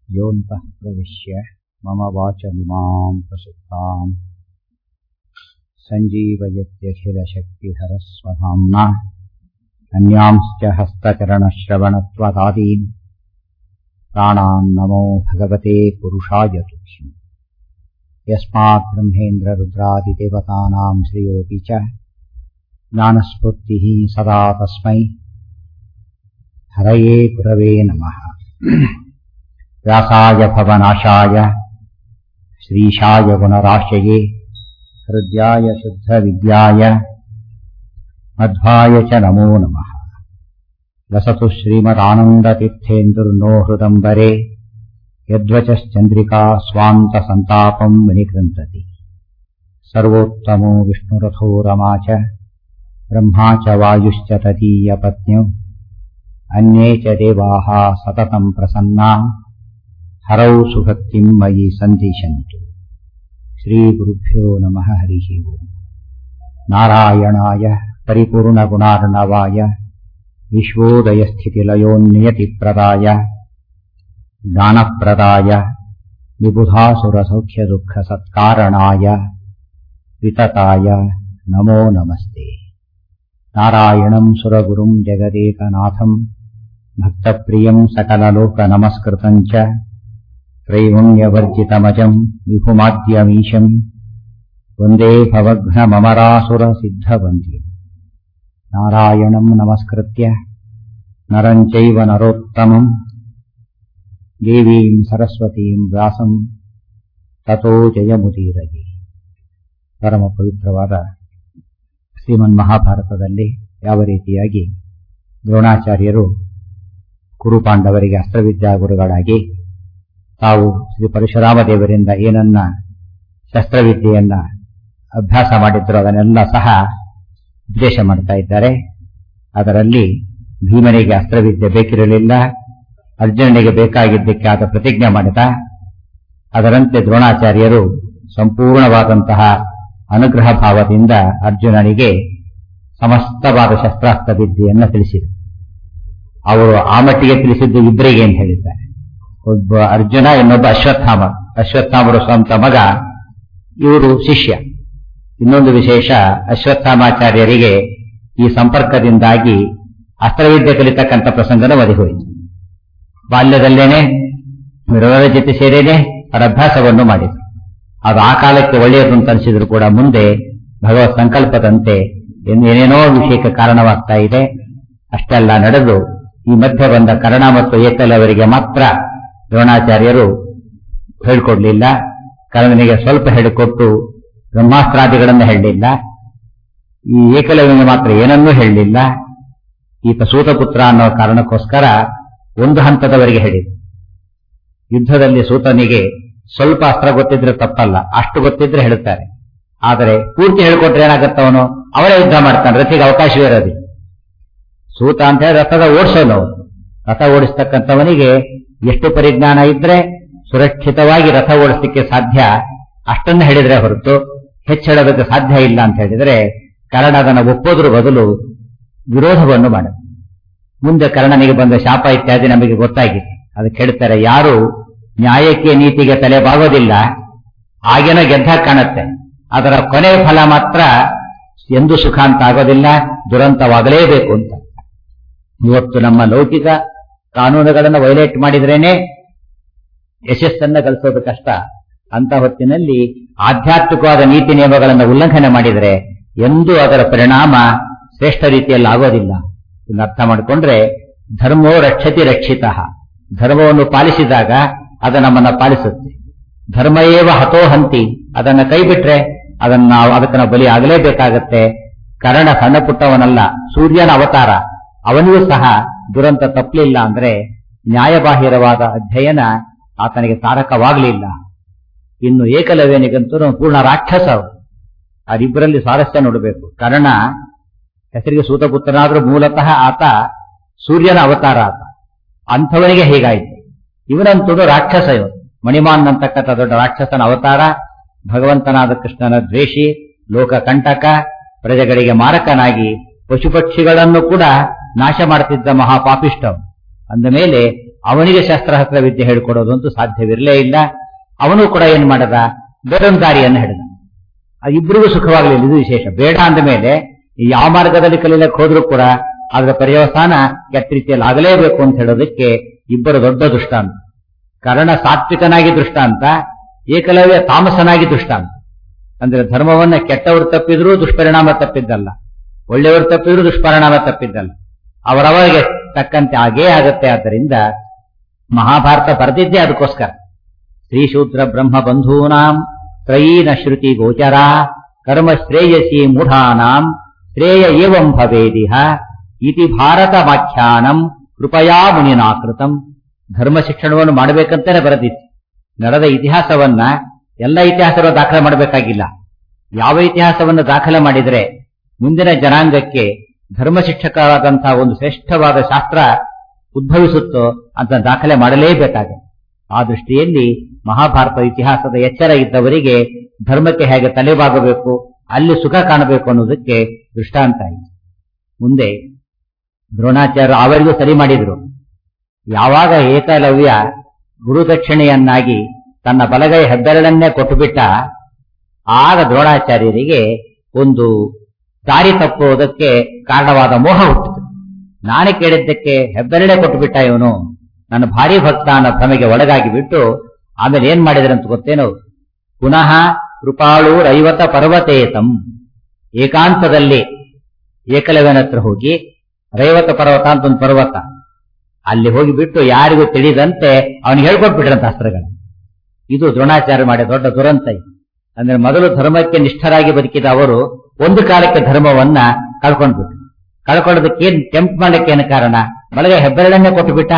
योऽन्तः प्रविश्य मम वाचमिमाम् प्रसुप्ताम् सञ्जीवयत्यखिलशक्तिधरस्वधाम्ना अन्यांश्च हस्तचरणश्रवणत्वदादीन् प्राणान् नमो भगवते पुरुषाय तुभ्यम् यस्मात् ब्रह्मेन्द्ररुद्रादिदेवतानाम् श्रेयोऽपि च ज्ञानस्फूर्तिः सदा तस्मै हरये गुरवे नमः व्यासाय भवनाशाय श्रीशाय गुणराशये हृद्याय शुद्धविद्याय मध्वाय च नमो नमः लसतु श्रीमदानन्दतीर्थेन्दुर्नो हृदम्बरे यद्वचश्चन्द्रिका स्वान्तसन्तापम् विनिकृन्तति सर्वोत्तमो विष्णुरथो रमा च ब्रह्मा च वायुश्च तदीयपत्न्यौ अन्ये च देवाः सततम् प्रसन्ना हरौ सुभक्तिम् मयि सन्दिशन्तु श्रीगुरुभ्यो नमः हरिः ओम् नारायणाय परिपूर्णगुणार्णवाय विश्वोदयस्थितिलयोन्नियतिप्रदाय ज्ञानप्रदाय विबुधासुरसौख्यदुःखसत्कारणाय वितताय नमो नमस्ते नारायणम् सुरगुरुम् जगदेकनाथम् भक्तप्रियम् सकललोकनमस्कृतम् च त्रैगुण्यवर्जितमजम् विभुमाद्यमीशम् वन्दे भवघ्नममरासुरसिद्धवन्द्यम् नारायणम् नमस्कृत्य नरम् चैव नरोत्तमम् ದೇವೀಂ ಸರಸ್ವತೀಂ ವ್ಯಾಸಂ ತಥೋ ಜಯಮುದೀರಗೆ ಪರಮ ಪವಿತ್ರವಾದ ಶ್ರೀಮನ್ ಮಹಾಭಾರತದಲ್ಲಿ ಯಾವ ರೀತಿಯಾಗಿ ದ್ರೋಣಾಚಾರ್ಯರು ಕುರುಪಾಂಡವರಿಗೆ ಅಸ್ತ್ರವಿದ್ಯಾ ಗುರುಗಳಾಗಿ ತಾವು ಶ್ರೀ ಪರಶುರಾಮ ದೇವರಿಂದ ಏನನ್ನ ಶಸ್ತ್ರವಿದ್ಯೆಯನ್ನ ಅಭ್ಯಾಸ ಮಾಡಿದ್ರು ಅದನ್ನೆಲ್ಲ ಸಹ ಉಪದೇಶ ಮಾಡ್ತಾ ಇದ್ದಾರೆ ಅದರಲ್ಲಿ ಭೀಮನಿಗೆ ಅಸ್ತ್ರವಿದ್ಯೆ ಬೇಕಿರಲಿಲ್ಲ ಅರ್ಜುನನಿಗೆ ಬೇಕಾಗಿದ್ದಕ್ಕೆ ಆತ ಪ್ರತಿಜ್ಞೆ ಮಾಡಿದ ಅದರಂತೆ ದ್ರೋಣಾಚಾರ್ಯರು ಸಂಪೂರ್ಣವಾದಂತಹ ಅನುಗ್ರಹ ಭಾವದಿಂದ ಅರ್ಜುನನಿಗೆ ಸಮಸ್ತವಾದ ಶಸ್ತ್ರಾಸ್ತ್ರ ವಿದ್ಯೆಯನ್ನು ತಿಳಿಸಿದರು ಅವರು ಆ ಮಟ್ಟಿಗೆ ತಿಳಿಸಿದ್ದು ಇಬ್ಬರಿಗೆ ಅಂತ ಹೇಳಿದ್ದಾರೆ ಒಬ್ಬ ಅರ್ಜುನ ಇನ್ನೊಬ್ಬ ಅಶ್ವತ್ಥಾಮ ಅಶ್ವತ್ಥಾಮರು ಸ್ವಂತ ಮಗ ಇವರು ಶಿಷ್ಯ ಇನ್ನೊಂದು ವಿಶೇಷ ಅಶ್ವತ್ಥಾಮಾಚಾರ್ಯರಿಗೆ ಈ ಸಂಪರ್ಕದಿಂದಾಗಿ ಅಸ್ತ್ರವಿದ್ಯೆ ಕಲಿತಕ್ಕಂಥ ಪ್ರಸಂಗನ ಒದಗಿಹೋಯಿತು ಬಾಲ್ಯದಲ್ಲೇನೆ ವಿರೋಧ ಜೊತೆ ಸೇರೇನೆ ಅವರ ಅಭ್ಯಾಸವನ್ನು ಮಾಡಿದರು ಅದು ಆ ಕಾಲಕ್ಕೆ ಒಳ್ಳೆಯದು ಅಂತ ಅನಿಸಿದ್ರು ಕೂಡ ಮುಂದೆ ಭಗವತ್ ಸಂಕಲ್ಪದಂತೆ ಏನೇನೋ ವಿಷಯಕ್ಕೆ ಕಾರಣವಾಗ್ತಾ ಇದೆ ಅಷ್ಟೆಲ್ಲ ನಡೆದು ಈ ಮಧ್ಯೆ ಬಂದ ಕರ್ಣ ಮತ್ತು ಏಕಲವರಿಗೆ ಮಾತ್ರ ದ್ರೋಣಾಚಾರ್ಯರು ಹೇಳ್ಕೊಡ್ಲಿಲ್ಲ ಕರ್ಣನಿಗೆ ಸ್ವಲ್ಪ ಹೇಳಿಕೊಟ್ಟು ಬ್ರಹ್ಮಾಸ್ತ್ರಾದಿಗಳನ್ನು ಹೇಳಲಿಲ್ಲ ಈ ಏಕಲವಿಗೆ ಮಾತ್ರ ಏನನ್ನೂ ಹೇಳಲಿಲ್ಲ ಈತ ಸೂತಪುತ್ರ ಅನ್ನೋ ಕಾರಣಕ್ಕೋಸ್ಕರ ಒಂದು ಹಂತದವರೆಗೆ ಹೇಳಿದ್ರು ಯುದ್ಧದಲ್ಲಿ ಸೂತನಿಗೆ ಸ್ವಲ್ಪ ಅಸ್ತ್ರ ಗೊತ್ತಿದ್ರೆ ತಪ್ಪಲ್ಲ ಅಷ್ಟು ಗೊತ್ತಿದ್ರೆ ಹೇಳುತ್ತಾರೆ ಆದರೆ ಪೂರ್ತಿ ಹೇಳಿಕೊಟ್ರೆ ಏನಾಗತ್ತವನು ಅವರೇ ಯುದ್ಧ ಮಾಡ್ತಾನೆ ರಥಿಗೆ ಅವಕಾಶವೇ ಇರೋದು ಸೂತ ಅಂತ ಹೇಳಿ ರಥದ ಓಡಿಸೋನು ರಥ ಓಡಿಸ್ತಕ್ಕಂಥವನಿಗೆ ಎಷ್ಟು ಪರಿಜ್ಞಾನ ಇದ್ರೆ ಸುರಕ್ಷಿತವಾಗಿ ರಥ ಓಡಿಸಲಿಕ್ಕೆ ಸಾಧ್ಯ ಅಷ್ಟನ್ನು ಹೇಳಿದ್ರೆ ಹೊರತು ಹೆಚ್ಚು ಹೇಳೋದಕ್ಕೆ ಸಾಧ್ಯ ಇಲ್ಲ ಅಂತ ಹೇಳಿದ್ರೆ ಕರ್ಣ ಅದನ್ನು ಒಪ್ಪೋದ್ರ ಬದಲು ವಿರೋಧವನ್ನು ಮಾಡ ಮುಂದೆ ಕರ್ಣನಿಗೆ ಬಂದ ಶಾಪ ಇತ್ಯಾದಿ ನಮಗೆ ಗೊತ್ತಾಗಿದೆ ಅದಕ್ಕೆ ಹೇಳ್ತಾರೆ ಯಾರು ನ್ಯಾಯಕ್ಕೆ ನೀತಿಗೆ ತಲೆ ಬಾಗೋದಿಲ್ಲ ಆಗೇನೋ ಗೆದ್ದ ಕಾಣುತ್ತೆ ಅದರ ಕೊನೆ ಫಲ ಮಾತ್ರ ಎಂದು ಸುಖ ಅಂತ ಆಗೋದಿಲ್ಲ ದುರಂತವಾಗಲೇಬೇಕು ಅಂತ ಇವತ್ತು ನಮ್ಮ ಲೌಕಿಕ ಕಾನೂನುಗಳನ್ನು ವೈಲೇಟ್ ಮಾಡಿದ್ರೇನೆ ಯಶಸ್ಸನ್ನ ಗಳಿಸೋದು ಕಷ್ಟ ಅಂತ ಹೊತ್ತಿನಲ್ಲಿ ಆಧ್ಯಾತ್ಮಿಕವಾದ ನೀತಿ ನಿಯಮಗಳನ್ನು ಉಲ್ಲಂಘನೆ ಮಾಡಿದರೆ ಎಂದೂ ಅದರ ಪರಿಣಾಮ ಶ್ರೇಷ್ಠ ರೀತಿಯಲ್ಲಿ ಆಗೋದಿಲ್ಲ ಇನ್ನು ಅರ್ಥ ಮಾಡಿಕೊಂಡ್ರೆ ಧರ್ಮೋ ರಕ್ಷತಿ ರಕ್ಷಿತ ಧರ್ಮವನ್ನು ಪಾಲಿಸಿದಾಗ ಅದು ನಮ್ಮನ್ನ ಪಾಲಿಸುತ್ತೆ ಧರ್ಮ ಏವ ಹತೋ ಹಂತಿ ಅದನ್ನ ಕೈ ಬಿಟ್ರೆ ಅದನ್ನ ನಾವು ಅದಕ್ಕೆ ನಾವು ಬಲಿ ಆಗಲೇಬೇಕಾಗತ್ತೆ ಕರ್ಣ ಸಣ್ಣ ಪುಟ್ಟವನಲ್ಲ ಸೂರ್ಯನ ಅವತಾರ ಅವನಿಗೂ ಸಹ ದುರಂತ ತಪ್ಪಲಿಲ್ಲ ಅಂದ್ರೆ ನ್ಯಾಯಬಾಹಿರವಾದ ಅಧ್ಯಯನ ಆತನಿಗೆ ತಾರಕವಾಗಲಿಲ್ಲ ಇನ್ನು ಏಕಲವ್ಯನಿಗಂತೂ ಪೂರ್ಣ ರಾಕ್ಷಸ ಅವರಿಬ್ಬರಲ್ಲಿ ಸ್ವಾರಸ್ಯ ನೋಡಬೇಕು ಕರ್ಣ ಹೆಸರಿಗೆ ಸೂತಪುತ್ರನಾದ್ರೂ ಮೂಲತಃ ಆತ ಸೂರ್ಯನ ಅವತಾರ ಆತ ಅಂಥವನಿಗೆ ಹೀಗಾಯಿತು ಇವನಂತೂ ರಾಕ್ಷಸ ಇವನು ಮಣಿಮಾನ್ ಅಂತಕ್ಕಂಥ ದೊಡ್ಡ ರಾಕ್ಷಸನ ಅವತಾರ ಭಗವಂತನಾದ ಕೃಷ್ಣನ ದ್ವೇಷಿ ಲೋಕ ಕಂಟಕ ಪ್ರಜೆಗಳಿಗೆ ಮಾರಕನಾಗಿ ಪಶು ಪಕ್ಷಿಗಳನ್ನು ಕೂಡ ನಾಶ ಮಾಡ್ತಿದ್ದ ಮಹಾಪಾಪಿಷ್ಟ ಅಂದ ಮೇಲೆ ಅವನಿಗೆ ಶಸ್ತ್ರಾಸ್ತ್ರ ವಿದ್ಯೆ ಹೇಳ್ಕೊಡೋದು ಅಂತೂ ಸಾಧ್ಯವಿರಲೇ ಇಲ್ಲ ಅವನು ಕೂಡ ಏನ್ ಮಾಡದ ಬೇರೊಂದು ದಾರಿಯನ್ನು ಹಿಡಿದ ಅದು ಇಬ್ಬರಿಗೂ ಸುಖವಾಗಲಿಲ್ಲ ಇದು ವಿಶೇಷ ಬೇಡ ಅಂದ ಮೇಲೆ ಯಾವ ಮಾರ್ಗದಲ್ಲಿ ಕಲೀಲಕ್ಕೆ ಹೋದ್ರೂ ಕೂಡ ಅದರ ಪರ್ಯವಸಾನ ಕೆಟ್ಟ ರೀತಿಯಲ್ಲಿ ಆಗಲೇಬೇಕು ಅಂತ ಹೇಳೋದಕ್ಕೆ ಇಬ್ಬರು ದೊಡ್ಡ ದೃಷ್ಟಾಂತ ಕರ್ಣ ಸಾತ್ವಿಕನಾಗಿ ದೃಷ್ಟಾಂತ ಏಕಲವ್ಯ ತಾಮಸನಾಗಿ ದೃಷ್ಟಾಂತ ಅಂದ್ರೆ ಧರ್ಮವನ್ನ ಕೆಟ್ಟವರು ತಪ್ಪಿದ್ರೂ ದುಷ್ಪರಿಣಾಮ ತಪ್ಪಿದ್ದಲ್ಲ ಒಳ್ಳೆಯವರು ತಪ್ಪಿದ್ರೂ ದುಷ್ಪರಿಣಾಮ ತಪ್ಪಿದ್ದಲ್ಲ ಅವರವರಿಗೆ ತಕ್ಕಂತೆ ಆಗೇ ಆಗತ್ತೆ ಆದ್ದರಿಂದ ಮಹಾಭಾರತ ಬರೆದಿದ್ದೇ ಅದಕ್ಕೋಸ್ಕರ ಶ್ರೀಶೂದ್ರ ಬ್ರಹ್ಮ ಬಂಧೂನಾಂ ತ್ರಯೀನ ಶ್ರುತಿ ಗೋಚರ ಕರ್ಮ ಶ್ರೇಯಸಿ ಮೂಢಾನಾಂ ಶ್ರೇಯ ಏವಂ ಭವೇದಿಹ ಇತಿ ಭಾರತ ವಾಖ್ಯಾನಂ ಕೃಪಯಾ ಮುನಿನಾಕೃತಂ ಧರ್ಮ ಶಿಕ್ಷಣವನ್ನು ಮಾಡಬೇಕಂತಾನೆ ಬರೆದಿತ್ತು ನಡೆದ ಇತಿಹಾಸವನ್ನ ಎಲ್ಲ ಇತಿಹಾಸಗಳು ದಾಖಲೆ ಮಾಡಬೇಕಾಗಿಲ್ಲ ಯಾವ ಇತಿಹಾಸವನ್ನು ದಾಖಲೆ ಮಾಡಿದರೆ ಮುಂದಿನ ಜನಾಂಗಕ್ಕೆ ಧರ್ಮ ಶಿಕ್ಷಕರಾದಂತಹ ಒಂದು ಶ್ರೇಷ್ಠವಾದ ಶಾಸ್ತ್ರ ಉದ್ಭವಿಸುತ್ತೋ ಅಂತ ದಾಖಲೆ ಮಾಡಲೇಬೇಕಾಗಿದೆ ಆ ದೃಷ್ಟಿಯಲ್ಲಿ ಮಹಾಭಾರತ ಇತಿಹಾಸದ ಎಚ್ಚರ ಇದ್ದವರಿಗೆ ಧರ್ಮಕ್ಕೆ ಹೇಗೆ ತಲೆಬಾಗಬೇಕು ಅಲ್ಲಿ ಸುಖ ಕಾಣಬೇಕು ಅನ್ನೋದಕ್ಕೆ ದೃಷ್ಟಾಂತ ಆಯಿತು ಮುಂದೆ ದ್ರೋಣಾಚಾರ್ಯ ಅವರಿಗೂ ಸರಿ ಮಾಡಿದ್ರು ಯಾವಾಗ ಏಕಲವ್ಯ ಗುರುದಕ್ಷಿಣೆಯನ್ನಾಗಿ ತನ್ನ ಬಲಗೈ ಹೆಬ್ಬೆರಳನ್ನೇ ಕೊಟ್ಟುಬಿಟ್ಟ ಆಗ ದ್ರೋಣಾಚಾರ್ಯರಿಗೆ ಒಂದು ದಾರಿ ತಪ್ಪುವುದಕ್ಕೆ ಕಾರಣವಾದ ಮೋಹ ಹುಟ್ಟಿತು ನಾನೇ ಕೇಳಿದ್ದಕ್ಕೆ ಹೆಬ್ಬೆರಳೆ ಕೊಟ್ಟುಬಿಟ್ಟ ಇವನು ನನ್ನ ಭಾರಿ ಭಕ್ತ ಅನ್ನೋ ಭ್ರಮೆಗೆ ಒಳಗಾಗಿ ಬಿಟ್ಟು ಆಮೇಲೆ ಏನ್ ಮಾಡಿದ್ರಂತ ಗೊತ್ತೇನೋ ಪುನಃ ಕೃಪಾಳು ರೈವತ ಪರ್ವತೇತಂ ಏಕಾಂತದಲ್ಲಿ ಏಕಲವ್ಯನ ಹತ್ರ ಹೋಗಿ ರೈವತ ಪರ್ವತ ಅಂತ ಒಂದು ಪರ್ವತ ಅಲ್ಲಿ ಹೋಗಿ ಬಿಟ್ಟು ಯಾರಿಗೂ ತಿಳಿದಂತೆ ಅವನಿಗೆ ಹೇಳ್ಕೊಟ್ಬಿಟ್ರಂತ ಅಸ್ತ್ರಗಳು ಇದು ದ್ರೋಣಾಚಾರ್ಯ ಮಾಡಿದ ದೊಡ್ಡ ದುರಂತ ಇದು. ಅಂದ್ರೆ ಮೊದಲು ಧರ್ಮಕ್ಕೆ ನಿಷ್ಠರಾಗಿ ಬದುಕಿದ ಅವರು ಒಂದು ಕಾಲಕ್ಕೆ ಧರ್ಮವನ್ನ ಕಳ್ಕೊಂಡ್ಬಿಟ್ರು ಕಳ್ಕೊಳ್ಳೋದಕ್ಕೆ ಏನ್ ಟೆಂಪ್ಟ್ ಮಾಡಕ್ಕೆ ಏನು ಕಾರಣ ಬಲಗೆ ಹೆಬ್ಬೆರಳನ್ನೇ ಕೊಟ್ಟು ಬಿಟ್ಟ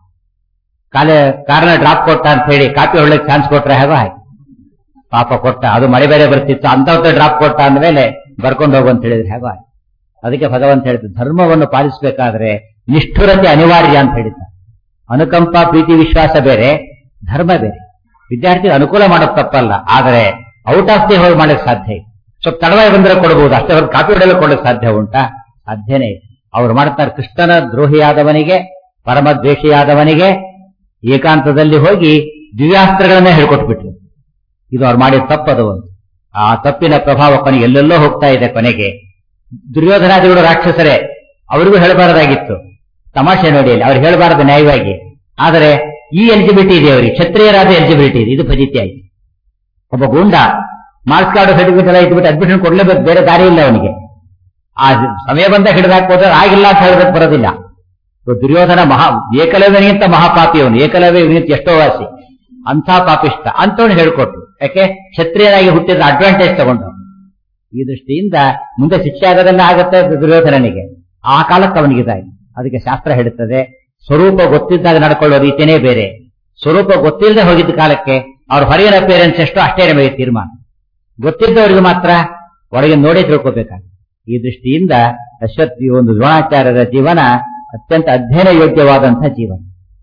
ಕಾಲ ಕಾರಣ ಡ್ರಾಪ್ ಕೊಟ್ಟ ಅಂತ ಹೇಳಿ ಕಾಪಿ ಹೊಳ್ಳಕ್ಕೆ ಚಾನ್ಸ್ ಕೊಟ್ರೆ ಹೇಗೋ ಹಾಗೆ ಪಾಪ ಕೊಟ್ಟ ಅದು ಮಳೆ ಬೇರೆ ಬರ್ತಿತ್ತು ಅಂತವತ್ತೆ ಡ್ರಾಪ್ ಕೊಟ್ಟ ಅಂದ್ಮೇಲೆ ಬರ್ಕೊಂಡು ಹೋಗು ಅಂತ ಹೇಳಿದ್ರೆ ಹೇಗೋ ಹಾಗೆ ಅದಕ್ಕೆ ಭಗವಂತ ಹೇಳಿದ್ದು ಧರ್ಮವನ್ನು ಪಾಲಿಸಬೇಕಾದ್ರೆ ನಿಷ್ಠುರತೆ ಅನಿವಾರ್ಯ ಅಂತ ಹೇಳಿದ್ದ ಅನುಕಂಪ ಪ್ರೀತಿ ವಿಶ್ವಾಸ ಬೇರೆ ಧರ್ಮ ಬೇರೆ ವಿದ್ಯಾರ್ಥಿ ಅನುಕೂಲ ಮಾಡೋದು ತಪ್ಪಲ್ಲ ಆದರೆ ಔಟ್ ಆಫ್ ದಿ ಹೋಲ್ ಮಾಡಕ್ ಸಾಧ್ಯ ಇಲ್ಲ ಸ್ವಲ್ಪ ತಡವಾಗಿ ಬಂದ್ರೆ ಕೊಡಬಹುದು ಅಷ್ಟೇ ಅವ್ರು ಕಾಪಿ ಹೊಡೆಯಲು ಕೊಡಕ್ಕೆ ಸಾಧ್ಯ ಉಂಟಾ ಸಾಧ್ಯನೇ ಇಲ್ಲ. ಅವ್ರು ಮಾಡ್ತಾರೆ ಕೃಷ್ಣನ ದ್ರೋಹಿಯಾದವನಿಗೆ ಪರಮ ದ್ವೇಷಿಯಾದವನಿಗೆ ಏಕಾಂತದಲ್ಲಿ ಹೋಗಿ ದಿವ್ಯಾಸ್ತ್ರಗಳನ್ನೇ ಹೇಳ್ಕೊಟ್ಬಿಟ್ರು ಇದು ಅವ್ರು ಮಾಡಿದ ತಪ್ಪದು ಒಂದು ಆ ತಪ್ಪಿನ ಪ್ರಭಾವ ಕೊನೆಗೆ ಎಲ್ಲೆಲ್ಲೋ ಹೋಗ್ತಾ ಇದೆ ಕೊನೆಗೆ ದುರ್ಯೋಧನಾದಿಗಳು ರಾಕ್ಷಸರೇ ಅವರಿಗೂ ಹೇಳಬಾರದಾಗಿತ್ತು ತಮಾಷೆ ನೋಡಿ ಅಲ್ಲಿ ಅವ್ರು ಹೇಳಬಾರದು ನ್ಯಾಯವಾಗಿ ಆದರೆ ಈ ಎಲಿಜಿಬಿಲಿಟಿ ಇದೆ ಅವರಿಗೆ ಕ್ಷತ್ರಿಯರಾದ ಎಲಿಜಿಬಿಲಿಟಿ ಇದೆ ಇದು ಫಜಿತಿ ಆಯ್ತು ಒಬ್ಬ ಗೂಂಡ ಮಾರ್ಕ್ಸ್ ಕಾರ್ಡ್ ಸರ್ಟಿಫಿಕೇಟ್ ಎಲ್ಲ ಇಟ್ಬಿಟ್ಟು ಅಡ್ಮಿಷನ್ ಕೊಡ್ಲೇಬೇಕು ಬೇರೆ ದಾರಿ ಇಲ್ಲ ಅವನಿಗೆ ಆ ಸಮಯ ಬಂದ ಹಿಡಿದಾಕ್ಬೋದ್ರೆ ಆಗಿಲ್ಲ ಅಂತ ಹೇಳೋದಕ್ಕೆ ಬರೋದಿಲ್ಲ ಇವಾಗ ದುರ್ಯೋಧನ ಮಹಾ ಏಕಲವ್ಯನಿಗಿಂತ ಮಹಾಪಾಪಿ ಅವನು ಏಕಲವ್ಯ ಇವನಿಗಿಂತ ಎಷ್ಟೋ ವಾಸಿ ಅಂಥ ಪಾಪಿಷ್ಟ ಅಂತವನು ಹೇಳ್ಕೊಟ್ರು ಯಾಕೆ ಕ್ಷತ್ರಿಯರಾಗಿ ಹುಟ್ಟಿದ ಅಡ್ವಾಂಟೇಜ್ ತಗೊಂಡು ಈ ದೃಷ್ಟಿಯಿಂದ ಮುಂದೆ ಶಿಕ್ಷೆ ಆಗೋದನ್ನ ಆಗತ್ತೆ ದುರ್ಯೋಧನನಿಗೆ ಆ ಕಾಲಕ್ಕೆ ಅವನಿಗಿದಾಗಿ ಅದಕ್ಕೆ ಶಾಸ್ತ್ರ ಹೇಳುತ್ತದೆ ಸ್ವರೂಪ ಗೊತ್ತಿದ್ದಾಗ ನಡ್ಕೊಳ್ಳೋ ರೀತಿಯೇ ಬೇರೆ ಸ್ವರೂಪ ಗೊತ್ತಿಲ್ಲದೆ ಹೋಗಿದ್ದ ಕಾಲಕ್ಕೆ ಅವ್ರ ಹೊರಗಿನ ಪೇರೆಂಟ್ಸ್ ಎಷ್ಟು ಅಷ್ಟೇ ನಮಗೆ ತೀರ್ಮಾನ ಗೊತ್ತಿದ್ದವರಿಗೆ ಮಾತ್ರ ಒಳಗೆ ನೋಡೇ ತಿಳ್ಕೋಬೇಕಾಗುತ್ತೆ ಈ ದೃಷ್ಟಿಯಿಂದ ಅಶ್ವತ್ ಈ ಒಂದು ದ್ರೋಣಾಚಾರ್ಯರ ಜೀವನ ಅತ್ಯಂತ ಅಧ್ಯಯನ ಯೋಗ್ಯವಾದಂತಹ ಜೀವನ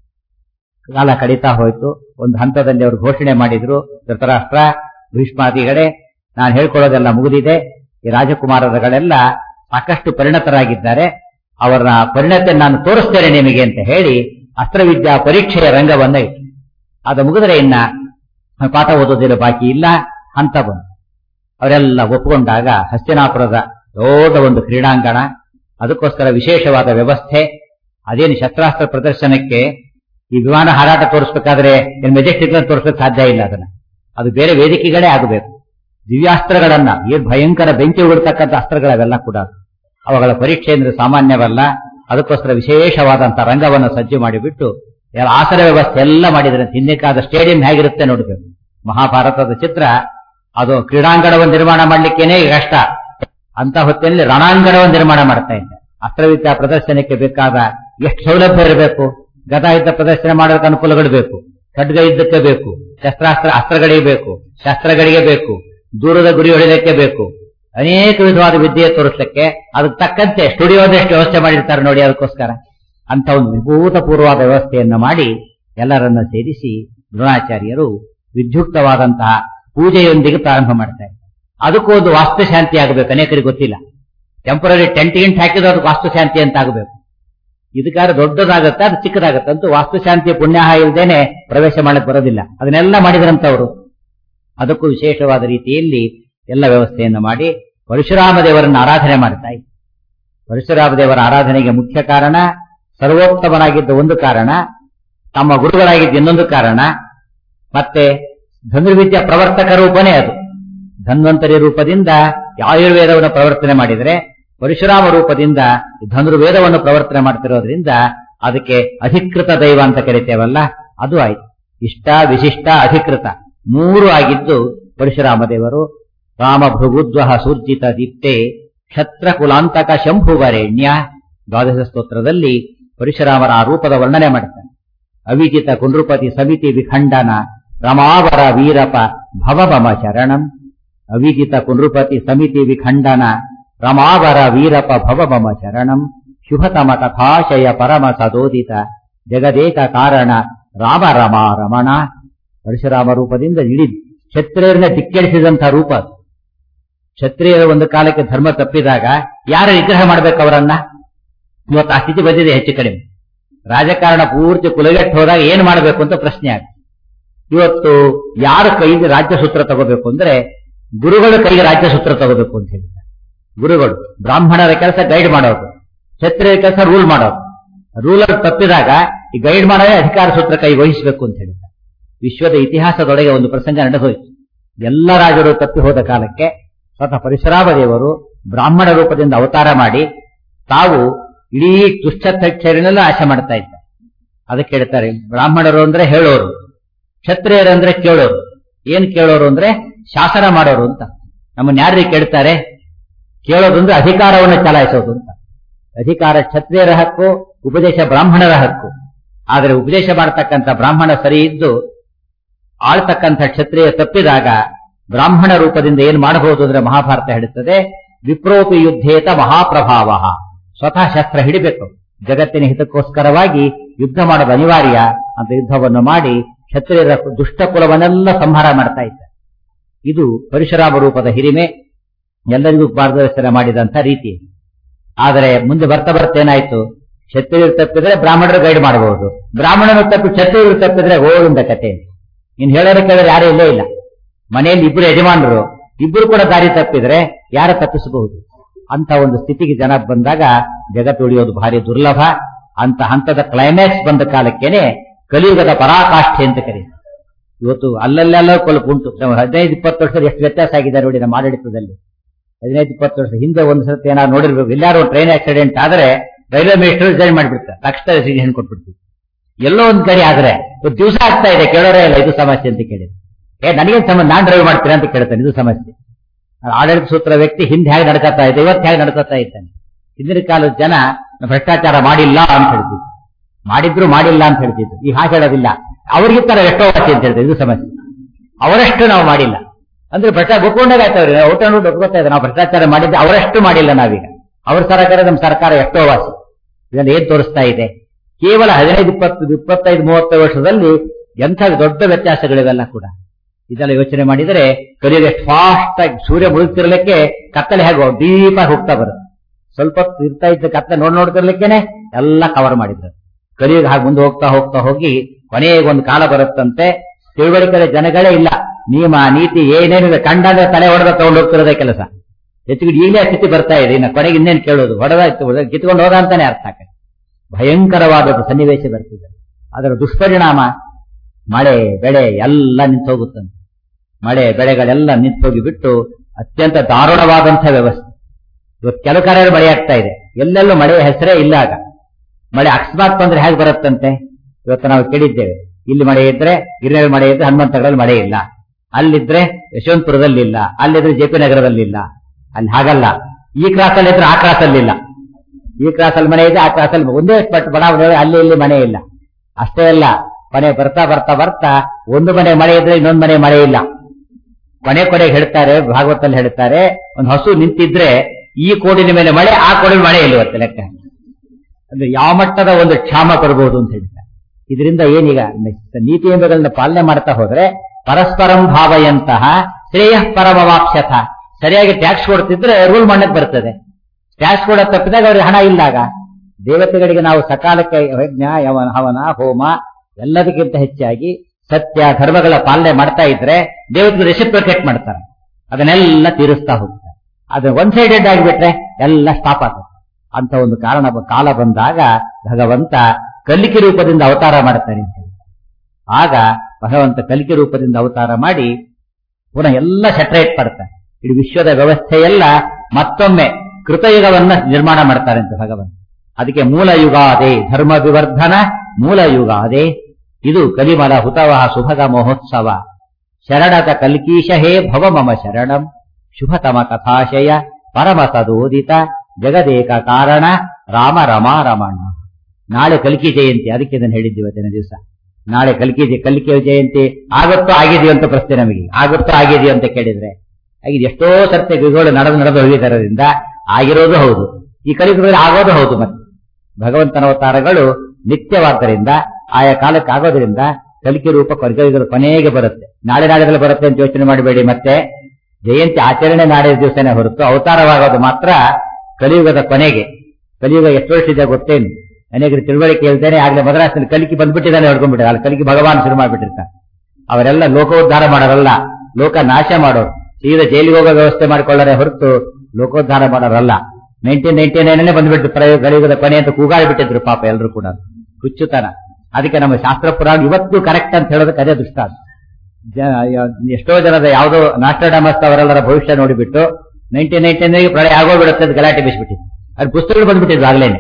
ಕಾಲ ಕಡಿತಾ ಹೋಯ್ತು ಒಂದು ಹಂತದಲ್ಲಿ ಅವರು ಘೋಷಣೆ ಮಾಡಿದ್ರು ಧೃತರಾಷ್ಟ್ರ ಭೀಷ್ಮಾದಿಗಳೇ ನಾನು ಹೇಳ್ಕೊಳ್ಳೋದೆಲ್ಲ ಮುಗಿದಿದೆ ಈ ರಾಜಕುಮಾರರುಗಳೆಲ್ಲ ಸಾಕಷ್ಟು ಪರಿಣತರಾಗಿದ್ದಾರೆ ಅವರ ಪರಿಣತಿ ನಾನು ತೋರಿಸ್ತೇನೆ ನಿಮಗೆ ಅಂತ ಹೇಳಿ ಅಸ್ತ್ರವಿದ್ಯಾ ಪರೀಕ್ಷೆಯ ರಂಗವನ್ನ ಇಟ್ಟು ಅದು ಮುಗಿದ್ರೆ ಇನ್ನ ಪಾಠ ಓದೋದಿಲ್ಲ ಬಾಕಿ ಇಲ್ಲ ಹಂತ ಬಂತು ಅವರೆಲ್ಲ ಒಪ್ಪಿಕೊಂಡಾಗ ಹಸ್ತಿನಾಪುರದ ದೊಡ್ಡ ಒಂದು ಕ್ರೀಡಾಂಗಣ ಅದಕ್ಕೋಸ್ಕರ ವಿಶೇಷವಾದ ವ್ಯವಸ್ಥೆ ಅದೇನು ಶಸ್ತ್ರಾಸ್ತ್ರ ಪ್ರದರ್ಶನಕ್ಕೆ ಈ ವಿಮಾನ ಹಾರಾಟ ತೋರಿಸ್ಬೇಕಾದ್ರೆ ಏನು ಮೆಜೆಸ್ಟಿಕ್ ತೋರಿಸಕ್ಕೆ ಸಾಧ್ಯ ಇಲ್ಲ ಅದನ್ನ ಅದು ಬೇರೆ ವೇದಿಕೆಗಳೇ ಆಗಬೇಕು ದಿವ್ಯಾಸ್ತ್ರಗಳನ್ನ ಏನ್ ಭಯಂಕರ ಬೆಂಕಿ ಉಳಿತಕ್ಕಂಥ ಅಸ್ತ್ರಗಳವೆಲ್ಲ ಕೂಡ ಅವುಗಳ ಪರೀಕ್ಷೆ ಅಂದ್ರೆ ಸಾಮಾನ್ಯವಲ್ಲ ಅದಕ್ಕೋಸ್ಕರ ವಿಶೇಷವಾದಂತಹ ರಂಗವನ್ನು ಸಜ್ಜು ಮಾಡಿಬಿಟ್ಟು ಎಲ್ಲ ಆಸನ ವ್ಯವಸ್ಥೆ ಎಲ್ಲ ಮಾಡಿದ್ರೆ ಹಿಂದಕ್ಕಾದ ಸ್ಟೇಡಿಯಂ ಹೇಗಿರುತ್ತೆ ನೋಡ್ಬೇಕು ಮಹಾಭಾರತದ ಚಿತ್ರ ಅದು ಕ್ರೀಡಾಂಗಣವನ್ನು ನಿರ್ಮಾಣ ಮಾಡ್ಲಿಕ್ಕೇನೆ ಕಷ್ಟ ಅಂತ ಹೊತ್ತಿನಲ್ಲಿ ರಣಾಂಗಣವನ್ನು ನಿರ್ಮಾಣ ಮಾಡ್ತಾ ಇದ್ದೆ ಅಸ್ತ್ರವಿದ್ಯಾ ಪ್ರದರ್ಶನಕ್ಕೆ ಬೇಕಾದ ಎಷ್ಟು ಸೌಲಭ್ಯ ಇರಬೇಕು ಗದಾ ಯುದ್ಧ ಪ್ರದರ್ಶನ ಮಾಡೋದಕ್ಕೆ ಅನುಕೂಲಗಳು ಬೇಕು ಖಡ್ಗ ಯುದ್ಧಕ್ಕೆ ಬೇಕು ಶಸ್ತ್ರಾಸ್ತ್ರ ಅಸ್ತ್ರಗಳಿಗೆ ಬೇಕು ಶಸ್ತ್ರಗಳಿಗೆ ಬೇಕು ದೂರದ ಗುರಿ ಹೊಡೆಯಲಿಕ್ಕೆ ಬೇಕು ಅನೇಕ ವಿಧವಾದ ವಿದ್ಯೆ ತೋರಿಸಲಿಕ್ಕೆ ಅದಕ್ಕೆ ತಕ್ಕಂತೆ ಸ್ಟುಡಿಯೋದಷ್ಟು ವ್ಯವಸ್ಥೆ ಮಾಡಿರ್ತಾರೆ ನೋಡಿ ಅದಕ್ಕೋಸ್ಕರ ಅಂತ ಒಂದು ವಿಭೂತಪೂರ್ವವಾದ ವ್ಯವಸ್ಥೆಯನ್ನು ಮಾಡಿ ಎಲ್ಲರನ್ನ ಸೇರಿಸಿ ದ್ರೋಣಾಚಾರ್ಯರು ವಿದ್ಯುಕ್ತವಾದಂತಹ ಪೂಜೆಯೊಂದಿಗೆ ಪ್ರಾರಂಭ ಮಾಡ್ತಾರೆ ಅದಕ್ಕೂ ಒಂದು ವಾಸ್ತುಶಾಂತಿ ಆಗಬೇಕು ಅನೇಕರಿಗೆ ಗೊತ್ತಿಲ್ಲ ಟೆಂಪರರಿ ಟೆಂಟ್ ಗಿಂಟ್ ಹಾಕಿದ್ರೆ ಅದಕ್ಕೆ ವಾಸ್ತುಶಾಂತಿ ಅಂತ ಆಗಬೇಕು ಇದಕ್ಕಾರ ದೊಡ್ಡದಾಗತ್ತೆ ಅದು ಚಿಕ್ಕದಾಗತ್ತೆ ಅಂತೂ ವಾಸ್ತುಶಾಂತಿ ಪುಣ್ಯ ಇಲ್ದೇನೆ ಪ್ರವೇಶ ಮಾಡಕ್ ಬರೋದಿಲ್ಲ ಅದನ್ನೆಲ್ಲ ಮಾಡಿದ್ರಂತವ್ರು ಅದಕ್ಕೂ ವಿಶೇಷವಾದ ರೀತಿಯಲ್ಲಿ ಎಲ್ಲ ವ್ಯವಸ್ಥೆಯನ್ನು ಮಾಡಿ ಪರಶುರಾಮ ದೇವರನ್ನು ಆರಾಧನೆ ಮಾಡ್ತಾ ಇದ್ರು ಪರಶುರಾಮ ದೇವರ ಆರಾಧನೆಗೆ ಮುಖ್ಯ ಕಾರಣ ಸರ್ವೋತ್ತಮನಾಗಿದ್ದ ಒಂದು ಕಾರಣ ತಮ್ಮ ಗುರುಗಳಾಗಿದ್ದ ಇನ್ನೊಂದು ಕಾರಣ ಮತ್ತೆ ಧನುರ್ವಿದ್ಯಾ ಪ್ರವರ್ತಕ ರೂಪನೇ ಅದು ಧನ್ವಂತರಿ ರೂಪದಿಂದ ಆಯುರ್ವೇದವನ್ನು ಪ್ರವರ್ತನೆ ಮಾಡಿದರೆ ಪರಶುರಾಮ ರೂಪದಿಂದ ಧನುರ್ವೇದವನ್ನು ಪ್ರವರ್ತನೆ ಮಾಡ್ತಿರೋದ್ರಿಂದ ಅದಕ್ಕೆ ಅಧಿಕೃತ ದೈವ ಅಂತ ಕರಿತೇವಲ್ಲ ಅದು ಆಯ್ತು ಇಷ್ಟ ವಿಶಿಷ್ಟ ಅಧಿಕೃತ ಮೂರು ಆಗಿದ್ದು ಪರಶುರಾಮ ದೇವರು ರಾಮ ಭೃಗುದ್ವಹ ಸೂರ್ಜಿತ ದೀಪ್ತೆ ಕ್ಷತ್ರ ಕುಲಾಂತಕ ಶಂಭುವರೇಣ್ಯ ದ್ವಾದಶ ಸ್ತೋತ್ರದಲ್ಲಿ ಪರಶುರಾಮರ ಆ ರೂಪದ ವರ್ಣನೆ ಮಾಡ್ತಾನೆ ಅವಿಜಿತ ಕುಂಡ್ರುಪತಿ ಸಮಿತಿ ವಿಖಂಡನ ರಮಾವರ ವೀರಪ ಭವಭಮ ಶರಣಂ ಅವಿಜಿತ ಕುಂಡ್ರುಪತಿ ಸಮಿತಿ ವಿಖಂಡನ ರಮಾವರ ವೀರಪ ಭವಭಮ ಶರಣಂ ಶುಭತಮ ಕಥಾಶಯ ಪರಮ ಸದೋದಿತ ಜಗದೇಕ ಕಾರಣ ರಾಮ ರಮಾ ರಮಣ ಪರಶುರಾಮ ರೂಪದಿಂದ ಇಡೀ ಕ್ಷತ್ರಿಯರನ್ನ ಧಿಕ್ಕರಿಸಿದಂತಹ ರೂಪ ಅದು. ಕ್ಷತ್ರಿಯರ ಒಂದು ಕಾಲಕ್ಕೆ ಧರ್ಮ ತಪ್ಪಿದಾಗ ಯಾರ ನಿಗ್ರಹ ಮಾಡ್ಬೇಕು ಅವರನ್ನ ಇವತ್ತು ಆ ಸ್ಥಿತಿ ಬಂದಿದೆ ಹೆಚ್ಚು ಕಡಿಮೆ ರಾಜಕಾರಣ ಪೂರ್ತಿ ಕುಲಗೆಟ್ಟು ಹೋದಾಗ ಏನ್ ಮಾಡಬೇಕು ಅಂತ ಪ್ರಶ್ನೆ ಆಗ ಇವತ್ತು ಯಾರ ಕೈಗೆ ರಾಜ್ಯ ಸೂತ್ರ ತಗೋಬೇಕು ಅಂದ್ರೆ ಗುರುಗಳ ಕೈಗೆ ರಾಜ್ಯ ಸೂತ್ರ ತಗೋಬೇಕು ಅಂತ ಹೇಳಿದ್ದಾರೆ ಗುರುಗಳು ಬ್ರಾಹ್ಮಣರ ಕೆಲಸ ಗೈಡ್ ಮಾಡೋದು ಕ್ಷತ್ರಿಯರ ಕೆಲಸ ರೂಲ್ ಮಾಡೋದು ರೂಲರ್ ತಪ್ಪಿದಾಗ ಈ ಗೈಡ್ ಮಾಡೋದೇ ಅಧಿಕಾರ ಸೂತ್ರ ಕೈ ವಹಿಸಬೇಕು ಅಂತ ಹೇಳಿದ್ದಾರೆ ವಿಶ್ವದ ಇತಿಹಾಸದೊಳಗೆ ಒಂದು ಪ್ರಸಂಗ ನಡೆದೋಯ್ತು ಎಲ್ಲ ರಾಜರು ತಪ್ಪಿ ಹೋದ ಕಾಲಕ್ಕೆ ಸ್ವತಃ ಪರಶುರಾಮ ದೇವರು ಬ್ರಾಹ್ಮಣ ರೂಪದಿಂದ ಅವತಾರ ಮಾಡಿ ತಾವು ಇಡೀ ದುಷ್ಟತಕ್ಷರನ್ನೆಲ್ಲ ಆಶೆ ಮಾಡ್ತಾ ಇದ್ದಾರೆ ಅದಕ್ಕೆ ಹೇಳ್ತಾರೆ ಬ್ರಾಹ್ಮಣರು ಅಂದ್ರೆ ಹೇಳೋರು ಕ್ಷತ್ರಿಯರಂದ್ರೆ ಕೇಳೋರು ಏನ್ ಕೇಳೋರು ಅಂದ್ರೆ ಶಾಸನ ಮಾಡೋರು ಅಂತ ನಮ್ಮನ್ನ ಯಾರಿಗೆ ಕೇಳ್ತಾರೆ ಕೇಳೋದು ಅಂದ್ರೆ ಅಧಿಕಾರವನ್ನು ಚಲಾಯಿಸೋದು ಅಂತ ಅಧಿಕಾರ ಕ್ಷತ್ರಿಯರ ಹಕ್ಕು ಉಪದೇಶ ಬ್ರಾಹ್ಮಣರ ಹಕ್ಕು ಆದರೆ ಉಪದೇಶ ಮಾಡತಕ್ಕಂಥ ಬ್ರಾಹ್ಮಣ ಸರಿ ಇದ್ದು ಆಳ್ತಕ್ಕಂಥ ಕ್ಷತ್ರಿಯ ತಪ್ಪಿದಾಗ ಬ್ರಾಹ್ಮಣ ರೂಪದಿಂದ ಏನ್ ಮಾಡಬಹುದು ಅಂದ್ರೆ ಮಹಾಭಾರತ ಹೇಳುತ್ತದೆ ವಿಪ್ರೋಪಿ ಯುದ್ಧೇತ ಮಹಾಪ್ರಭಾವ ಸ್ವತಃ ಶಸ್ತ್ರ ಹಿಡಿಬೇಕು ಜಗತ್ತಿನ ಹಿತಕ್ಕೋಸ್ಕರವಾಗಿ ಯುದ್ಧ ಮಾಡೋದು ಅನಿವಾರ್ಯ ಅಂತ ಯುದ್ಧವನ್ನು ಮಾಡಿ ಕ್ಷತ್ರಿಯರ ದುಷ್ಟ ಕುಲವನ್ನೆಲ್ಲ ಸಂಹಾರ ಮಾಡ್ತಾ ಇದ್ದಾರೆ ಇದು ಪರಶುರಾಮ ರೂಪದ ಹಿರಿಮೆ ಎಲ್ಲರಿಗೂ ಮಾರ್ಗದರ್ಶನ ಮಾಡಿದಂತ ರೀತಿ ಆದರೆ ಮುಂದೆ ಬರ್ತಾ ಬರ್ತಾ ಏನಾಯ್ತು ಕ್ಷತ್ರಿಯರು ತಪ್ಪಿದ್ರೆ ಬ್ರಾಹ್ಮಣರು ಗೈಡ್ ಮಾಡಬಹುದು ಬ್ರಾಹ್ಮಣರು ತಪ್ಪಿ ಕ್ಷತ್ರಿಯರು ತಪ್ಪಿದ್ರೆ ಗೋವಿಂದ ಕತೆ ನೀನ್ ಹೇಳೋರು ಕೇಳಿದ್ರೆ ಯಾರೂ ಇಲ್ಲೇ ಇಲ್ಲ ಮನೆಯಲ್ಲಿ ಇಬ್ಬರು ಯಜಮಾನರು ಇಬ್ಬರು ಕೂಡ ದಾರಿ ತಪ್ಪಿದ್ರೆ ಯಾರ ತಪ್ಪಿಸಬಹುದು ಅಂತ ಒಂದು ಸ್ಥಿತಿಗೆ ಜನ ಬಂದಾಗ ಜಗತ್ತು ಉಳಿಯೋದು ಭಾರಿ ದುರ್ಲಭ ಅಂತ ಹಂತದ ಕ್ಲೈಮ್ಯಾಕ್ಸ್ ಬಂದ ಕಾಲಕ್ಕೇನೆ ಕಲಿಯುಗದ ಪರಾಕಾಷ್ಠೆ ಅಂತ ಕರೀತಾರೆ ಇವತ್ತು ಅಲ್ಲಲ್ಲೆಲ್ಲ ಸ್ವಲ್ಪ ಉಂಟು ನಾವು ಹದಿನೈದು ಇಪ್ಪತ್ತು ವರ್ಷದ ಎಷ್ಟು ವ್ಯತ್ಯಾಸ ಆಗಿದೆ ನೋಡಿ ನಮ್ಮ ಆಡಳಿತದಲ್ಲಿ ಹದಿನೈದು ಇಪ್ಪತ್ತು ವರ್ಷ ಹಿಂದೆ ಒಂದು ಸರ್ತಿ ಏನಾದ್ರು ನೋಡಿರ್ಬೇಕು ಎಲ್ಲಾರು ಟ್ರೈನ್ ಆಕ್ಸಿಡೆಂಟ್ ಆದ್ರೆ ರೈಲ್ವೆ ಮಿನಿಸ್ಟರ್ ರಿಸೈನ್ ಮಾಡ್ಬಿಡ್ತಾರೆ ತಕ್ಷಣ ರಿಸಿಗ್ನೇಷನ್ ಕೊಟ್ಬಿಡ್ತೀವಿ ಎಲ್ಲೋ ಒಂದ್ ಕಡೆ ಆದ್ರೆ ಒಂದು ದಿವಸ ಆಗ್ತಾ ಇದೆ ಕೇಳೋರೇ ಇಲ್ಲ ಇದು ಸಮಸ್ಯೆ ಅಂತ ಕೇಳಿದ್ರೆ ಏ ನನಗೇನ್ ಸಂಬಂಧ ನಾನ್ ಡ್ರೈವ್ ಮಾಡ್ತೀನಿ ಅಂತ ಕೇಳ್ತಾನೆ ಇದು ಸಮಸ್ಯೆ ಆಡಳಿತ ಸೂತ್ರ ವ್ಯಕ್ತಿ ಹಿಂದೆ ಹೇಗೆ ನಡ್ಕೋತಾ ಇದೆ ಇವತ್ತು ಹೇಗೆ ನಡ್ಕೋತಾ ಇದ್ದಾನೆ ಹಿಂದಿನ ಕಾಲದ ಜನ ಭ್ರಷ್ಟಾಚಾರ ಮಾಡಿಲ್ಲ ಅಂತ ಹೇಳ್ತಿದ್ರು ಮಾಡಿದ್ರು ಮಾಡಿಲ್ಲ ಅಂತ ಹೇಳ್ತಿದ್ರು ಈ ಹಾಗೆ ಹೇಳೋದಿಲ್ಲ ಅವ್ರಿಗಿಂತ ನಾವು ಎಷ್ಟೋ ವಾಸಿ ಅಂತ ಹೇಳ್ತಾರೆ ಇದು ಸಮಸ್ಯೆ ಅವರಷ್ಟು ನಾವು ಮಾಡಿಲ್ಲ ಅಂದ್ರೆ ಭ್ರಷ್ಟಾಚಾರ ಒಪ್ಕೊಂಡಾಗ ಆಯ್ತವ್ರಿ ಔಟ್ ಅಂಡ್ ಔಟ್ ಒಪ್ಕೋತಾ ಇದೆ ನಾವು ಭ್ರಷ್ಟಾಚಾರ ಮಾಡಿದ್ದೆ ಅವರಷ್ಟು ಮಾಡಿಲ್ಲ ನಾವೀಗ ಅವ್ರ ಸರ್ಕಾರ ನಮ್ಮ ಸರ್ಕಾರ ಎಷ್ಟೋ ವಾಸಿ ಇದನ್ನ ಏನ್ ತೋರಿಸ್ತಾ ಇದೆ ಕೇವಲ ಹದಿನೈದು ಇಪ್ಪತ್ತು ಇಪ್ಪತ್ತೈದು ಮೂವತ್ತು ವರ್ಷದಲ್ಲಿ ಎಂಥ ದೊಡ್ಡ ವ್ಯತ್ಯಾಸಗಳಿವೆಲ್ಲ ಕೂಡ ಇದೆಲ್ಲ ಯೋಚನೆ ಮಾಡಿದರೆ ಕಲಿಯುಗ ಎಷ್ಟು ಫಾಸ್ಟ್ ಆಗಿ ಸೂರ್ಯ ಮುಳುಗ್ತಿರ್ಲಿಕ್ಕೆ ಕತ್ತಲೆ ಹೇಗೋ ಡೀಪ್ ಆಗಿ ಹೋಗ್ತಾ ಬರುತ್ತೆ ಸ್ವಲ್ಪ ಹೊತ್ತು ಇರ್ತಾ ಇದ್ದ ಕತ್ತಲೆ ನೋಡ್ ನೋಡ್ತಿರ್ಲಿಕ್ಕೇನೆ ಎಲ್ಲ ಕವರ್ ಮಾಡಿದ್ರು ಕಲಿಯುಗ ಹಾಗೆ ಮುಂದೆ ಹೋಗ್ತಾ ಹೋಗ್ತಾ ಹೋಗಿ ಕೊನೆಗೆ ಒಂದು ಕಾಲ ಬರುತ್ತಂತೆ ತಿಳುವಳಿಕೆ ಜನಗಳೇ ಇಲ್ಲ ನಿಯಮ ನೀತಿ ಏನೇನಿದೆ ಕಂಡಂದ್ರೆ ತಲೆ ಹೊಡೆದ ತಗೊಂಡು ಹೋಗ್ತಿರೋದೇ ಕೆಲಸ ಹೆಚ್ಚಿಗೆ ಈಗಲೇ ಆ ಸ್ಥಿತಿ ಬರ್ತಾ ಇದೆ ಇನ್ನು ಕೊನೆಗೆ ಇನ್ನೇನು ಕೇಳೋದು ಹೊಡೆದಾಯ್ತು ಕಿತ್ಕೊಂಡು ಹೋದ ಅಂತಾನೆ ಅರ್ಥ ಆಗ ಭಯಂಕರವಾದ ಸನ್ನಿವೇಶ ಬರ್ತಿದೆ ಅದರ ದುಷ್ಪರಿಣಾಮ ಮಳೆ ಬೆಳೆ ಎಲ್ಲ ನಿಂತು ಹೋಗುತ್ತಂತೆ ಮಳೆ ಬೆಳೆಗಳೆಲ್ಲ ನಿಂತು ಹೋಗಿ ಬಿಟ್ಟು ಅತ್ಯಂತ ದಾರುಣವಾದಂತಹ ವ್ಯವಸ್ಥೆ ಇವತ್ತು ಕೆಲವು ಕಡೆ ಮಳೆ ಆಗ್ತಾ ಇದೆ ಎಲ್ಲೆಲ್ಲೂ ಮಳೆಯ ಹೆಸರೇ ಇಲ್ಲ ಆಗ ಮಳೆ ಅಕಸ್ಮಾತ್ ಬಂದ್ರೆ ಹೇಗೆ ಬರುತ್ತಂತೆ ಇವತ್ತು ನಾವು ಕೇಳಿದ್ದೇವೆ ಇಲ್ಲಿ ಮಳೆ ಇದ್ರೆ ಗಿರಿನಗರ ಮಳೆ ಇದ್ರೆ ಹನುಮಂತಗಳಲ್ಲಿ ಮಳೆ ಇಲ್ಲ ಅಲ್ಲಿದ್ರೆ ಯಶವಂತಪುರದಲ್ಲಿ ಇಲ್ಲ ಅಲ್ಲಿದ್ರೆ ಜೆ ಪಿ ನಗರದಲ್ಲಿ ಇಲ್ಲ ಅಲ್ಲಿ ಹಾಗಲ್ಲ ಈ ಕ್ರಾಸಲ್ಲಿ ಇದ್ರೆ ಆ ಕ್ರಾಸಲ್ಲಿ ಇಲ್ಲ ಈ ಕ್ರಾಸಲ್ಲಿ ಮನೆ ಇದೆ ಆ ಕ್ರಾಸಲ್ಲಿ ಒಂದೇ ಬಟ್ ಬಡಾವಣೆ ಅಲ್ಲಿ ಇಲ್ಲಿ ಮನೆ ಇಲ್ಲ ಅಷ್ಟೇ ಅಲ್ಲ ಮನೆ ಬರ್ತಾ ಬರ್ತಾ ಬರ್ತಾ ಒಂದು ಮನೆ ಮಳೆ ಇದ್ರೆ ಇನ್ನೊಂದು ಮನೆ ಮಳೆ ಇಲ್ಲ ಕೊನೆ ಕೊನೆಗೆ ಹೇಳ್ತಾರೆ ಭಾಗವತಲ್ಲಿ ಹೇಳ್ತಾರೆ ಒಂದು ಹಸು ನಿಂತಿದ್ರೆ ಈ ಕೋಡಿನ ಮೇಲೆ ಮಳೆ ಆ ಕೋಡಿನ ಮಳೆ ಇಲ್ಲ ಇವತ್ತು ಲೆಕ್ಕ ಅಂದ್ರೆ ಯಾವ ಮಟ್ಟದ ಒಂದು ಕ್ಷಾಮ ಬರಬಹುದು ಅಂತ ಹೇಳ್ತಾರೆ ಇದರಿಂದ ಏನೀಗ ನೀತಿ ನಿಯಮಗಳನ್ನ ಪಾಲನೆ ಮಾಡ್ತಾ ಹೋದ್ರೆ ಪರಸ್ಪರಂ ಭಾವಯಂತಹ ಶ್ರೇಯ ಪರಮವಾಪ್ಸ್ಯಥ ಸರಿಯಾಗಿ ಟ್ಯಾಕ್ಸ್ ಕೊಡ್ತಿದ್ರೆ ರೂಲ್ ಮಾಡಕ್ ಬರ್ತದೆ ಟ್ಯಾಕ್ಸ್ ಕೊಡೋ ತಪ್ಪಿದಾಗ ಅವ್ರಿಗೆ ಹಣ ಇಲ್ಲ ಆಗ ದೇವತೆಗಳಿಗೆ ನಾವು ಸಕಾಲಕ್ಕೆ ಯಜ್ಞ ಯವನ ಹವನ ಹೋಮ ಎಲ್ಲದಕ್ಕಿಂತ ಹೆಚ್ಚಾಗಿ ಸತ್ಯ ಧರ್ಮಗಳ ಪಾಲನೆ ಮಾಡ್ತಾ ಇದ್ರೆ ದೇವತೆಗಳು ರೆಸಿಪ್ರಿಕೇಟ್ ಮಾಡ್ತಾರೆ ಅದನ್ನೆಲ್ಲ ತೀರಿಸ್ತಾ ಹೋಗ್ತಾರೆ ಅದು ಒನ್ ಸೈಡೆಡ್ ಆಗಿಬಿಟ್ರೆ ಎಲ್ಲ ಸ್ಟಾಪ್ ಆಗುತ್ತೆ ಅಂತ ಒಂದು ಕಾರಣ ಕಾಲ ಬಂದಾಗ ಭಗವಂತ ಕಲಿಕೆ ರೂಪದಿಂದ ಅವತಾರ ಮಾಡ್ತಾನೆ ಅಂತ ಹೇಳಿ. ಆಗ ಭಗವಂತ ಕಲಿಕೆ ರೂಪದಿಂದ ಅವತಾರ ಮಾಡಿ ಪುನಃ ಎಲ್ಲ ಸೆಟರೇಟ್ ಮಾಡ್ತಾನೆ ಇಡೀ ವಿಶ್ವದ ವ್ಯವಸ್ಥೆಯೆಲ್ಲ ಮತ್ತೊಮ್ಮೆ ಕೃತಯುಗವನ್ನ ನಿರ್ಮಾಣ ಮಾಡ್ತಾರೆ ಅಂತ ಭಗವಂತ ಅದಕ್ಕೆ ಮೂಲ ಯುಗಾದೆ ಧರ್ಮ ವಿವರ್ಧನ ಮೂಲ ಯುಗಾದೆ ಇದು ಕಲಿಮಲ ಹುತವಹ ಸುಭಗ ಮಹೋತ್ಸವ ಶರಣದ ಕಲ್ಕೀಶ ಹೇ ಭವ ಮಮ ಶರಣಂ ಶುಭತಮ ಕಥಾಶಯ ಪರಮ ಸದೋದಿತ ಜಗದೇಕ ಕಾರಣ ರಾಮ ರಮಾ ರಮಣ ನಾಳೆ ಕಲ್ಕಿ ಜಯಂತಿ ಅದಕ್ಕೆ ಇದನ್ನು ಹೇಳಿದ್ವಿ ಇವತ್ತಿನ ದಿವಸ ನಾಳೆ ಕಲ್ಕಿ ಜಯ ಕಲ್ಕಿ ಜಯಂತಿ ಆಗುತ್ತೋ ಆಗಿದೆಯೋ ಅಂತ ಪ್ರಶ್ನೆ ನಮಗೆ ಆಗುತ್ತೋ ಆಗಿದೆಯೋ ಅಂತ ಕೇಳಿದ್ರೆ ಆಗಿದೆ ಎಷ್ಟೋ ಸರ್ತಿ ಗುರುಗಳು ನಡೆದು ನಡೆದು ಹೋಗಿದ್ದಾರದಿಂದ ಆಗಿರೋದು ಹೌದು ಈ ಕಲಿಯುಗದಲ್ಲಿ ಆಗೋದು ಹೌದು ಮತ್ತೆ ಭಗವಂತನ ಅವತಾರಗಳು ನಿತ್ಯವಾದ್ದರಿಂದ ಆಯಾ ಕಾಲಕ್ಕೆ ಆಗೋದ್ರಿಂದ ಕಲಿಕೆ ರೂಪ ಕಲಿಯುಗದ ಕೊನೆಗೆ ಬರುತ್ತೆ ನಾಳೆ ನಾಳೆದಲ್ಲಿ ಬರುತ್ತೆ ಅಂತ ಯೋಚನೆ ಮಾಡಬೇಡಿ ಮತ್ತೆ ಜಯಂತಿ ಆಚರಣೆ ನಾಳೆ ದಿವಸನೇ ಹೊರತು ಅವತಾರವಾಗೋದು ಮಾತ್ರ ಕಲಿಯುಗದ ಕೊನೆಗೆ ಕಲಿಯುಗ ಎಷ್ಟು ವರ್ಷ ಇದೆ ಗೊತ್ತೇನು ಅನೇಕರು ತಿಳುವಳಿಕೆ ಹೇಳ್ತೇನೆ ಆಗ್ಲೇ ಮದ್ರಾಸ್ನಲ್ಲಿ ಕಲಿಕೆ ಬಂದ್ಬಿಟ್ಟಿದ್ದಾನೆ ಹೊಡ್ಕೊಂಡ್ಬಿಟ್ಟಿದ್ದಾರೆ ಅಲ್ಲಿ ಕಲಿಕೆ ಭಗವಾನ್ ಶುರು ಮಾಡ್ಬಿಟ್ಟಿರ್ತಾನೆ ಅವರೆಲ್ಲ ಲೋಕೋದ್ಧಾರ ಮಾಡೋರಲ್ಲ ಲೋಕ ನಾಶ ಮಾಡೋರು ಸೀದಾ ಜೈಲಿಗೆ ಹೋಗೋ ವ್ಯವಸ್ಥೆ ಮಾಡಿಕೊಳ್ಳರೆ ಹೊರತು ಲೋಕೋದ್ಧಾರ ಮಾಡೋರಲ್ಲ ನೈನ್ಟೀನ್ ನೈನ್ಟಿ ನೈನ್ ಬಂದ್ಬಿಟ್ಟು ಪ್ರಯೋಗ ಕಲಿಯುಗದ ಕೊನೆ ಅಂತ ಕೂಗಾಡಿ ಬಿಟ್ಟಿದ್ರು ಪಾಪ ಎಲ್ಲರೂ ಕೂಡ ಹುಚ್ಚುತನ ಅದಕ್ಕೆ ನಮ್ಮ ಶಾಸ್ತ್ರ ಪುರಾಣ ಇವತ್ತು ಕರೆಕ್ಟ್ ಅಂತ ಹೇಳೋದಕ್ಕೆ ಅದೇ ದುಷ್ಟ ಜ- ಯ- ಎಷ್ಟೋ ಜನದ ಯಾವುದೋ ನಾಸ್ಟ್ರಾಡಮಸ್ ಅವರೆಲ್ಲರ ಭವಿಷ್ಯ ನೋಡಿಬಿಟ್ಟು ನೈನ್ಟೀನ್ ನೈನ್ಟೀನ್ ಪ್ರಳಯ ಆಗೋಗ್ಬಿಡುತ್ತೆ ಅಂತ ಗಲಾಟೆ ಬೀಸ್ಬಿಟ್ಟಿದ್ರು ಅದು ಪುಸ್ತಕಗಳು ಬಂದ್ಬಿಟ್ಟಿದ್ರು ಆಗ್ಲೇನೆ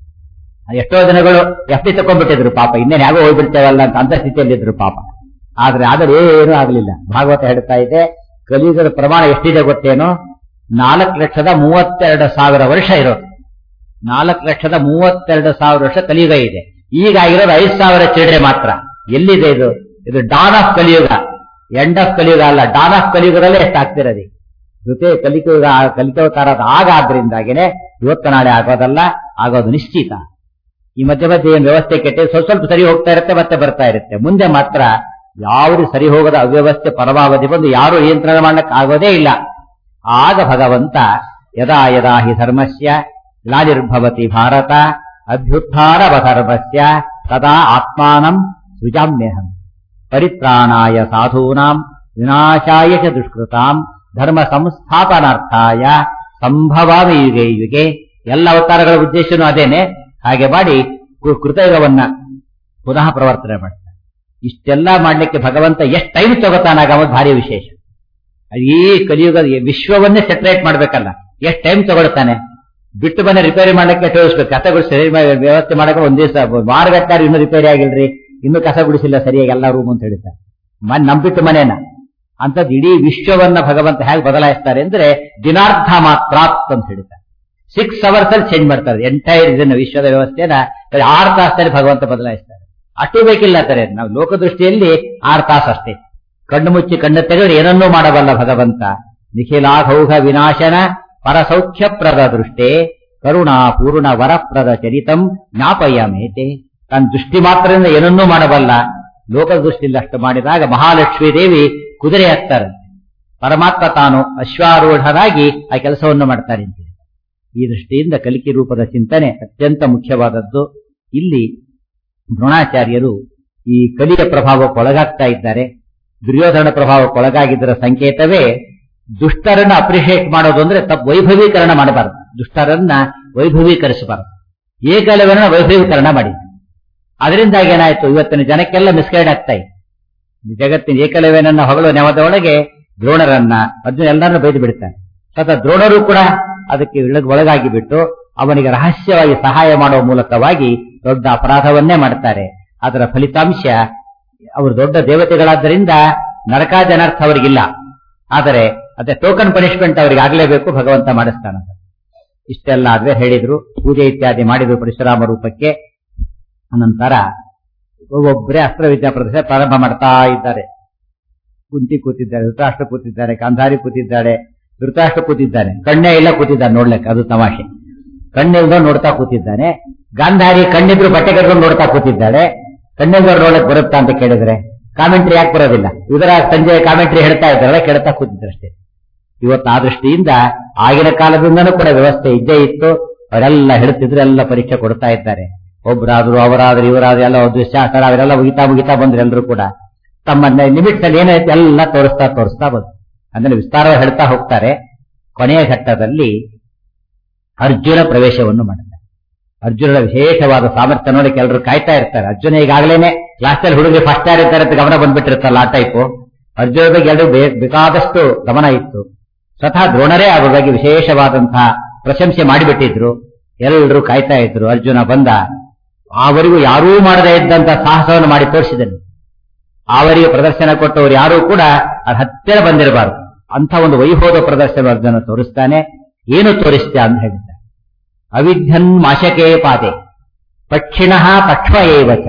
ಎಷ್ಟೋ ಜನಗಳು ಎಫ್ ಡಿ ತಕೊಂಡ್ಬಿಟ್ಟಿದ್ರು ಪಾಪ ಇನ್ನೇನು ಯಾಗೋ ಹೋಗ್ಬಿಡ್ತೇವಲ್ಲ ಅಂತ ಅಂತ ಸ್ಥಿತಿಯಲ್ಲಿದ್ರು ಪಾಪ ಆದ್ರೆ ಆದ್ರೆ ಏನೂ ಆಗಲಿಲ್ಲ ಭಾಗವತ ಹೇಳ್ತಾ ಇದೆ ಕಲಿಯುಗದ ಪ್ರಮಾಣ ಎಷ್ಟಿದೆ ಗೊತ್ತೇನೋ ನಾಲ್ಕು ಲಕ್ಷದ ಮೂವತ್ತೆರಡು ಸಾವಿರ ವರ್ಷ ಇರೋದು ನಾಲ್ಕು ಲಕ್ಷದ ಮೂವತ್ತೆರಡು ಸಾವಿರ ವರ್ಷ ಕಲಿಯುಗ ಇದೆ ಈಗ ಆಗಿರೋದು ಐದು ಸಾವಿರ ಚಿಲ್ಡ್ರೆ ಮಾತ್ರ ಎಲ್ಲಿದೆ ಇದು ಇದು dawn of Kaliyuga end of Kaliyuga ಅಲ್ಲ ಡಾನ್ ಆಫ್ ಕಲಿಯುಗದಲ್ಲೇ ಎಷ್ಟಾಗ್ತಿರೋದು ಜೊತೆ ಕಲಿಯುಗ ಕಲಿತಾವತಾರದ ಆಗ ಆದ್ರಿಂದಾಗೇನೆ ಇವತ್ತು ನಾಳೆ ಆಗೋದಲ್ಲ ಆಗೋದು ನಿಶ್ಚಿತ ಈ ಮಧ್ಯ ಮಧ್ಯೆ ಏನ್ ವ್ಯವಸ್ಥೆ ಕೆಟ್ಟ ಸ್ವಲ್ಪ ಸ್ವಲ್ಪ ಸರಿ ಹೋಗ್ತಾ ಇರುತ್ತೆ ಮತ್ತೆ ಬರ್ತಾ ಇರುತ್ತೆ ಮುಂದೆ ಮಾತ್ರ ಯಾವುದು ಸರಿ ಹೋಗದ ಅವ್ಯವಸ್ಥೆ ಪರಮಾವಧಿ ಬಂದು ಯಾರು ನಿಯಂತ್ರಣ ಮಾಡಕ್ ಆಗೋದೇ ಇಲ್ಲ ಆಗ ಭಗವಂತ ಯದಾ ಯದಾ ಹಿ ಧರ್ಮಸ್ಯ ಗ್ಲಾನಿರ್ಭವತಿ ಭಾರತ ಅಭ್ಯುತ್ಥಾನವಧರ್ಮಸ್ಯ ತದಾ ಆತ್ಮಾನಂ ಸೃಜಾಮ್ಯಹಂ ಪರಿತ್ರಾಣಾಯ ಸಾಧೂನಾಂ ವಿನಾಶಾಯ ಚ ದುಷ್ಕೃತಾಂ ಧರ್ಮ ಸಂಸ್ಥಾಪನಾರ್ಥಾಯ ಸಂಭವಾಮಿ ಯುಗೆ ಯುಗೆ ಎಲ್ಲ ಅವತಾರಗಳ ಉದ್ದೇಶನೂ ಅದೇನೆ ಹಾಗೆ ಮಾಡಿ ಕೃ- ಕೃತಯುಗವನ್ನ ಪುನಃ ಪ್ರವರ್ತನೆ ಮಾಡ್ತಾನೆ ಇಷ್ಟೆಲ್ಲ ಮಾಡ್ಲಿಕ್ಕೆ ಭಗವಂತ ಎಷ್ಟು ಟೈಮ್ ತಗೋತಾನಾಗ ಅವತ್ತು ಭಾರಿ ವಿಶೇಷ ಈ ಕಲಿಯುಗದ ಈ ವಿಶ್ವವನ್ನೇ ಸೆಪರೇಟ್ ಮಾಡ್ಬೇಕಲ್ಲ ಎಷ್ಟು ಟೈಮ್ ತಗೊಳ್ತಾನೆ ಬಿಟ್ಟು ಮನೆ ರಿಪೇರಿ ಮಾಡ್ಲಿಕ್ಕೆ ತೋರಿಸ್ಬೇಕು ಕಸ ಗುಡಿಸಿ ಸರಿ ಮಾಡಿ ವ್ಯವಸ್ಥೆ ಮಾಡಕ್ಕೆ ಒಂದ್ ದಿವಸ ವಾರಗಟ್ಟಾರು ಇನ್ನೂ ರಿಪೇರಿ ಆಗಿಲ್ರಿ ಇನ್ನೂ ಕಸ ಗುಡಿಸಿಲ್ಲ ಸರಿಯಾಗಿ ಎಲ್ಲ ರೂಮ್ ಅಂತ ಹೇಳ್ತಾರೆ ಮನ್ ನಂಬಿಟ್ಟು ಮನೇನ ಅಂತದ್ ಇಡೀ ವಿಶ್ವವನ್ನ ಭಗವಂತ ಹೇಗೆ ಬದಲಾಯಿಸ್ತಾರೆ ಅಂದ್ರೆ ದಿನಾರ್ಧ ಮಾತ್ರ ಅಂತ ಹೇಳ್ತಾರೆ ಸಿಕ್ಸ್ ಅವರ್ಸ್ ಅಲ್ಲಿ ಚೇಂಜ್ ಮಾಡ್ತಾರೆ ಎಂಟೈರ್ ಇದನ್ನ ವಿಶ್ವದ ವ್ಯವಸ್ಥೆನ ಬರೀ ಆರು ತಾಸಲ್ಲಿ ಭಗವಂತ ಬದಲಾಯಿಸ್ತಾರೆ ಅಷ್ಟು ಬೇಕಿಲ್ಲ ಅಂತಾರೆ ನಾವು ಲೋಕದೃಷ್ಟಿಯಲ್ಲಿ ಆರು ತಾಸು ಅಷ್ಟೇ ಕಣ್ಣು ಮುಚ್ಚಿ ಕಣ್ಣು ತೆಗೆದ್ರೆ ಏನನ್ನೂ ಮಾಡಬಲ್ಲ ಭಗವಂತ ನಿಖಿಲಾಘೌಘ ವಿನಾಶನ ಪರಸೌಖ್ಯಪ್ರದ ದೃಷ್ಟೇ ಕರುಣಾ ಪೂರ್ಣ ವರಪ್ರದ ಚರಿತಂ ಜ್ಞಾಪಯ ಮೇತೆ ತನ್ನ ದೃಷ್ಟಿ ಮಾತ್ರದಿಂದ ಏನನ್ನೂ ಮಾಡಬಲ್ಲ ಲೋಕದ ದೃಷ್ಟಿಯಲ್ಲಿ ಅಷ್ಟು ಮಾಡಿದಾಗ ಮಹಾಲಕ್ಷ್ಮೀ ದೇವಿ ಕುದುರೆ ಹತ್ತಾರೆ ಪರಮಾತ್ಮ ತಾನು ಅಶ್ವಾರೂಢರಾಗಿ ಆ ಕೆಲಸವನ್ನು ಮಾಡ್ತಾರೆ ಅಂತ ಈ ದೃಷ್ಟಿಯಿಂದ ಕಲಿಕೆ ರೂಪದ ಚಿಂತನೆ ಅತ್ಯಂತ ಮುಖ್ಯವಾದದ್ದು ಇಲ್ಲಿ ದ್ರೋಣಾಚಾರ್ಯರು ಈ ಕಲಿಯ ಪ್ರಭಾವಕ್ಕೆ ಒಳಗಾಗ್ತಾ ಇದ್ದಾರೆ ದುರ್ಯೋಧನ ಪ್ರಭಾವಕ್ಕೆ ಒಳಗಾಗಿದ್ದರ ಸಂಕೇತವೇ ದುಷ್ಟರನ್ನ ಅಪ್ರಿಷಿಯೇಟ್ ಮಾಡೋದು ಅಂದ್ರೆ ತಪ್ಪು ವೈಭವೀಕರಣ ಮಾಡಬಾರದು ದುಷ್ಟರನ್ನ ವೈಭವೀಕರಿಸಬಾರದು ಏಕಲವ್ಯನ ವೈಭವೀಕರಣ ಮಾಡಿ ಅದರಿಂದಾಗಿ ಏನಾಯ್ತು ಇವತ್ತಿನ ಜನಕ್ಕೆಲ್ಲ ಮಿಸ್ಗೈಡ್ ಆಗ್ತಾ ಇದೆ ಈ ಜಗತ್ತಿನ ಏಕಲವ್ಯನನ್ನ ಹೊಗಳು ನೆವದ ಒಳಗೆ ದ್ರೋಣರನ್ನ ಅದನ್ನ ಎಲ್ಲರನ್ನು ಬೈದು ಬಿಡ್ತಾನೆ ತಥ ದ್ರೋಣರು ಕೂಡ ಅದಕ್ಕೆ ಇಳಗ್ ಒಳಗಾಗಿ ಬಿಟ್ಟು ಅವನಿಗೆ ರಹಸ್ಯವಾಗಿ ಸಹಾಯ ಮಾಡುವ ಮೂಲಕವಾಗಿ ದೊಡ್ಡ ಅಪರಾಧವನ್ನೇ ಮಾಡ್ತಾರೆ ಅದರ ಫಲಿತಾಂಶ ಅವರು ದೊಡ್ಡ ದೇವತೆಗಳಾದ್ದರಿಂದ ನರಕಾಜನಾರ್ಥ ಅವರಿಗಿಲ್ಲ ಆದರೆ ಅದೇ ಟೋಕನ್ ಪನಿಷ್ಮೆಂಟ್ ಅವರಿಗೆ ಆಗಲೇಬೇಕು ಭಗವಂತ ಮಾಡಿಸ್ತಾನಂತ ಇಷ್ಟೆಲ್ಲ ಆದ್ವೆ ಹೇಳಿದ್ರು ಪೂಜೆ ಇತ್ಯಾದಿ ಮಾಡಿದ್ರು ಪರಶುರಾಮ ರೂಪಕ್ಕೆ ಅನಂತರ ಒಬ್ಬೊಬ್ಬರೇ ಅಸ್ತ್ರವಿದ್ಯಾ ಪ್ರದರ್ಶನ ಪ್ರಾರಂಭ ಮಾಡ್ತಾ ಇದ್ದಾರೆ ಕುಂತಿ ಕೂತಿದ್ದಾರೆ ಧೃತರಾಷ್ಟ್ರ ಕೂತಿದ್ದಾರೆ ಗಾಂಧಾರಿ ಕೂತಿದ್ದಾಳೆ ಧೃತರಾಷ್ಟ್ರ ಕೂತಿದ್ದಾನೆ ಕಣ್ಣೇ ಇಲ್ಲ ಕೂತಿದ್ದಾನೆ ನೋಡ್ಲಿಕ್ಕೆ ಅದು ತಮಾಷೆ ಕಣ್ಣಿಲ್ದವ್ ನೋಡ್ತಾ ಕೂತಿದ್ದಾನೆ ಗಾಂಧಾರಿ ಕಣ್ಣಿದ್ರು ಬಟ್ಟೆ ಕಟ್ಕೊಂಡು ನೋಡ್ತಾ ಕೂತಿದ್ದಾಳೆ ಕಣ್ಣಿಲ್ದವ್ರು ನೋಡಕ್ ಬರುತ್ತಾ ಅಂತ ಕೇಳಿದ್ರೆ ಕಾಮೆಂಟ್ರಿ ಯಾಕೆ ಬರೋದಿಲ್ಲ ಇದರ ಸಂಜೆ ಕಾಮೆಂಟ್ರಿ ಹೇಳ್ತಾ ಇದ್ದಾರಲ್ಲ ಕೇಳ್ತಾ ಕೂತಿದ್ರು ಅಷ್ಟೇ ಇವತ್ತು ಆ ದೃಷ್ಟಿಯಿಂದ ಆಗಿನ ಕಾಲದಿಂದನೂ ಕೂಡ ವ್ಯವಸ್ಥೆ ಇದ್ದೇ ಇತ್ತು ಅವರೆಲ್ಲ ಹೇಳ್ತಿದ್ರು ಎಲ್ಲ ಪರೀಕ್ಷೆ ಕೊಡ್ತಾ ಇದ್ದಾರೆ ಒಬ್ರಾದ್ರು ಅವರಾದ್ರು ಇವರಾದ್ರು ಎಲ್ಲ ದುಶ್ಯಾಸರ ಅವರೆಲ್ಲ ಮುಗಿತಾ ಮುಗಿತಾ ಬಂದ್ರು ಎಲ್ಲರೂ ಕೂಡ ತಮ್ಮ ಲಿಮಿಟ್ಸ್ ಅಲ್ಲಿ ಏನೈತೆ ಎಲ್ಲ ತೋರಿಸ್ತಾ ತೋರಿಸ್ತಾ ಬಂದ್ರು ಅಂದ್ರೆ ವಿಸ್ತಾರವಾಗಿ ಹೇಳ್ತಾ ಹೋಗ್ತಾರೆ ಕೊನೆಯ ಘಟ್ಟದಲ್ಲಿ ಅರ್ಜುನ ಪ್ರವೇಶವನ್ನು ಮಾಡಿದ ಅರ್ಜುನನ ವಿಶೇಷವಾದ ಸಾಮರ್ಥ್ಯ ನೋಡಿ ಕೆಲವರು ಕಾಯ್ತಾ ಇರ್ತಾರೆ ಅರ್ಜುನ ಈಗಾಗಲೇನೆ ಕ್ಲಾಸಲ್ಲಿ ಹುಡುಗರು ಫಸ್ಟ್ ಯಾರು ಇರ್ತಾರೆ ಅಂತ ಗಮನ ಬಂದ್ಬಿಟ್ಟಿರುತ್ತಲ್ಲ ಆ ಟೈಪು ಅರ್ಜುನ ಬಗ್ಗೆ ಎಲ್ಲರೂ ಬೇಕಾದಷ್ಟು ಗಮನ ಇತ್ತು ಸ್ವತಃ ದ್ರೋಣರೇ ಅವ್ರ ಬಗ್ಗೆ ವಿಶೇಷವಾದಂತಹ ಪ್ರಶಂಸೆ ಮಾಡಿಬಿಟ್ಟಿದ್ರು ಎಲ್ಲರೂ ಕಾಯ್ತಾ ಇದ್ರು ಅರ್ಜುನ ಬಂದ ಅವರಿಗೂ ಯಾರೂ ಮಾಡದೇ ಇದ್ದಂತ ಸಾಹಸವನ್ನು ಮಾಡಿ ತೋರಿಸಿದನು ಅವರಿಗೆ ಪ್ರದರ್ಶನ ಕೊಟ್ಟವರು ಯಾರೂ ಕೂಡ ಅದ್ರ ಹತ್ತಿರ ಬಂದಿರಬಾರದು ಅಂತ ಒಂದು ವೈಭವದ ಪ್ರದರ್ಶನ ಅರ್ಜುನ ತೋರಿಸ್ತಾನೆ ಏನು ತೋರಿಸ್ತೆ ಅಂತ ಹೇಳಿದ್ದ ಅವಿಧ್ಯನ್ ಮಾಶಕೇ ಪಾದೆ ಪಕ್ಷಿಣ ಪಕ್ಷ್ಮ ಏವಚ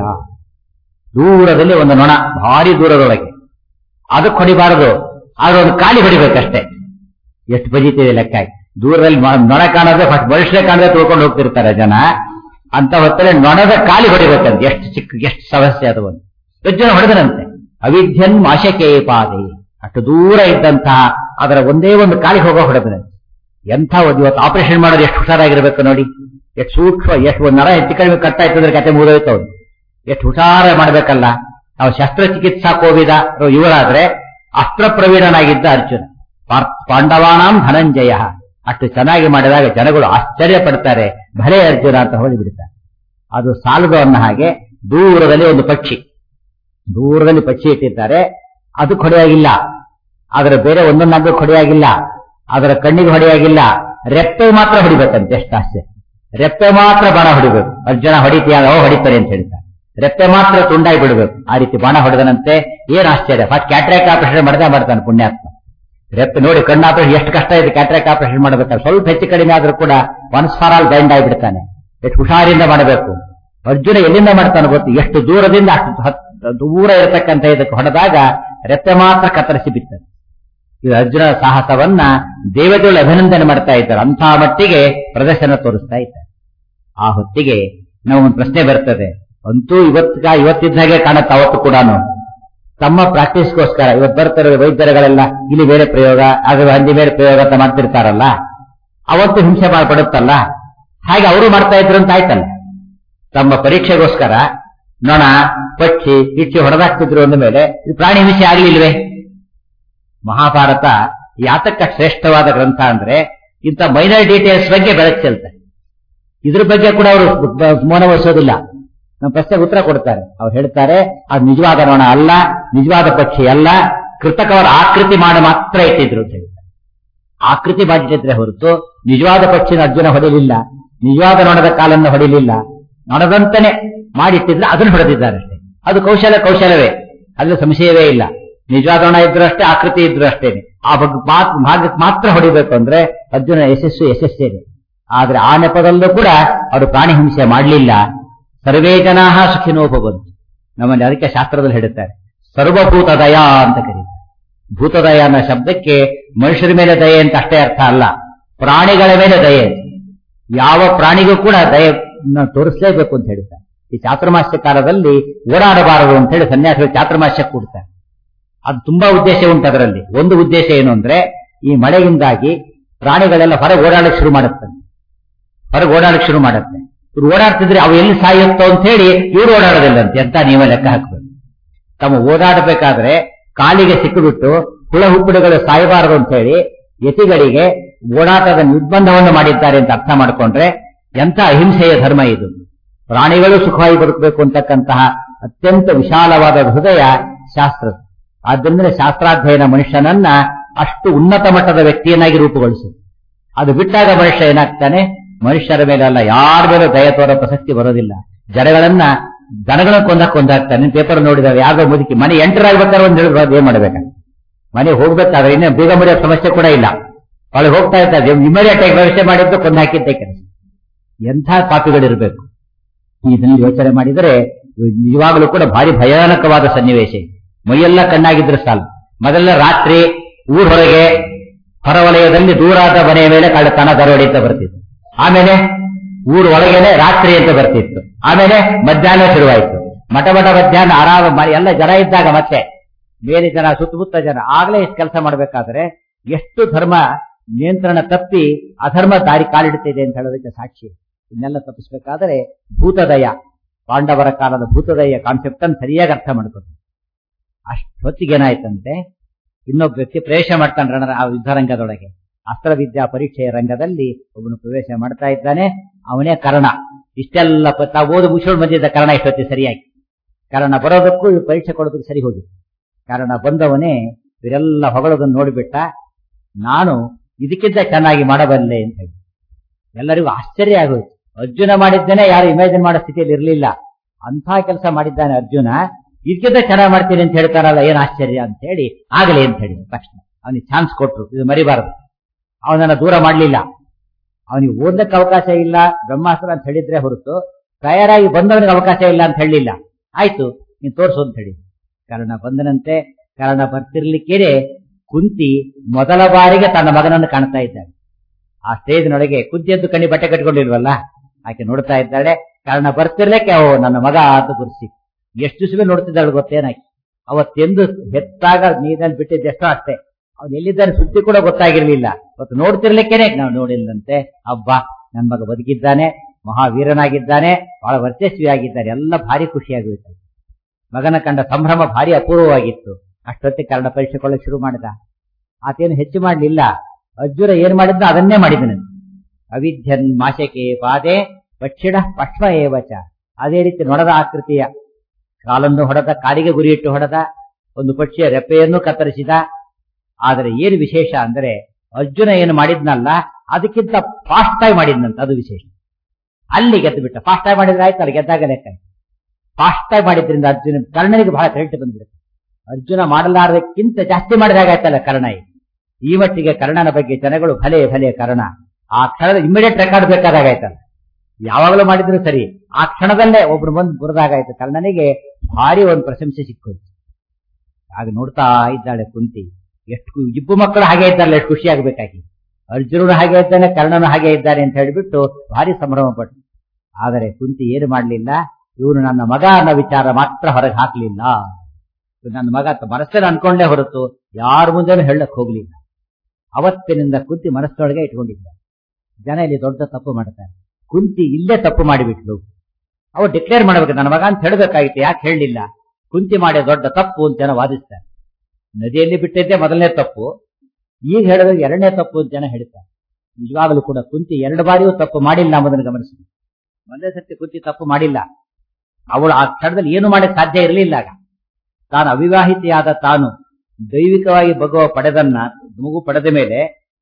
ದೂರದಲ್ಲಿ ಒಂದು ನೊಣ ಭಾರಿ ದೂರದೊಳಗೆ ಅದಕ್ಕೆ ಹೊಡಿಬಾರದು ಆದ್ರೆ ಒಂದು ಕಾಲಿ ಹೊಡಿಬೇಕಷ್ಟೇ ಎಷ್ಟು ಬಜಿತಿದೆ ಲೆಕ್ಕ ದೂರದಲ್ಲಿ ನೊಣ ಕಾಣೋದ್ರೆ ಫಸ್ಟ್ ಮನುಷ್ಯ ಕಾಣದೆ ತಿಳ್ಕೊಂಡು ಹೋಗ್ತಿರ್ತಾರೆ ಜನ ಅಂತ ಹೊತ್ತಲ್ಲಿ ನೊಣದ ಕಾಲಿ ಹೊಡಿಬೇಕಂತ ಎಷ್ಟು ಚಿಕ್ಕ ಎಷ್ಟು ಸಮಸ್ಯೆ ಅದು ಒಂದು ಯಜ್ಜನ ಹೊಡೆದನಂತೆ ಅವಿಧ್ಯನ್ ಮಾಶಕೇ ಪಾದೆ ಅಷ್ಟು ದೂರ ಇದ್ದಂತಹ ಅದರ ಒಂದೇ ಒಂದು ಕಾಲಿ ಹೋಗೋ ಹೊಡೆದನಂತೆ ಎಂಥ ಒಂದು ಇವತ್ತು ಆಪರೇಷನ್ ಮಾಡೋದು ಎಷ್ಟು ಹುಷಾರಾಗಿರ್ಬೇಕು ನೋಡಿ ಎಷ್ಟು ಸೂಕ್ಷ್ಮ ಎಷ್ಟು ಒಂದು ನರ ಹೆಚ್ಚು ಕಡಿಮೆ ಕಟ್ಟಾಯ್ತು ಅಂದ್ರೆ ಕತೆ ಮುಗಿದೋಯ್ತು ಅವ್ನು ಎಷ್ಟು ಹುಷಾರ ಮಾಡ್ಬೇಕಲ್ಲ ನಾವು ಶಸ್ತ್ರಚಿಕಿತ್ಸಾ ಕೋವಿದ ಇವರಾದ್ರೆ ಅಸ್ತ್ರ ಪ್ರವೀಣನಾಗಿದ್ದ ಅರ್ಜುನ ಪಾಂಡವಾನಾಂ ಧನಂಜಯ ಅಷ್ಟು ಚೆನ್ನಾಗಿ ಮಾಡಿದಾಗ ಜನಗಳು ಆಶ್ಚರ್ಯ ಪಡ್ತಾರೆ ಭಲೆ ಅರ್ಜುನ ಅಂತ ಹೋಗಿ ಬಿಡ್ತಾರೆ ಅದು ಸಾಲದು ಅನ್ನೋ ಹಾಗೆ ದೂರದಲ್ಲಿ ಒಂದು ಪಕ್ಷಿ ದೂರದಲ್ಲಿ ಪಕ್ಷಿ ಇಟ್ಟಿದ್ದಾರೆ ಅದು ಹೊಡೆಯಾಗಿಲ್ಲ ಅದರ ಬೇರೆ ಒಂದೊಂದು ಅಂಗ ಹೊಡೆಯಾಗಿಲ್ಲ ಅದರ ಕಣ್ಣಿಗೆ ಹೊಡೆಯಾಗಿಲ್ಲ ರೆಪ್ಪೆ ಮಾತ್ರ ಹೊಡಿಬೇಕಂತೆ ಎಷ್ಟು ಆಸೆ ರೆಪ್ಪೆ ಮಾತ್ರ ಬಾಣ ಹೊಡಿಬೇಕು ಅರ್ಜುನ ಹೊಡಿತೀಯಾಗ ಹೊಡಿತಾರೆ ಅಂತ ಹೇಳ್ತಾರೆ ರೆಪ್ಪೆ ಮಾತ್ರ ತುಂಡಾಗಿ ಬಿಡಬೇಕು ಆ ರೀತಿ ಬಾಣ ಹೊಡೆದನಂತೆ ಏನ್ ಆಶ್ಚರ್ಯ ಫಸ್ಟ್ ಕ್ಯಾಟ್ರಾಕ್ ಆಪರೇಷನ್ ಮಾಡದೆ ಮಾಡ್ತಾನೆ ಪುಣ್ಯಾತ್ಮ ರೆಪ್ಪೆ ನೋಡಿ ಕಣ್ಣು ಆಪರೇಷನ್ ಎಷ್ಟು ಕಷ್ಟ ಇದೆ ಕ್ಯಾಟ್ರಾಕ್ ಆಪರೇಷನ್ ಮಾಡಬೇಕಾದ್ರೆ ಸ್ವಲ್ಪ ಹೆಚ್ಚು ಕಡಿಮೆ ಆದ್ರೂ ಕೂಡ ಒನ್ಸ್ ಫಾರ್ ಆಲ್ ಬೈಂಡ್ ಆಗಿಬಿಡ್ತಾನೆ ಎಷ್ಟು ಹುಷಾರಿಂದ ಮಾಡಬೇಕು ಅರ್ಜುನ ಎಲ್ಲಿಂದ ಮಾಡ್ತಾನೆ ಗೊತ್ತು ಎಷ್ಟು ದೂರದಿಂದ ಅಷ್ಟು ದೂರ ಇರತಕ್ಕಂತ ಇದಕ್ಕೆ ಹೊಡೆದಾಗ ರೆಪ್ಪೆ ಮಾತ್ರ ಕತ್ತರಿಸಿ ಬಿತ್ತದೆ ಇದು ಅರ್ಜುನ ಸಾಹಸವನ್ನ ದೇವತೆಗಳು ಅಭಿನಂದನೆ ಮಾಡ್ತಾ ಇದ್ದಾರೆ ಅಂಥ ಮಟ್ಟಿಗೆ ಪ್ರದರ್ಶನ ತೋರಿಸ್ತಾ ಇದ್ದಾರೆ ಆ ಹೊತ್ತಿಗೆ ನಾವು ಒಂದು ಪ್ರಶ್ನೆ ಬರ್ತದೆ ಅಂತೂ ಇವತ್ತಿಗ ಇವತ್ತಿದ್ದ ಹಾಗೆ ಕಾಣುತ್ತೆ ಅವತ್ತು ಕೂಡ ತಮ್ಮ ಪ್ರಾಕ್ಟೀಸ್ಗೋಸ್ಕರ ಇವತ್ತು ಬರ್ತಾರೆ ವೈದ್ಯರುಗಳೆಲ್ಲ ಇಲ್ಲಿ ಬೇರೆ ಪ್ರಯೋಗ ಆಗ ಹಂದಿ ಬೇರೆ ಪ್ರಯೋಗ ಅಂತ ಮಾಡ್ತಿರ್ತಾರಲ್ಲ ಅವತ್ತು ಹಿಂಸೆ ಮಾಡ್ಪಡುತ್ತಲ್ಲ ಹಾಗೆ ಅವರು ಮಾಡ್ತಾ ಇದ್ರು ಅಂತ ಆಯ್ತಲ್ಲ ತಮ್ಮ ಪರೀಕ್ಷೆಗೋಸ್ಕರ ನೊಣ ಪಕ್ಷಿ ಇಚ್ಚಿ ಹೊಡೆದಾಕ್ತಿದ್ರು ಅಂದ ಮೇಲೆ ಇದು ಪ್ರಾಣಿ ಹಿಂಸೆ ಆಗ್ಲಿಲ್ವೇ ಮಹಾಭಾರತ ಯಾತಕ್ಕ ಶ್ರೇಷ್ಠವಾದ ಗ್ರಂಥ ಅಂದ್ರೆ ಇಂಥ ಮೈನರ್ ಡೀಟೇಲ್ಸ್ ಬಗ್ಗೆ ಬೆಳಕು ಚೆಲ್ತಾರೆ ಇದ್ರ ಬಗ್ಗೆ ಕೂಡ ಅವರು ಮೌನ ವಹಿಸೋದಿಲ್ಲ ನಮ್ಮ ಪ್ರಶ್ನೆಗೆ ಉತ್ತರ ಕೊಡ್ತಾರೆ ಅವ್ರು ಹೇಳ್ತಾರೆ ಅದು ನಿಜವಾದ ನೊಣ ಅಲ್ಲ ನಿಜವಾದ ಪಕ್ಷಿ ಅಲ್ಲ ಕೃತಕವರ ಆಕೃತಿ ಮಾಡಿ ಮಾತ್ರ ಇಟ್ಟಿದ್ರು ಅಂತ ಹೇಳ್ತಾರೆ ಆಕೃತಿ ಮಾಡಿಟ್ಟಿದ್ರೆ ಹೊರತು ನಿಜವಾದ ಪಕ್ಷಿನ ಅರ್ಜುನ ಹೊಡೆಯಲಿಲ್ಲ ನಿಜವಾದ ನೊಣದ ಕಾಲನ್ನು ಹೊಡೆಯಲಿಲ್ಲ ನೊಣದಂತಾನೆ ಮಾಡಿಟ್ಟಿದ್ರೆ ಅದನ್ನು ಹೊಡೆದಿದ್ದಾರೆ ಅಷ್ಟೇ ಅದು ಕೌಶಲ ಕೌಶಲವೇ ಅದ್ರ ಸಂಶಯವೇ ಇಲ್ಲ ನಿಜವಾದ ನೊಣ ಇದ್ರು ಅಷ್ಟೇ ಆಕೃತಿ ಇದ್ರು ಅಷ್ಟೇ ಆ ಬಗ್ಗೆ ಭಾಗಕ್ಕೆ ಮಾತ್ರ ಹೊಡಿಬೇಕು ಅಂದ್ರೆ ಅರ್ಜುನ ಯಶಸ್ಸು ಯಶಸ್ಸೇನೆ ಆದ್ರೆ ಆ ನೆಪದಲ್ಲೂ ಕೂಡ ಅವರು ಪ್ರಾಣಿ ಹಿಂಸೆ ಮಾಡಲಿಲ್ಲ ಸರ್ವೇ ಜನಾ ಸುಖಿನೋ ಭವಂತು ನಮ್ಮಲ್ಲಿ ಅದಕ್ಕೆ ಶಾಸ್ತ್ರದಲ್ಲಿ ಹೇಳುತ್ತಾರೆ ಸರ್ವಭೂತ ದಯಾ ಅಂತ ಕರೀತಾರೆ ಭೂತದಯ ಅನ್ನೋ ಶಬ್ದಕ್ಕೆ ಮನುಷ್ಯರ ಮೇಲೆ ದಯೆ ಅಂತ ಅಷ್ಟೇ ಅರ್ಥ ಅಲ್ಲ ಪ್ರಾಣಿಗಳ ಮೇಲೆ ದಯೆ ಯಾವ ಪ್ರಾಣಿಗೂ ಕೂಡ ದಯೆ ತೋರಿಸಲೇಬೇಕು ಅಂತ ಹೇಳ್ತಾರೆ ಈ ಚಾತುರ್ಮಾಸ್ಯ ಕಾಲದಲ್ಲಿ ಓಡಾಡಬಾರದು ಅಂತ ಹೇಳಿ ಸನ್ಯಾಸಿಗಳು ಚಾತುರ್ಮಾಸ್ಯ ಕೂಡ್ತಾರೆ ಅದು ತುಂಬಾ ಉದ್ದೇಶ ಉಂಟು ಅದರಲ್ಲಿ ಒಂದು ಉದ್ದೇಶ ಏನು ಅಂದ್ರೆ ಈ ಮಳೆಯಿಂದಾಗಿ ಪ್ರಾಣಿಗಳೆಲ್ಲ ಹೊರಗೆ ಓಡಾಡಕ್ಕೆ ಶುರು ಮಾಡುತ್ತೆ ಹೊರಗೆ ಓಡಾಡಕ್ಕೆ ಶುರು ಮಾಡುತ್ತೆ ಇವ್ರು ಓಡಾಡ್ತಿದ್ರೆ ಅವು ಎಲ್ಲಿ ಸಾಯುತ್ತೋ ಅಂತ ಹೇಳಿ ಇವ್ರು ಓಡಾಡೋದಿಲ್ಲಂತೆ ಅಂತ ನೀವೇ ಲೆಕ್ಕ ಹಾಕ್ಬೇಕು ತಮ್ಮ ಓಡಾಡಬೇಕಾದ್ರೆ ಕಾಲಿಗೆ ಸಿಕ್ಕಿಬಿಟ್ಟು ಹುಳ ಹುಪ್ಪುಡಿಗಳು ಸಾಯಬಾರದು ಅಂತ ಹೇಳಿ ಯತಿಗಳಿಗೆ ಓಡಾಟದ ನಿರ್ಬಂಧವನ್ನು ಮಾಡಿದ್ದಾರೆ ಅಂತ ಅರ್ಥ ಮಾಡಿಕೊಂಡ್ರೆ ಎಂಥ ಅಹಿಂಸೆಯ ಧರ್ಮ ಇದು ಪ್ರಾಣಿಗಳು ಸುಖವಾಗಿ ಬದುಕಬೇಕು ಅಂತಕ್ಕಂತಹ ಅತ್ಯಂತ ವಿಶಾಲವಾದ ಹೃದಯ ಶಾಸ್ತ್ರ ಆದ್ದರಿಂದ ಶಾಸ್ತ್ರಾಧ್ಯಯನ ಮನುಷ್ಯನನ್ನ ಅಷ್ಟು ಉನ್ನತ ಮಟ್ಟದ ವ್ಯಕ್ತಿಯನ್ನಾಗಿ ರೂಪುಗೊಳಿಸಿ ಅದು ಬಿಟ್ಟಾಗ ಮನುಷ್ಯ ಏನಾಗ್ತಾನೆ ಮನುಷ್ಯರ ಮೇಲೆ ಅಲ್ಲ ಯಾರ ಮೇಲೂ ದಯ ತೋರೋ ಪ್ರಸಕ್ತಿ ಬರೋದಿಲ್ಲ ಜನಗಳನ್ನ ದನಗಳನ್ನ ಕೊಂದಾಕ್ ಕೊಂದಾಕ್ತಾನೆ ಪೇಪರ್ ನೋಡಿದಾಗ ಯಾರೋ ಮುದುಕಿ ಮನೆ ಎಂಟರ್ ಆಗ್ಬೇಕಾದ್ರೆ ಒಂದು ಹೇಳಿದ್ರು ಏನ್ ಮಾಡ್ಬೇಕ ಮನೆ ಹೋಗ್ಬೇಕಾದ್ರೆ ಇನ್ನೇ ಬೇಗ ಮುರಿಯೋ ಸಮಸ್ಯೆ ಕೂಡ ಇಲ್ಲ ಒಳಗೆ ಹೋಗ್ತಾ ಇರ್ತಾರೆ ಇಮಿಡಿಯೇಟ್ ಆಗಿ ವ್ಯವಸ್ಥೆ ಮಾಡಿದ್ದು ಕೊಂದು ಹಾಕಿದ್ದೆ ಕೆಲಸ ಎಂಥ ಪಾಪಿಗಳಿರ್ಬೇಕು ಇದನ್ನು ಯೋಚನೆ ಮಾಡಿದರೆ ನಿಜವಾಗಲೂ ಕೂಡ ಭಾರಿ ಭಯಾನಕವಾದ ಸನ್ನಿವೇಶ ಮೈಯೆಲ್ಲ ಕಣ್ಣಾಗಿದ್ರೆ ಸಾಲು ಮೊದಲ ರಾತ್ರಿ ಊರ್ ಹೊರಗೆ ಹೊರವಲಯದಲ್ಲಿ ದೂರಾದ ಮನೆಯ ಮೇಲೆ ಕಳ್ಳತನ ದರೋಡಿ ಅಂತ ಬರ್ತಿತ್ತು ಆಮೇಲೆ ಊರು ಒಳಗೇನೆ ರಾತ್ರಿ ಅಂತ ಬರ್ತಿತ್ತು ಆಮೇಲೆ ಮಧ್ಯಾಹ್ನ ಶುರುವಾಯಿತು ಮಠ ಮಠ ಮಧ್ಯಾಹ್ನ ಆರಾಮ ಎಲ್ಲ ಜನ ಇದ್ದಾಗ ಮತ್ತೆ ಬೇರೆ ಜನ ಸುತ್ತಮುತ್ತ ಜನ ಆಗ್ಲೇ ಇಷ್ಟು ಕೆಲಸ ಮಾಡಬೇಕಾದ್ರೆ ಎಷ್ಟು ಧರ್ಮ ನಿಯಂತ್ರಣ ತಪ್ಪಿ ಅಧರ್ಮ ದಾರಿ ಕಾಲಿಡುತ್ತಿದೆ ಅಂತ ಹೇಳೋದಕ್ಕೆ ಸಾಕ್ಷಿ ಇದನ್ನೆಲ್ಲ ತಪ್ಪಿಸಬೇಕಾದರೆ ಭೂತದಯ ಪಾಂಡವರ ಕಾಲದ ಭೂತದಯ ಕಾನ್ಸೆಪ್ಟ್ ಅನ್ನು ಸರಿಯಾಗಿ ಅರ್ಥ ಮಾಡ್ಕೊಂಡು ಅಷ್ಟೊತ್ತಿಗೆ ಏನಾಯ್ತಂತೆ ಇನ್ನೊಬ್ಬ ವ್ಯಕ್ತಿ ಪ್ರವೇಶ ಮಾಡ್ತಾನೆ ರಣರ ಆ ಯುದ್ಧರಂಗದೊಳಗೆ ಅಸ್ತ್ರವಿದ್ಯಾ ಪರೀಕ್ಷೆಯ ರಂಗದಲ್ಲಿ ಒಬ್ಬನು ಪ್ರವೇಶ ಮಾಡ್ತಾ ಇದ್ದಾನೆ ಅವನೇ ಕರ್ಣ ಇಷ್ಟೆಲ್ಲ ಪ- ತಾವು ಓದು ಮುಗಿಸ್ಕೊಂಡು ಬಂದಿದ್ದ ಕರ್ಣ ಇಷ್ಟೊತ್ತಿ ಸರಿಯಾಗಿ ಕಾರಣ ಬರೋದಕ್ಕೂ ಇವ್ರು ಪರೀಕ್ಷೆ ಕೊಡೋದಕ್ಕೂ ಸರಿ ಹೋಗಿ ಕಾರಣ ಬಂದವನೇ ಇವರೆಲ್ಲ ಹೊಗಳೋದನ್ನು ನೋಡಿಬಿಟ್ಟ ನಾನು ಇದಕ್ಕಿಂತ ಚೆನ್ನಾಗಿ ಮಾಡಬಲ್ಲೆ ಅಂತ ಹೇಳಿ ಎಲ್ಲರಿಗೂ ಆಶ್ಚರ್ಯ ಆಗೋಯ್ತು ಅರ್ಜುನ ಮಾಡಿದ್ದೇನೆ ಯಾರು ಇಮ್ಯಾಜಿನ್ ಮಾಡೋ ಸ್ಥಿತಿಯಲ್ಲಿ ಇರಲಿಲ್ಲ ಅಂಥ ಕೆಲಸ ಮಾಡಿದ್ದಾನೆ ಅರ್ಜುನ ಇದಕ್ಕಿಂತ ಚೆನ್ನಾಗಿ ಮಾಡ್ತೀನಿ ಅಂತ ಹೇಳ್ತಾರಲ್ಲ ಏನ್ ಆಶ್ಚರ್ಯ ಅಂತ ಹೇಳಿ ಆಗಲಿ ಅಂತ ಹೇಳಿ ತಕ್ಷಣ ಅವನಿಗೆ ಚಾನ್ಸ್ ಕೊಟ್ರು ಇದು ಮರಿಬಾರದು ಅವನನ್ನ ದೂರ ಮಾಡಲಿಲ್ಲ ಅವನಿಗೆ ಓದಕ್ಕೆ ಅವಕಾಶ ಇಲ್ಲ ಬ್ರಹ್ಮಾಸ್ತ್ರ ಅಂತ ಹೇಳಿದ್ರೆ ಹೊರತು ತಯಾರಾಗಿ ಬಂದವನಿಗೆ ಅವಕಾಶ ಇಲ್ಲ ಅಂತ ಹೇಳಲಿಲ್ಲ ಆಯ್ತು ನೀನ್ ತೋರ್ಸು ಅಂತ ಹೇಳಿ ಕಾರಣ ಬಂದನಂತೆ ಕಾರಣ ಬರ್ತಿರ್ಲಿಕ್ಕೇನೆ ಕುಂತಿ ಮೊದಲ ಬಾರಿಗೆ ತನ್ನ ಮಗನನ್ನು ಕಾಣ್ತಾ ಇದ್ದಾಳೆ ಆ ಸ್ಟೇಜ್ನೊಳಗೆ ಕುಂತಿಯದ್ದು ಕಣ್ಣಿ ಬಟ್ಟೆ ಕಟ್ಕೊಂಡಿಲ್ವಲ್ಲ ಆಕೆ ನೋಡ್ತಾ ಇದ್ದಾಳೆ ಕಾರಣ ಬರ್ತಿರ್ಲಿಕ್ಕೆ ಓ ನನ್ನ ಮಗ ಅಂತ ಗುರುಸಿ ಎಷ್ಟು ದಿವಸವೇ ನೋಡ್ತಿದ್ದಾಳೆ ಗೊತ್ತೇನಾಕಿ ಅವತ್ತೆಂದು ಹೆತ್ತಾಗ ನೀರಲ್ಲಿ ಬಿಟ್ಟಿದ್ದು ಎಷ್ಟೋ ಅಷ್ಟೇ ಅವ್ನು ಎಲ್ಲಿದ್ದಾನೆ ಸುದ್ದಿ ಕೂಡ ಗೊತ್ತಾಗಿರ್ಲಿಲ್ಲ ಇವತ್ತು ನೋಡ್ತಿರ್ಲಿಕ್ಕೇನೆ ನಾವು ನೋಡಿಲ್ಲಂತೆ ಅಬ್ಬ ನನ್ ಮಗ ಬದುಕಿದ್ದಾನೆ ಮಹಾವೀರನಾಗಿದ್ದಾನೆ ಬಹಳ ವರ್ಚಸ್ವಿಯಾಗಿದ್ದಾನೆ ಎಲ್ಲ ಭಾರಿ ಖುಷಿಯಾಗೋಯ್ತು ಮಗನ ಕಂಡ ಸಂಭ್ರಮ ಭಾರಿ ಅಪೂರ್ವವಾಗಿತ್ತು ಅಷ್ಟೊತ್ತಿಗೆ ಕನ್ನಡ ಪರೀಕ್ಷೆ ಕೊಳ್ಳಕ್ಕೆ ಶುರು ಮಾಡಿದ ಆತೇನು ಹೆಚ್ಚು ಮಾಡಲಿಲ್ಲ ಅರ್ಜುನ ಏನ್ ಮಾಡಿದ್ದ ಅದನ್ನೇ ಮಾಡಿದನು ಅವಿದ್ಯನ್ ಮಾಶಕೆ ಪಾದೆ ಪಕ್ಷಿಣ ಪಕ್ಷ್ಮ ಏವಚ ಅದೇ ರೀತಿ ನೊಣದ ಆಕೃತಿಯ ಕಾಲನ್ನು ಹೊಡೆದ ಕಾಲಿಗೆ ಗುರಿಯಿಟ್ಟು ಹೊಡೆದ ಒಂದು ಪಕ್ಷಿಯ ರೆಪ್ಪೆಯನ್ನು ಕತ್ತರಿಸಿದ ಆದರೆ ಏನು ವಿಶೇಷ ಅಂದ್ರೆ ಅರ್ಜುನ ಏನು ಮಾಡಿದ್ನಲ್ಲ ಅದಕ್ಕಿಂತ ಫಾಸ್ಟ್ ಆಗಿ ಮಾಡಿದ್ನಂತ ಅದು ವಿಶೇಷ ಅಲ್ಲಿ ಗೆದ್ದು ಬಿಟ್ಟ ಫಾಸ್ಟ್ ಆಗಿ ಮಾಡಿದ್ರೆ ಆಯ್ತು ಅಲ್ಲಿ ಗೆದ್ದಾಗ ಲೆಕ್ಕ ಫಾಸ್ಟ್ ಆಗಿ ಮಾಡಿದ್ರಿಂದ ಅರ್ಜುನ ಕರ್ಣನಿಗೆ ಬಹಳ ಕ್ರೆಡಿಟ್ ಬಂದ್ಬಿಡುತ್ತೆ ಅರ್ಜುನ ಮಾಡಲಾರದಕ್ಕಿಂತ ಜಾಸ್ತಿ ಮಾಡಿದಾಗಾಯ್ತಲ್ಲ ಕರ್ಣ ಈಗ. ಈ ಮಟ್ಟಿಗೆ ಕರ್ಣನ ಬಗ್ಗೆ ಜನಗಳು ಭಲೆ ಭಲೆ ಕರ್ಣ ಆ ಕ್ಷಣದ ಇಮಿಡಿಯೇಟ್ ರೆಕಾರ್ಡ್ ಬೇಕಾದಾಗಾಯ್ತಲ್ಲ ಯಾವಾಗಲೂ ಮಾಡಿದ್ರು ಸರಿ ಆ ಕ್ಷಣದಲ್ಲೇ ಒಬ್ರು ಬಂದು ಬುರದಾಗಾಯ್ತು ಕರ್ಣನಿಗೆ ಭಾರಿ ಒಂದು ಪ್ರಶಂಸೆ ಸಿಕ್ಕೋದು ಆಗ ನೋಡ್ತಾ ಇದ್ದಾಳೆ ಕುಂತಿ ಎಷ್ಟು ಇಬ್ಬರು ಮಕ್ಕಳು ಹಾಗೆ ಇದ್ದಾರಲ್ಲ ಎಷ್ಟು ಖುಷಿ ಆಗ್ಬೇಕಾಗಿ ಅರ್ಜುನನು ಹಾಗೆ ಇದ್ದಾನೆ ಕರ್ಣನು ಹಾಗೆ ಇದ್ದಾನೆ ಅಂತ ಹೇಳಿಬಿಟ್ಟು ಭಾರಿ ಸಂಭ್ರಮ ಪಟ್ಟು ಆದರೆ ಕುಂತಿ ಏನು ಮಾಡಲಿಲ್ಲ ಇವನು ನನ್ನ ಮಗ ಅನ್ನೋ ವಿಚಾರ ಮಾತ್ರ ಹೊರಗೆ ಹಾಕ್ಲಿಲ್ಲ ಇವ್ನು ನನ್ನ ಮಗ ಅಂತ ಮನಸ್ಸಲ್ಲಿ ಅನ್ಕೊಂಡೇ ಹೊರತು ಯಾರ ಮುಂದೆನೂ ಹೇಳಕ್ ಹೋಗ್ಲಿಲ್ಲ ಅವತ್ತಿನಿಂದ ಕುಂತಿ ಮನಸ್ಸೊಳಗೆ ಇಟ್ಕೊಂಡಿದ್ದ ಜನ ಇಲ್ಲಿ ದೊಡ್ಡ ತಪ್ಪು ಮಾಡ್ತಾರೆ ಕುಂತಿ ಇಲ್ಲೇ ತಪ್ಪು ಮಾಡಿಬಿಟ್ಲು ಅವ್ರು ಡಿಕ್ಲೇರ್ ಮಾಡ್ಬೇಕು ನನ್ನ ಮಗ ಅಂತ ಹೇಳಬೇಕಾಗಿತ್ತು ಯಾಕೆ ಹೇಳಲಿಲ್ಲ ಕುಂತಿ ಮಾಡೋ ದೊಡ್ಡ ತಪ್ಪು ಅಂತ ಜನ ವಾದಿಸ್ತಾರೆ ನದಿಯಲ್ಲಿ ಬಿಟ್ಟಿದ್ದೆ ಮೊದಲನೇ ತಪ್ಪು ಈಗ ಹೇಳಿದ್ರೆ ಎರಡನೇ ತಪ್ಪು ಅಂತ ಜನ ಹೇಳ್ತಾರೆ ನಿಜವಾಗಲೂ ಕೂಡ ಕುಂತಿ ಎರಡು ಬಾರಿಯೂ ತಪ್ಪು ಮಾಡಿಲ್ಲ ಎಂಬುದನ್ನು ಗಮನಿಸಿ ಮೊದಲನೇ ಸತ್ಯ ಕುಂತಿ ತಪ್ಪು ಮಾಡಿಲ್ಲ ಅವಳು ಆ ಕ್ಷಣದಲ್ಲಿ ಏನು ಮಾಡಕ್ಕೆ ಸಾಧ್ಯ ಇರಲಿಲ್ಲ ಆಗ ತಾನು ಅವಿವಾಹಿತೆಯಾದ ತಾನು ದೈವಿಕವಾಗಿ ಭಗವ ಪಡೆದನ್ನ ಮಗು ಪಡೆದ ಮೇಲೆ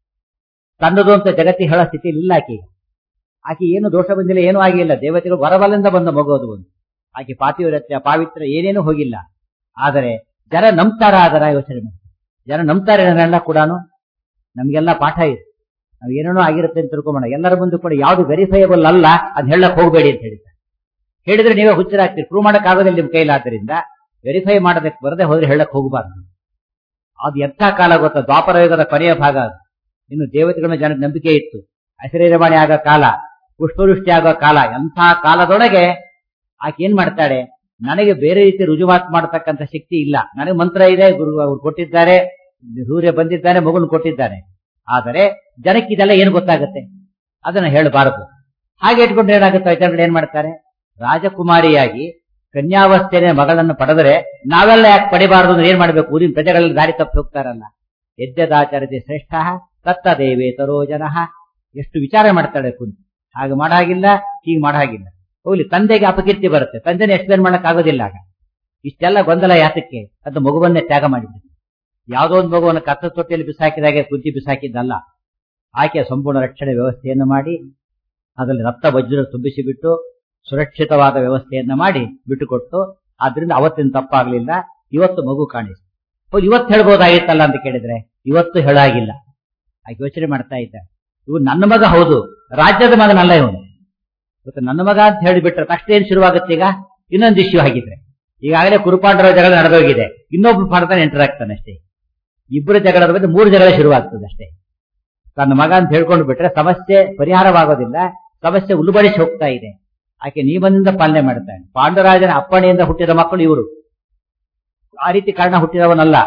ತನ್ನದು ಅಂತ ಜಗತ್ತಿ ಹೇಳೋ ಸ್ಥಿತಿಯಲ್ಲಿ ಇಲ್ಲ ಆಕೆ ಈಗ. ಆಕೆ ಏನು ದೋಷ ಬಂದಿಲ್ಲ ಏನೂ ಆಗಿಲ್ಲ ದೇವತೆಗಳು ಹೊರಬಲಿಂದ ಬಂದ ಮಗು ಅದು ಒಂದು ಆಕೆ ಪಾತಿವ್ರತ್ಯ ಪಾವಿತ್ರ ಏನೇನೂ ಹೋಗಿಲ್ಲ ಆದರೆ ಜನ ನಂಬ್ತಾರ ಅದರ ಯೋಚನೆ ಮಾಡಿ ಜನ ನಂಬ್ತಾರೆ ಅದನ್ನೆಲ್ಲ ಕೂಡ ನಮ್ಗೆಲ್ಲ ಪಾಠ ಇದೆ ನಾವು ಏನೇನೋ ಆಗಿರುತ್ತೆ ಅಂತ ತಿಳ್ಕೊಂಬೋಣ ಎಲ್ಲರ ಮುಂದೆ ಕೂಡ ಯಾವ್ದು ವೆರಿಫೈಯಬಲ್ ಅಲ್ಲ ಅದ್ ಹೇಳಕ್ ಹೋಗಬೇಡಿ ಅಂತ ಹೇಳಿದ್ದಾರೆ ಹೇಳಿದ್ರೆ ನೀವೇ ಹುಚ್ಚರಾಗ್ತೀರಿ ಪ್ರೂವ್ ಮಾಡಕ್ ಆಗೋದಿಲ್ಲ ನಿಮ್ ಕೈಲಾದ್ರಿಂದ ವೆರಿಫೈ ಮಾಡೋದಕ್ಕೆ ಬರದೆ ಹೋದ್ರೆ ಹೇಳಕ್ ಹೋಗಬಾರ್ದು ಅದು ಎಂಥ ಕಾಲ ಗೊತ್ತಾ ದ್ವಾಪರ ಯುಗದ ಕೊನೆಯ ಭಾಗ ಅದು ಇನ್ನು ದೇವತೆಗಳ ಜನಕ್ಕೆ ನಂಬಿಕೆ ಇತ್ತು ಅಶರೀರವಾಣಿ ಆಗೋ ಕಾಲ ಪುಷ್ಪವೃಷ್ಟಿ ಆಗೋ ಕಾಲ ಎಂಥ ಕಾಲದೊಳಗೆ ಆಕೆ ಏನ್ ಮಾಡ್ತಾಳೆ ನನಗೆ ಬೇರೆ ರೀತಿ ರುಜುವಾತ್ ಮಾಡತಕ್ಕಂತ ಶಕ್ತಿ ಇಲ್ಲ ನನಗೆ ಮಂತ್ರ ಇದೆ ಗುರು ಅವ್ರು ಕೊಟ್ಟಿದ್ದಾರೆ ಸೂರ್ಯ ಬಂದಿದ್ದಾನೆ ಮಗುನ್ ಕೊಟ್ಟಿದ್ದಾನೆ ಆದರೆ ಜನಕ್ಕೆ ಇದೆಲ್ಲ ಏನು ಗೊತ್ತಾಗುತ್ತೆ ಅದನ್ನ ಹೇಳಬಾರದು ಹಾಗೆ ಇಟ್ಕೊಂಡ್ರೆ ಏನಾಗುತ್ತೆ ಜನಗಳು ಏನ್ ಮಾಡ್ತಾರೆ ರಾಜಕುಮಾರಿಯಾಗಿ ಕನ್ಯಾವಸ್ಥೆನೆ ಮಗಳನ್ನು ಪಡೆದರೆ ನಾವೆಲ್ಲ ಯಾಕೆ ಪಡಿಬಾರದು ಅಂದ್ರೆ ಏನ್ ಮಾಡ್ಬೇಕು ಊರಿನ ಪ್ರಜೆಗಳಲ್ಲಿ ದಾರಿ ತಪ್ಪಿ ಹೋಗ್ತಾರಲ್ಲ ಯಜ್ಞದಾಚರತೆ ಶ್ರೇಷ್ಠ ತತ್ತ ದೇವೇತರೋ ಜನ ಎಷ್ಟು ವಿಚಾರ ಮಾಡ್ತಾಳೆ ಕುಂತು ಹಾಗೆ ಮಾಡಾಗಿಲ್ಲ ಹೀಗೆ ಮಾಡಾಗಿಲ್ಲ ಹೋಗ್ಲಿ ತಂದೆಗೆ ಅಪಕೀರ್ತಿ ಬರುತ್ತೆ ತಂದೆನ ಎಕ್ಸ್ಪ್ಲೇನ್ ಮಾಡಕ್ ಆಗೋದಿಲ್ಲ ಆಗ ಇಷ್ಟೆಲ್ಲ ಗೊಂದಲ ಯಾತಕ್ಕೆ ಅದು ಮಗುವನ್ನೇ ತ್ಯಾಗ ಮಾಡಿದ್ರು ಯಾವುದೋ ಒಂದು ಮಗುವನ್ನು ಕತ್ತ ತೊಟ್ಟಿಯಲ್ಲಿ ಬಿಸಾಕಿದಾಗೆ ಕುಂತಿ ಬಿಸಾಕಿದ್ದಲ್ಲ ಆಕೆ ಸಂಪೂರ್ಣ ರಕ್ಷಣೆ ವ್ಯವಸ್ಥೆಯನ್ನು ಮಾಡಿ ಅದರಲ್ಲಿ ರಕ್ತ ವಜ್ರ ತುಂಬಿಸಿಬಿಟ್ಟು ಸುರಕ್ಷಿತವಾದ ವ್ಯವಸ್ಥೆಯನ್ನ ಮಾಡಿ ಬಿಟ್ಟುಕೊಟ್ಟು ಆದ್ರಿಂದ ಅವತ್ತಿನ ತಪ್ಪಾಗ್ಲಿಲ್ಲ ಇವತ್ತು ಮಗು ಕಾಣಿಸ್ ಹೌದು ಇವತ್ತು ಹೇಳ್ಬೋದಾಗಿತ್ತಲ್ಲ ಅಂತ ಕೇಳಿದ್ರೆ ಇವತ್ತು ಹೇಳಾಗಿಲ್ಲ ಆಕೆ ಯೋಚನೆ ಮಾಡ್ತಾ ಇದ್ದ ಇವ್ ನನ್ನ ಮಗ ಹೌದು ರಾಜ್ಯದ ಮಗನಲ್ಲ ಇವನು ಇವತ್ತು ನನ್ನ ಮಗ ಅಂತ ಹೇಳಿಬಿಟ್ರೆ ತಕ್ಷಣ ಏನ್ ಶುರುವಾಗುತ್ತೆ ಈಗ ಇನ್ನೊಂದು ಇಶ್ಯೂ ಆಗಿದ್ರೆ ಈಗಾಗಲೇ ಕುರುಪಾಂಡರ ಜಗಳ ನಡೆದೋಗಿದೆ ಇನ್ನೊಬ್ರು ಪಾಡ್ತಾನೆ ಎಂಟರ್ ಆಗ್ತಾನೆ ಅಷ್ಟೇ ಇಬ್ಬರು ಜಗಳದ ಬಗ್ಗೆ ಮೂರು ಜಗಳ ಶುರುವಾಗ್ತದೆ ಅಷ್ಟೇ ತನ್ನ ಮಗ ಅಂತ ಹೇಳ್ಕೊಂಡು ಬಿಟ್ರೆ ಸಮಸ್ಯೆ ಪರಿಹಾರವಾಗೋದಿಲ್ಲ ಸಮಸ್ಯೆ ಉಲ್ಬಡಿಸಿ ಹೋಗ್ತಾ ಇದೆ ಆಕೆ ನಿಯಮದಿಂದ ಪಾಲನೆ ಮಾಡ್ತಾಳೆ ಪಾಂಡುರಾಜನ ಅಪ್ಪಣೆಯಿಂದ ಹುಟ್ಟಿದ ಮಕ್ಕಳು ಇವರು ಆ ರೀತಿ ಕಾರಣ ಹುಟ್ಟಿದವನಲ್ಲ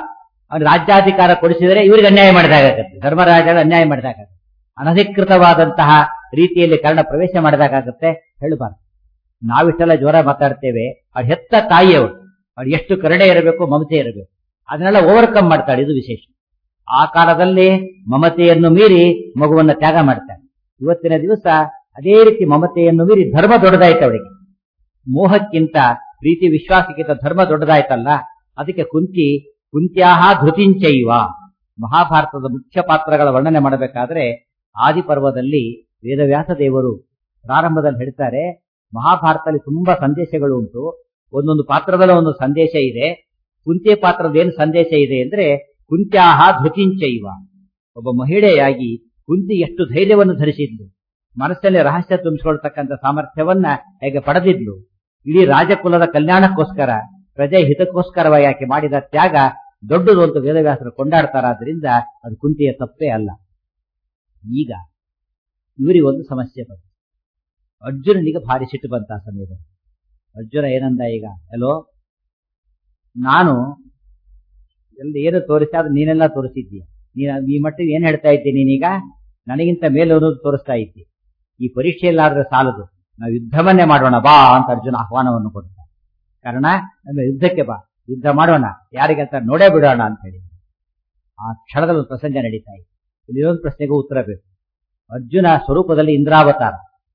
ಅವ್ನು ರಾಜ್ಯಾಧಿಕಾರ ಕೊಡಿಸಿದರೆ ಇವರಿಗೆ ಅನ್ಯಾಯ ಮಾಡಿದಾಗತ್ತೆ ಧರ್ಮರಾಜ ಅನ್ಯಾಯ ಮಾಡಿದಾಗ ಅನಧಿಕೃತವಾದಂತಹ ರೀತಿಯಲ್ಲಿ ಕರ್ಣ ಪ್ರವೇಶ ಮಾಡಿದಾಗತ್ತೆ ಹೇಳಬಾರ್ದು ನಾವಿಷ್ಟೆಲ್ಲ ಜ್ವರ ಮಾತಾಡ್ತೇವೆ ಅವ್ರು ಹೆತ್ತ ತಾಯಿಯವರು ಅವ್ರು ಎಷ್ಟು ಕರುಣೆ ಇರಬೇಕು ಮಮತೆ ಇರಬೇಕು ಅದನ್ನೆಲ್ಲ ಓವರ್ಕಮ್ ಮಾಡ್ತಾಳೆ ಇದು ವಿಶೇಷ ಆ ಕಾಲದಲ್ಲಿ ಮಮತೆಯನ್ನು ಮೀರಿ ಮಗುವನ್ನ ತ್ಯಾಗ ಮಾಡ್ತಾಳೆ ಇವತ್ತಿನ ದಿವಸ ಅದೇ ರೀತಿ ಮಮತೆಯನ್ನು ಮೀರಿ ಧರ್ಮ ದೊಡ್ಡದಾಯ್ತು ಅವಳಿಗೆ ಮೋಹಕ್ಕಿಂತ ಪ್ರೀತಿ ವಿಶ್ವಾಸಕ್ಕಿಂತ ಧರ್ಮ ದೊಡ್ಡದಾಯ್ತಲ್ಲ ಅದಕ್ಕೆ ಕುಂತಿ ಕುಂತ್ಯಾಹ ಧೃತಿಂಚೈವ ಮಹಾಭಾರತದ ಮುಖ್ಯ ಪಾತ್ರಗಳ ವರ್ಣನೆ ಮಾಡಬೇಕಾದ್ರೆ ಆದಿಪರ್ವದಲ್ಲಿ ವೇದವ್ಯಾಸ ದೇವರು ಪ್ರಾರಂಭದಲ್ಲಿ ಹೇಳ್ತಾರೆ ಮಹಾಭಾರತದಲ್ಲಿ ತುಂಬಾ ಸಂದೇಶಗಳು ಉಂಟು ಒಂದೊಂದು ಪಾತ್ರದಲ್ಲ ಒಂದು ಸಂದೇಶ ಇದೆ ಕುಂತಿ ಪಾತ್ರದ ಏನು ಸಂದೇಶ ಇದೆ ಅಂದ್ರೆ ಕುಂತ್ಯಾಹ ಧೃತಿಂಚೈವ ಒಬ್ಬ ಮಹಿಳೆಯಾಗಿ ಕುಂತಿ ಎಷ್ಟು ಧೈರ್ಯವನ್ನು ಧರಿಸಿದ್ಲು ಮನಸ್ಸಲ್ಲಿ ರಹಸ್ಯ ತುಂಬಿಸಿಕೊಳ್ತಕ್ಕಂಥ ಸಾಮರ್ಥ್ಯವನ್ನ ಹೇಗೆ ಪಡೆದಿದ್ಲು ಇಡೀ ರಾಜಕುಲದ ಕಲ್ಯಾಣಕ್ಕೋಸ್ಕರ ಪ್ರಜೆ ಹಿತಕ್ಕೋಸ್ಕರವಾಗಿ ಯಾಕೆ ಮಾಡಿದ ತ್ಯಾಗ ದೊಡ್ಡದು ಅಂತ ವೇದವ್ಯಾಸರು ಕೊಂಡಾಡ್ತಾರಾದ್ರಿಂದ ಅದು ಕುಂತಿಯ ತಪ್ಪೇ ಅಲ್ಲ ಈಗ ಇವರಿಗೊಂದು ಸಮಸ್ಯೆ ಬಂತು ಅರ್ಜುನನಿಗೆ ಭಾರಿ ಸಿಟ್ಟು ಬಂತ ಆ ಸಮಯದಲ್ಲಿ ಅರ್ಜುನ ಏನಂದ ಈಗ ಹಲೋ ನಾನು ಎಲ್ಲ ಏನು ತೋರಿಸಿ ಅದು ನೀನೆಲ್ಲ ತೋರಿಸಿದ್ದೀಯ ನೀನು ಈ ಮಟ್ಟಿಗೆ ಏನ್ ಹೇಳ್ತಾ ಇದ್ದೀನಿ ನೀನೀಗ ನನಗಿಂತ ಮೇಲೆ ಅನ್ನೋದು ತೋರಿಸ್ತಾ ಇದ್ದಿ ಈ ಪರೀಕ್ಷೆಯಲ್ಲಾದ್ರೆ ಸಾಲದು ನಾವು ಯುದ್ಧವನ್ನೇ ಮಾಡೋಣ ಬಾ ಅಂತ ಅರ್ಜುನ ಆಹ್ವಾನವನ್ನು ಕೊಡ್ತಾರೆ ಕಾರಣ ನಮ್ಮ ಯುದ್ಧಕ್ಕೆ ಬಾ ಯುದ್ಧ ಮಾಡೋಣ ಯಾರಿಗಂತ ನೋಡೇ ಬಿಡೋಣ ಅಂತ ಹೇಳಿ ಆ ಕ್ಷಣದಲ್ಲಿ ಒಂದು ಪ್ರಸಂಗ ನಡೀತಾ ಇದೆ ಇಲ್ಲಿ ಇನ್ನೊಂದು ಪ್ರಶ್ನೆಗೂ ಉತ್ತರ ಬೇಕು ಅರ್ಜುನ ಸ್ವರೂಪದಲ್ಲಿ ಇಂದ್ರಾವತಾರ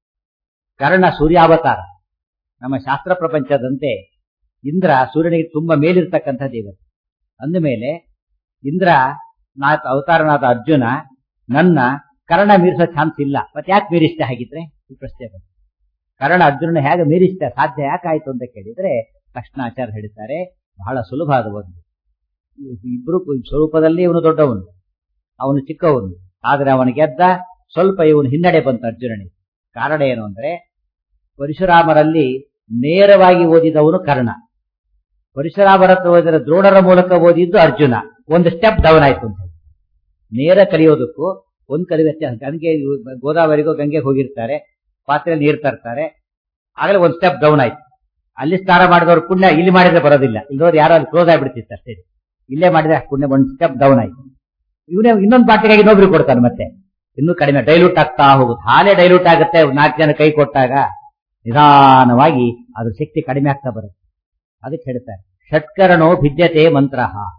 ಕರ್ಣ ಸೂರ್ಯಾವತಾರ ನಮ್ಮ ಶಾಸ್ತ್ರ ಪ್ರಪಂಚದಂತೆ ಇಂದ್ರ ಸೂರ್ಯನಿಗೆ ತುಂಬಾ ಮೇಲಿರ್ತಕ್ಕಂಥ ದೇವತೆ ಅಂದ ಮೇಲೆ ಇಂದ್ರ ನಾಥ ಅವತಾರನಾದ ಅರ್ಜುನ ನನ್ನ ಕರ್ಣ ಮೀರಿಸೋ ಚಾನ್ಸ್ ಇಲ್ಲ ಮತ್ತೆ ಯಾಕೆ ಮೀರಿಸ್ತೆ ಹಾಗಿದ್ರೆ ಈ ಪ್ರಶ್ನೆ ಬಂತು ಕರ್ಣ ಅರ್ಜುನನ ಹೇಗೆ ಮೀರಿಸ್ತೆ ಸಾಧ್ಯ ಯಾಕಾಯ್ತು ಅಂತ ಕೇಳಿದ್ರೆ ತಕ್ಷಣ ಆಚಾರ್ಯ ಹೇಳ್ತಾರೆ ಬಹಳ ಸುಲಭ ಅದು ಒಂದು ಇಬ್ರು ಸ್ವರೂಪದಲ್ಲಿ ಇವನು ದೊಡ್ಡವನು ಅವನು ಚಿಕ್ಕವನು ಆದ್ರೆ ಅವನು ಗೆದ್ದ ಸ್ವಲ್ಪ ಇವನು ಹಿನ್ನಡೆ ಬಂತು ಅರ್ಜುನನಿಗೆ ಕಾರಣ ಏನು ಅಂದ್ರೆ ಪರಶುರಾಮರಲ್ಲಿ ನೇರವಾಗಿ ಓದಿದವನು ಕರ್ಣ ಪರಶುರಾಮರ ಹತ್ರ ಓದಿದ ದ್ರೋಣರ ಮೂಲಕ ಓದಿದ್ದು ಅರ್ಜುನ ಒಂದು ಸ್ಟೆಪ್ ಡೌನ್ ಆಯ್ತು ಅಂತ ನೇರ ಕಲಿಯೋದಕ್ಕೂ ಒಂದ್ ಕಲಿ ವ್ಯತ್ಯಾಸ ಗಂಗೆ ಗೋದಾವರಿಗೂ ಗಂಗೆಗೆ ಹೋಗಿರ್ತಾರೆ ಪಾತ್ರೆಯಲ್ಲಿ ನೀರು ತರ್ತಾರೆ ಆಗಲೇ ಒಂದ್ ಸ್ಟೆಪ್ ಡೌನ್ ಆಯ್ತು ಅಲ್ಲಿ ಸ್ನಾನ ಮಾಡಿದವ್ರು ಪುಣ್ಯ ಇಲ್ಲಿ ಮಾಡಿದ್ರೆ ಬರೋದಿಲ್ಲ ಇಲ್ಲದವ್ರು ಯಾರೋ ಅಲ್ಲಿ ಕ್ಲೋಸ್ ಆಗ್ಬಿಡ್ತಿತ್ತು ಅಷ್ಟೇ ಇಲ್ಲೇ ಮಾಡಿದ್ರೆ ಅಷ್ಟು ಪುಣ್ಯ ಒಂದ್ ಸ್ಟೆಪ್ ಡೌನ್ ಆಯ್ತು ಇವನೇ ಇನ್ನೊಂದು ಬಾಟಿಗಾಗಿ ಇನ್ನೊಬ್ರಿಗೆ ಕೊಡ್ತಾನೆ ಮತ್ತೆ ಇನ್ನೂ ಕಡಿಮೆ ಡೈಲ್ಯೂಟ್ ಆಗ್ತಾ ಹೋಗುತ್ತೆ ಹಾಲೇ ಡೈಲ್ಯೂಟ್ ಆಗುತ್ತೆ ನಾಲ್ಕು ಜನ ಕೈ ಕೊಟ್ಟಾಗ ನಿಧಾನವಾಗಿ ಅದ್ರ ಶಕ್ತಿ ಕಡಿಮೆ ಆಗ್ತಾ ಬರುತ್ತೆ ಅದಕ್ಕೆ ಹೇಳ್ತಾರೆ ಷಟ್ಕರಣೋ ಭಿದ್ಯತೆ ಮಂತ್ರ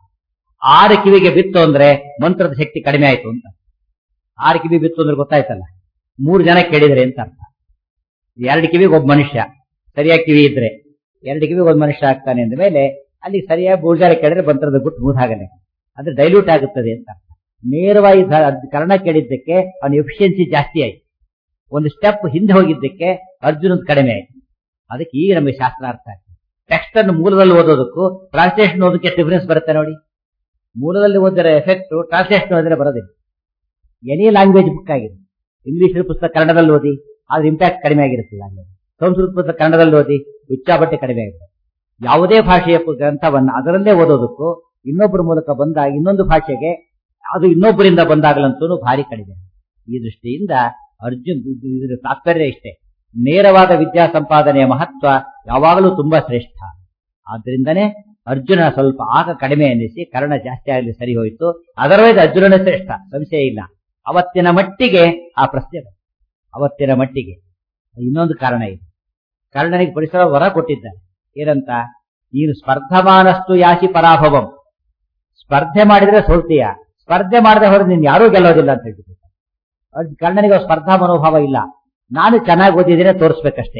ಆರು ಕಿವಿಗೆ ಬಿತ್ತು ಅಂದ್ರೆ ಮಂತ್ರದ ಶಕ್ತಿ ಕಡಿಮೆ ಆಯ್ತು ಅಂತ ಆರು ಕಿವಿ ಬಿತ್ತು ಅಂದ್ರೆ ಗೊತ್ತಾಯ್ತಲ್ಲ ಮೂರು ಜನ ಕೇಳಿದ್ರೆ ಅಂತ ಅರ್ಥ ಎರಡು ಕಿವಿಗೆ ಒಬ್ಬ ಮನುಷ್ಯ ಸರಿಯಾಗಿ ಕಿವಿ ಇದ್ರೆ ಎರಡು ಕಿವಿಗೆ ಒಂದು ಮನುಷ್ಯ ಆಗ್ತಾನೆ ಅಂದ ಮೇಲೆ ಅಲ್ಲಿ ಸರಿಯಾಗಿ ಮೂರು ಜನ ಕೇಳಿದ್ರೆ ಮಂತ್ರದ ಗುಟ್ಟು ಮೂದಾಗನೆ ಅದು ಡೈಲ್ಯೂಟ್ ಆಗುತ್ತದೆ ಅಂತ ಅರ್ಥ ನೇರವಾಗಿ ಕರ್ಣ ಕೇಳಿದ್ದಕ್ಕೆ ಅವನ ಎಫಿಷಿಯನ್ಸಿ ಜಾಸ್ತಿ ಆಯ್ತು ಒಂದು ಸ್ಟೆಪ್ ಹಿಂದೆ ಹೋಗಿದ್ದಕ್ಕೆ ಅರ್ಜುನದ್ ಕಡಿಮೆ ಆಯ್ತು ಅದಕ್ಕೆ ಈಗ ನಮಗೆ ಶಾಸ್ತ್ರ ಅರ್ಥ ಆಯ್ತು ಟೆಕ್ಸ್ಟ್ ಅನ್ನು ಮೂಲದಲ್ಲಿ ಓದೋದಕ್ಕೂ ಟ್ರಾನ್ಸ್ಲೇಷನ್ ಓದೋದಕ್ಕೆ ಡಿಫರೆನ್ಸ್ ಬರುತ್ತೆ ನೋಡಿ ಮೂಲದಲ್ಲಿ ಓದಿರೋ ಎಫೆಕ್ಟ್ ಟ್ರಾನ್ಸ್ಲೇಷನ್ ಓದಿದ್ರೆ ಬರೋದಿಲ್ಲ ಎನಿ ಲ್ಯಾಂಗ್ವೇಜ್ ಬುಕ್ ಆಗಿದೆ ಇಂಗ್ಲಿಷ್ ಪುಸ್ತಕ ಕನ್ನಡದಲ್ಲಿ ಓದಿ ಆದ್ರೆ ಇಂಪ್ಯಾಕ್ಟ್ ಕಡಿಮೆ ಆಗಿರುತ್ತದೆ ಅಲ್ಲಿ ಸಂಸ್ಕೃತ ಪುಸ್ತಕ ಕನ್ನಡದಲ್ಲಿ ಓದಿ ಉಚ್ಚಾಬಟ್ಟೆ ಕಡಿಮೆ ಆಗುತ್ತೆ ಯಾವುದೇ ಭಾಷೆಯ ಗ್ರಂಥವನ್ನ ಅದರಲ್ಲೇ ಓದೋದಕ್ಕೂ ಇನ್ನೊಬ್ಬರ ಮೂಲಕ ಬಂದಾಗ ಇನ್ನೊಂದು ಭಾಷೆಗೆ ಅದು ಇನ್ನೊಬ್ಬರಿಂದ ಬಂದಾಗಲಂತೂ ಭಾರಿ ಕಡಿಮೆ ಈ ದೃಷ್ಟಿಯಿಂದ ಅರ್ಜುನ್ ಇದರ ತಾತ್ಪರ್ಯ ಇಷ್ಟೇ ನೇರವಾದ ವಿದ್ಯಾ ಸಂಪಾದನೆಯ ಮಹತ್ವ ಯಾವಾಗಲೂ ತುಂಬಾ ಶ್ರೇಷ್ಠ ಆದ್ರಿಂದನೇ ಅರ್ಜುನ ಸ್ವಲ್ಪ ಆಗ ಕಡಿಮೆ ಅನ್ನಿಸಿ ಕರ್ಣ ಜಾಸ್ತಿ ಆಗಲಿ ಸರಿ ಹೋಯಿತು ಅದರವೈದ ಅರ್ಜುನನೇ ಶ್ರೇಷ್ಠ ಸಂಶಯ ಇಲ್ಲ ಅವತ್ತಿನ ಮಟ್ಟಿಗೆ ಆ ಪ್ರಶ್ನೆ ಅವತ್ತಿನ ಮಟ್ಟಿಗೆ ಇನ್ನೊಂದು ಕಾರಣ ಇದೆ ಕರ್ಣನಿಗೆ ಪರಿಸರ ವರ ಕೊಟ್ಟಿದ್ದಾರೆ ಏನಂತ ನೀನು ಸ್ಪರ್ಧಮಾನಸ್ತು ಯಾಸಿ ಪರಾಭವಂ ಸ್ಪರ್ಧೆ ಮಾಡಿದ್ರೆ ಸೋಲ್ತೀಯ ಸ್ಪರ್ಧೆ ಮಾಡದೆ ಹೊರಗೆ ನೀನು ಯಾರೂ ಗೆಲ್ಲೋದಿಲ್ಲ ಅಂತ ಹೇಳ್ತಿದ್ದೆ ಕರ್ಣನಿಗೆ ಸ್ಪರ್ಧಾ ಮನೋಭಾವ ಇಲ್ಲ ನಾನು ಚೆನ್ನಾಗಿ ಓದಿದ್ರೆ ತೋರಿಸ್ಬೇಕಷ್ಟೇ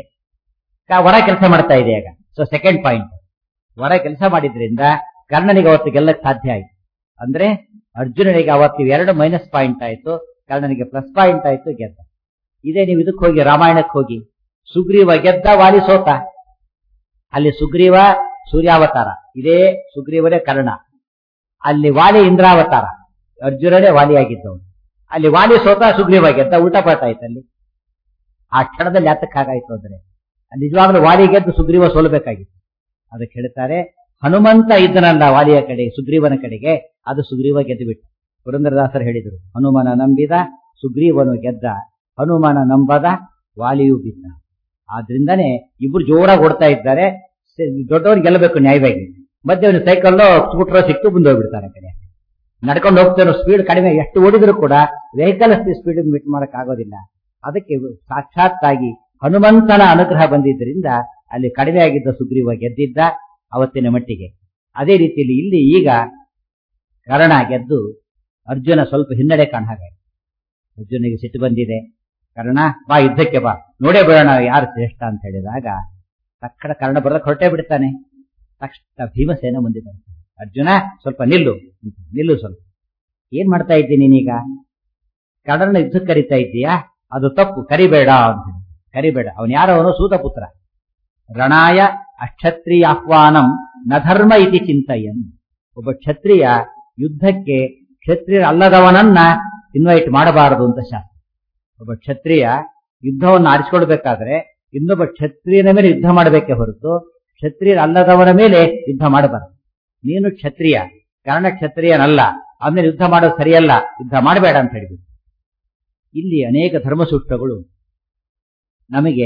ವರ ಕೆಲಸ ಮಾಡ್ತಾ ಇದೆ ಈಗ ಸೊ ಸೆಕೆಂಡ್ ಪಾಯಿಂಟ್ ವರ ಕೆಲಸ ಮಾಡಿದ್ರಿಂದ ಕರ್ಣನಿಗೆ ಅವತ್ತು ಗೆಲ್ಲಕ್ ಸಾಧ್ಯ ಆಯ್ತು ಅಂದ್ರೆ ಅರ್ಜುನನಿಗೆ ಅವತ್ತು ಎರಡು ಮೈನಸ್ ಪಾಯಿಂಟ್ ಆಯ್ತು ಕರ್ಣನಿಗೆ ಪ್ಲಸ್ ಪಾಯಿಂಟ್ ಆಯ್ತು ಗೆದ್ದ ಇದೇ ನೀವು ಇದಕ್ಕೆ ಹೋಗಿ ರಾಮಾಯಣಕ್ಕೆ ಹೋಗಿ ಸುಗ್ರೀವ ಗೆದ್ದ ವಾಲಿ ಸೋತ ಅಲ್ಲಿ ಸುಗ್ರೀವ ಸೂರ್ಯಾವತಾರ ಇದೇ ಸುಗ್ರೀವನೇ ಕರ್ಣ ಅಲ್ಲಿ ವಾಲಿ ಇಂದ್ರಾವತಾರ ಅರ್ಜುನನೇ ವಾಲಿಯಾಗಿದ್ದವನು ಅಲ್ಲಿ ವಾಲಿ ಸೋತ ಸುಗ್ರೀವ ಗೆದ್ದ ಉಲ್ಟಾ ಪಾಠ ಆಯ್ತು ಅಲ್ಲಿ ಆ ಕ್ಷಣದಲ್ಲಿ ಯಾತಕ್ಕೆ ಹಾಗಾಯ್ತು ಅಂದ್ರೆ ನಿಜವಾಗ್ಲೂ ವಾಲಿ ಗೆದ್ದು ಸುಗ್ರೀವ ಸೋಲ್ಬೇಕಾಗಿತ್ತು ಅದಕ್ಕೆ ಹೇಳ್ತಾರೆ ಹನುಮಂತ ಇದ್ದನಲ್ಲ ವಾಲಿಯ ಕಡೆ ಸುಗ್ರೀವನ ಕಡೆಗೆ ಅದು ಸುಗ್ರೀವ ಗೆದ್ದು ಬಿಟ್ಟು ಪುರಂದರದಾಸರು ಹೇಳಿದರು ಹನುಮನ ನಂಬಿದ ಸುಗ್ರೀವನು ಗೆದ್ದ ಹನುಮನ ನಂಬದ ವಾಲಿಯೂ ಬಿದ್ದ ಆದ್ರಿಂದಾನೇ ಇಬ್ರು ಜೋರಾಗಿ ಓಡ್ತಾ ಇದ್ದಾರೆ ದೊಡ್ಡವ್ರು ಗೆಲ್ಲಬೇಕು ನ್ಯಾಯವಾಗಿ ಮಧ್ಯೆ ಅವನು ಸೈಕಲ್ಲೋ ಸ್ಕೂಟರ್ ಸಿಕ್ತು ಮುಂದೆ ಹೋಗ್ಬಿಡ್ತಾರೆ ಕಡೆ ನಡ್ಕೊಂಡು ಹೋಗ್ತಿರೋ ಸ್ಪೀಡ್ ಕಡಿಮೆ ಎಷ್ಟು ಓಡಿದ್ರು ಕೂಡ ವೆಹಿಕಲ್ ಸ್ಪೀಡ್ ಮೀಟ್ ಮಾಡಕ್ ಆಗೋದಿಲ್ಲ ಅದಕ್ಕೆ ಸಾಕ್ಷಾತ್ತಾಗಿ ಹನುಮಂತನ ಅನುಗ್ರಹ ಬಂದಿದ್ದರಿಂದ ಅಲ್ಲಿ ಕಡಿಮೆ ಆಗಿದ್ದ ಸುಗ್ರೀವ ಗೆದ್ದಿದ್ದ ಅವತ್ತಿನ ಮಟ್ಟಿಗೆ ಅದೇ ರೀತಿಯಲ್ಲಿ ಇಲ್ಲಿ ಈಗ ಕರ್ಣ ಗೆದ್ದು ಅರ್ಜುನ ಸ್ವಲ್ಪ ಹಿನ್ನಡೆ ಕಾಣ ಹಾಗೆ ಅರ್ಜುನಿಗೆ ಸಿಟ್ಟು ಬಂದಿದೆ ಕರ್ಣ ಬಾ ಯುದ್ಧಕ್ಕೆ ಬಾ ನೋಡೇ ಬಿಡೋಣ ಯಾರು ಶ್ರೇಷ್ಠ ಅಂತ ಹೇಳಿದಾಗ ತಕ್ಷಣ ಕರ್ಣ ಬರೋದಕ್ಕೆ ಹೊರಟೇ ಬಿಡ್ತಾನೆ ತಕ್ಷಣ ಭೀಮಸೇನ ಬಂದಿದ್ದಾನೆ ಅರ್ಜುನ ಸ್ವಲ್ಪ ನಿಲ್ಲು ನಿಲ್ಲು ಸ್ವಲ್ಪ ಏನ್ ಮಾಡ್ತಾ ಇದ್ದೀನಿ ನೀನೀಗ ಕರ್ಣನ ಯುದ್ಧಕ್ಕೆ ಕರಿತಾ ಇದ್ದೀಯಾ ಅದು ತಪ್ಪು ಕರಿಬೇಡ ಅಂತ ಹೇಳಿ ಕರಿಬೇಡ ಅವನು ಯಾರೋ ಅವನು ಸೂತಪುತ್ರ ರಣಾಯ ಅಕ್ಷತ್ರಿಯ ಆಹ್ವಾನಂ ನ ಧರ್ಮ ಇತಿ ಚಿಂತಯನ್ ಒಬ್ಬ ಕ್ಷತ್ರಿಯ ಯುದ್ಧಕ್ಕೆ ಕ್ಷತ್ರಿಯ ಅಲ್ಲದವನನ್ನ ಇನ್ವೈಟ್ ಮಾಡಬಾರದು ಅಂತ ಶಾಸ್ತ್ರ ಒಬ್ಬ ಕ್ಷತ್ರಿಯ ಯುದ್ಧವನ್ನು ಆರಿಸಿಕೊಳ್ಬೇಕಾದ್ರೆ ಇನ್ನೊಬ್ಬ ಕ್ಷತ್ರಿಯನ ಮೇಲೆ ಯುದ್ಧ ಮಾಡಬೇಕೆ ಹೊರತು ಕ್ಷತ್ರಿಯ ಅಲ್ಲದವನ ಮೇಲೆ ಯುದ್ಧ ಮಾಡಬಾರದು ನೀನು ಕ್ಷತ್ರಿಯ ಕಾರಣ ಕ್ಷತ್ರಿಯನಲ್ಲ ಆಮೇಲೆ ಯುದ್ಧ ಮಾಡೋದು ಸರಿಯಲ್ಲ ಯುದ್ಧ ಮಾಡಬೇಡ ಅಂತ ಹೇಳಿದ್ರು ಇಲ್ಲಿ ಅನೇಕ ಧರ್ಮಸೂತ್ರಗಳು ನಮಗೆ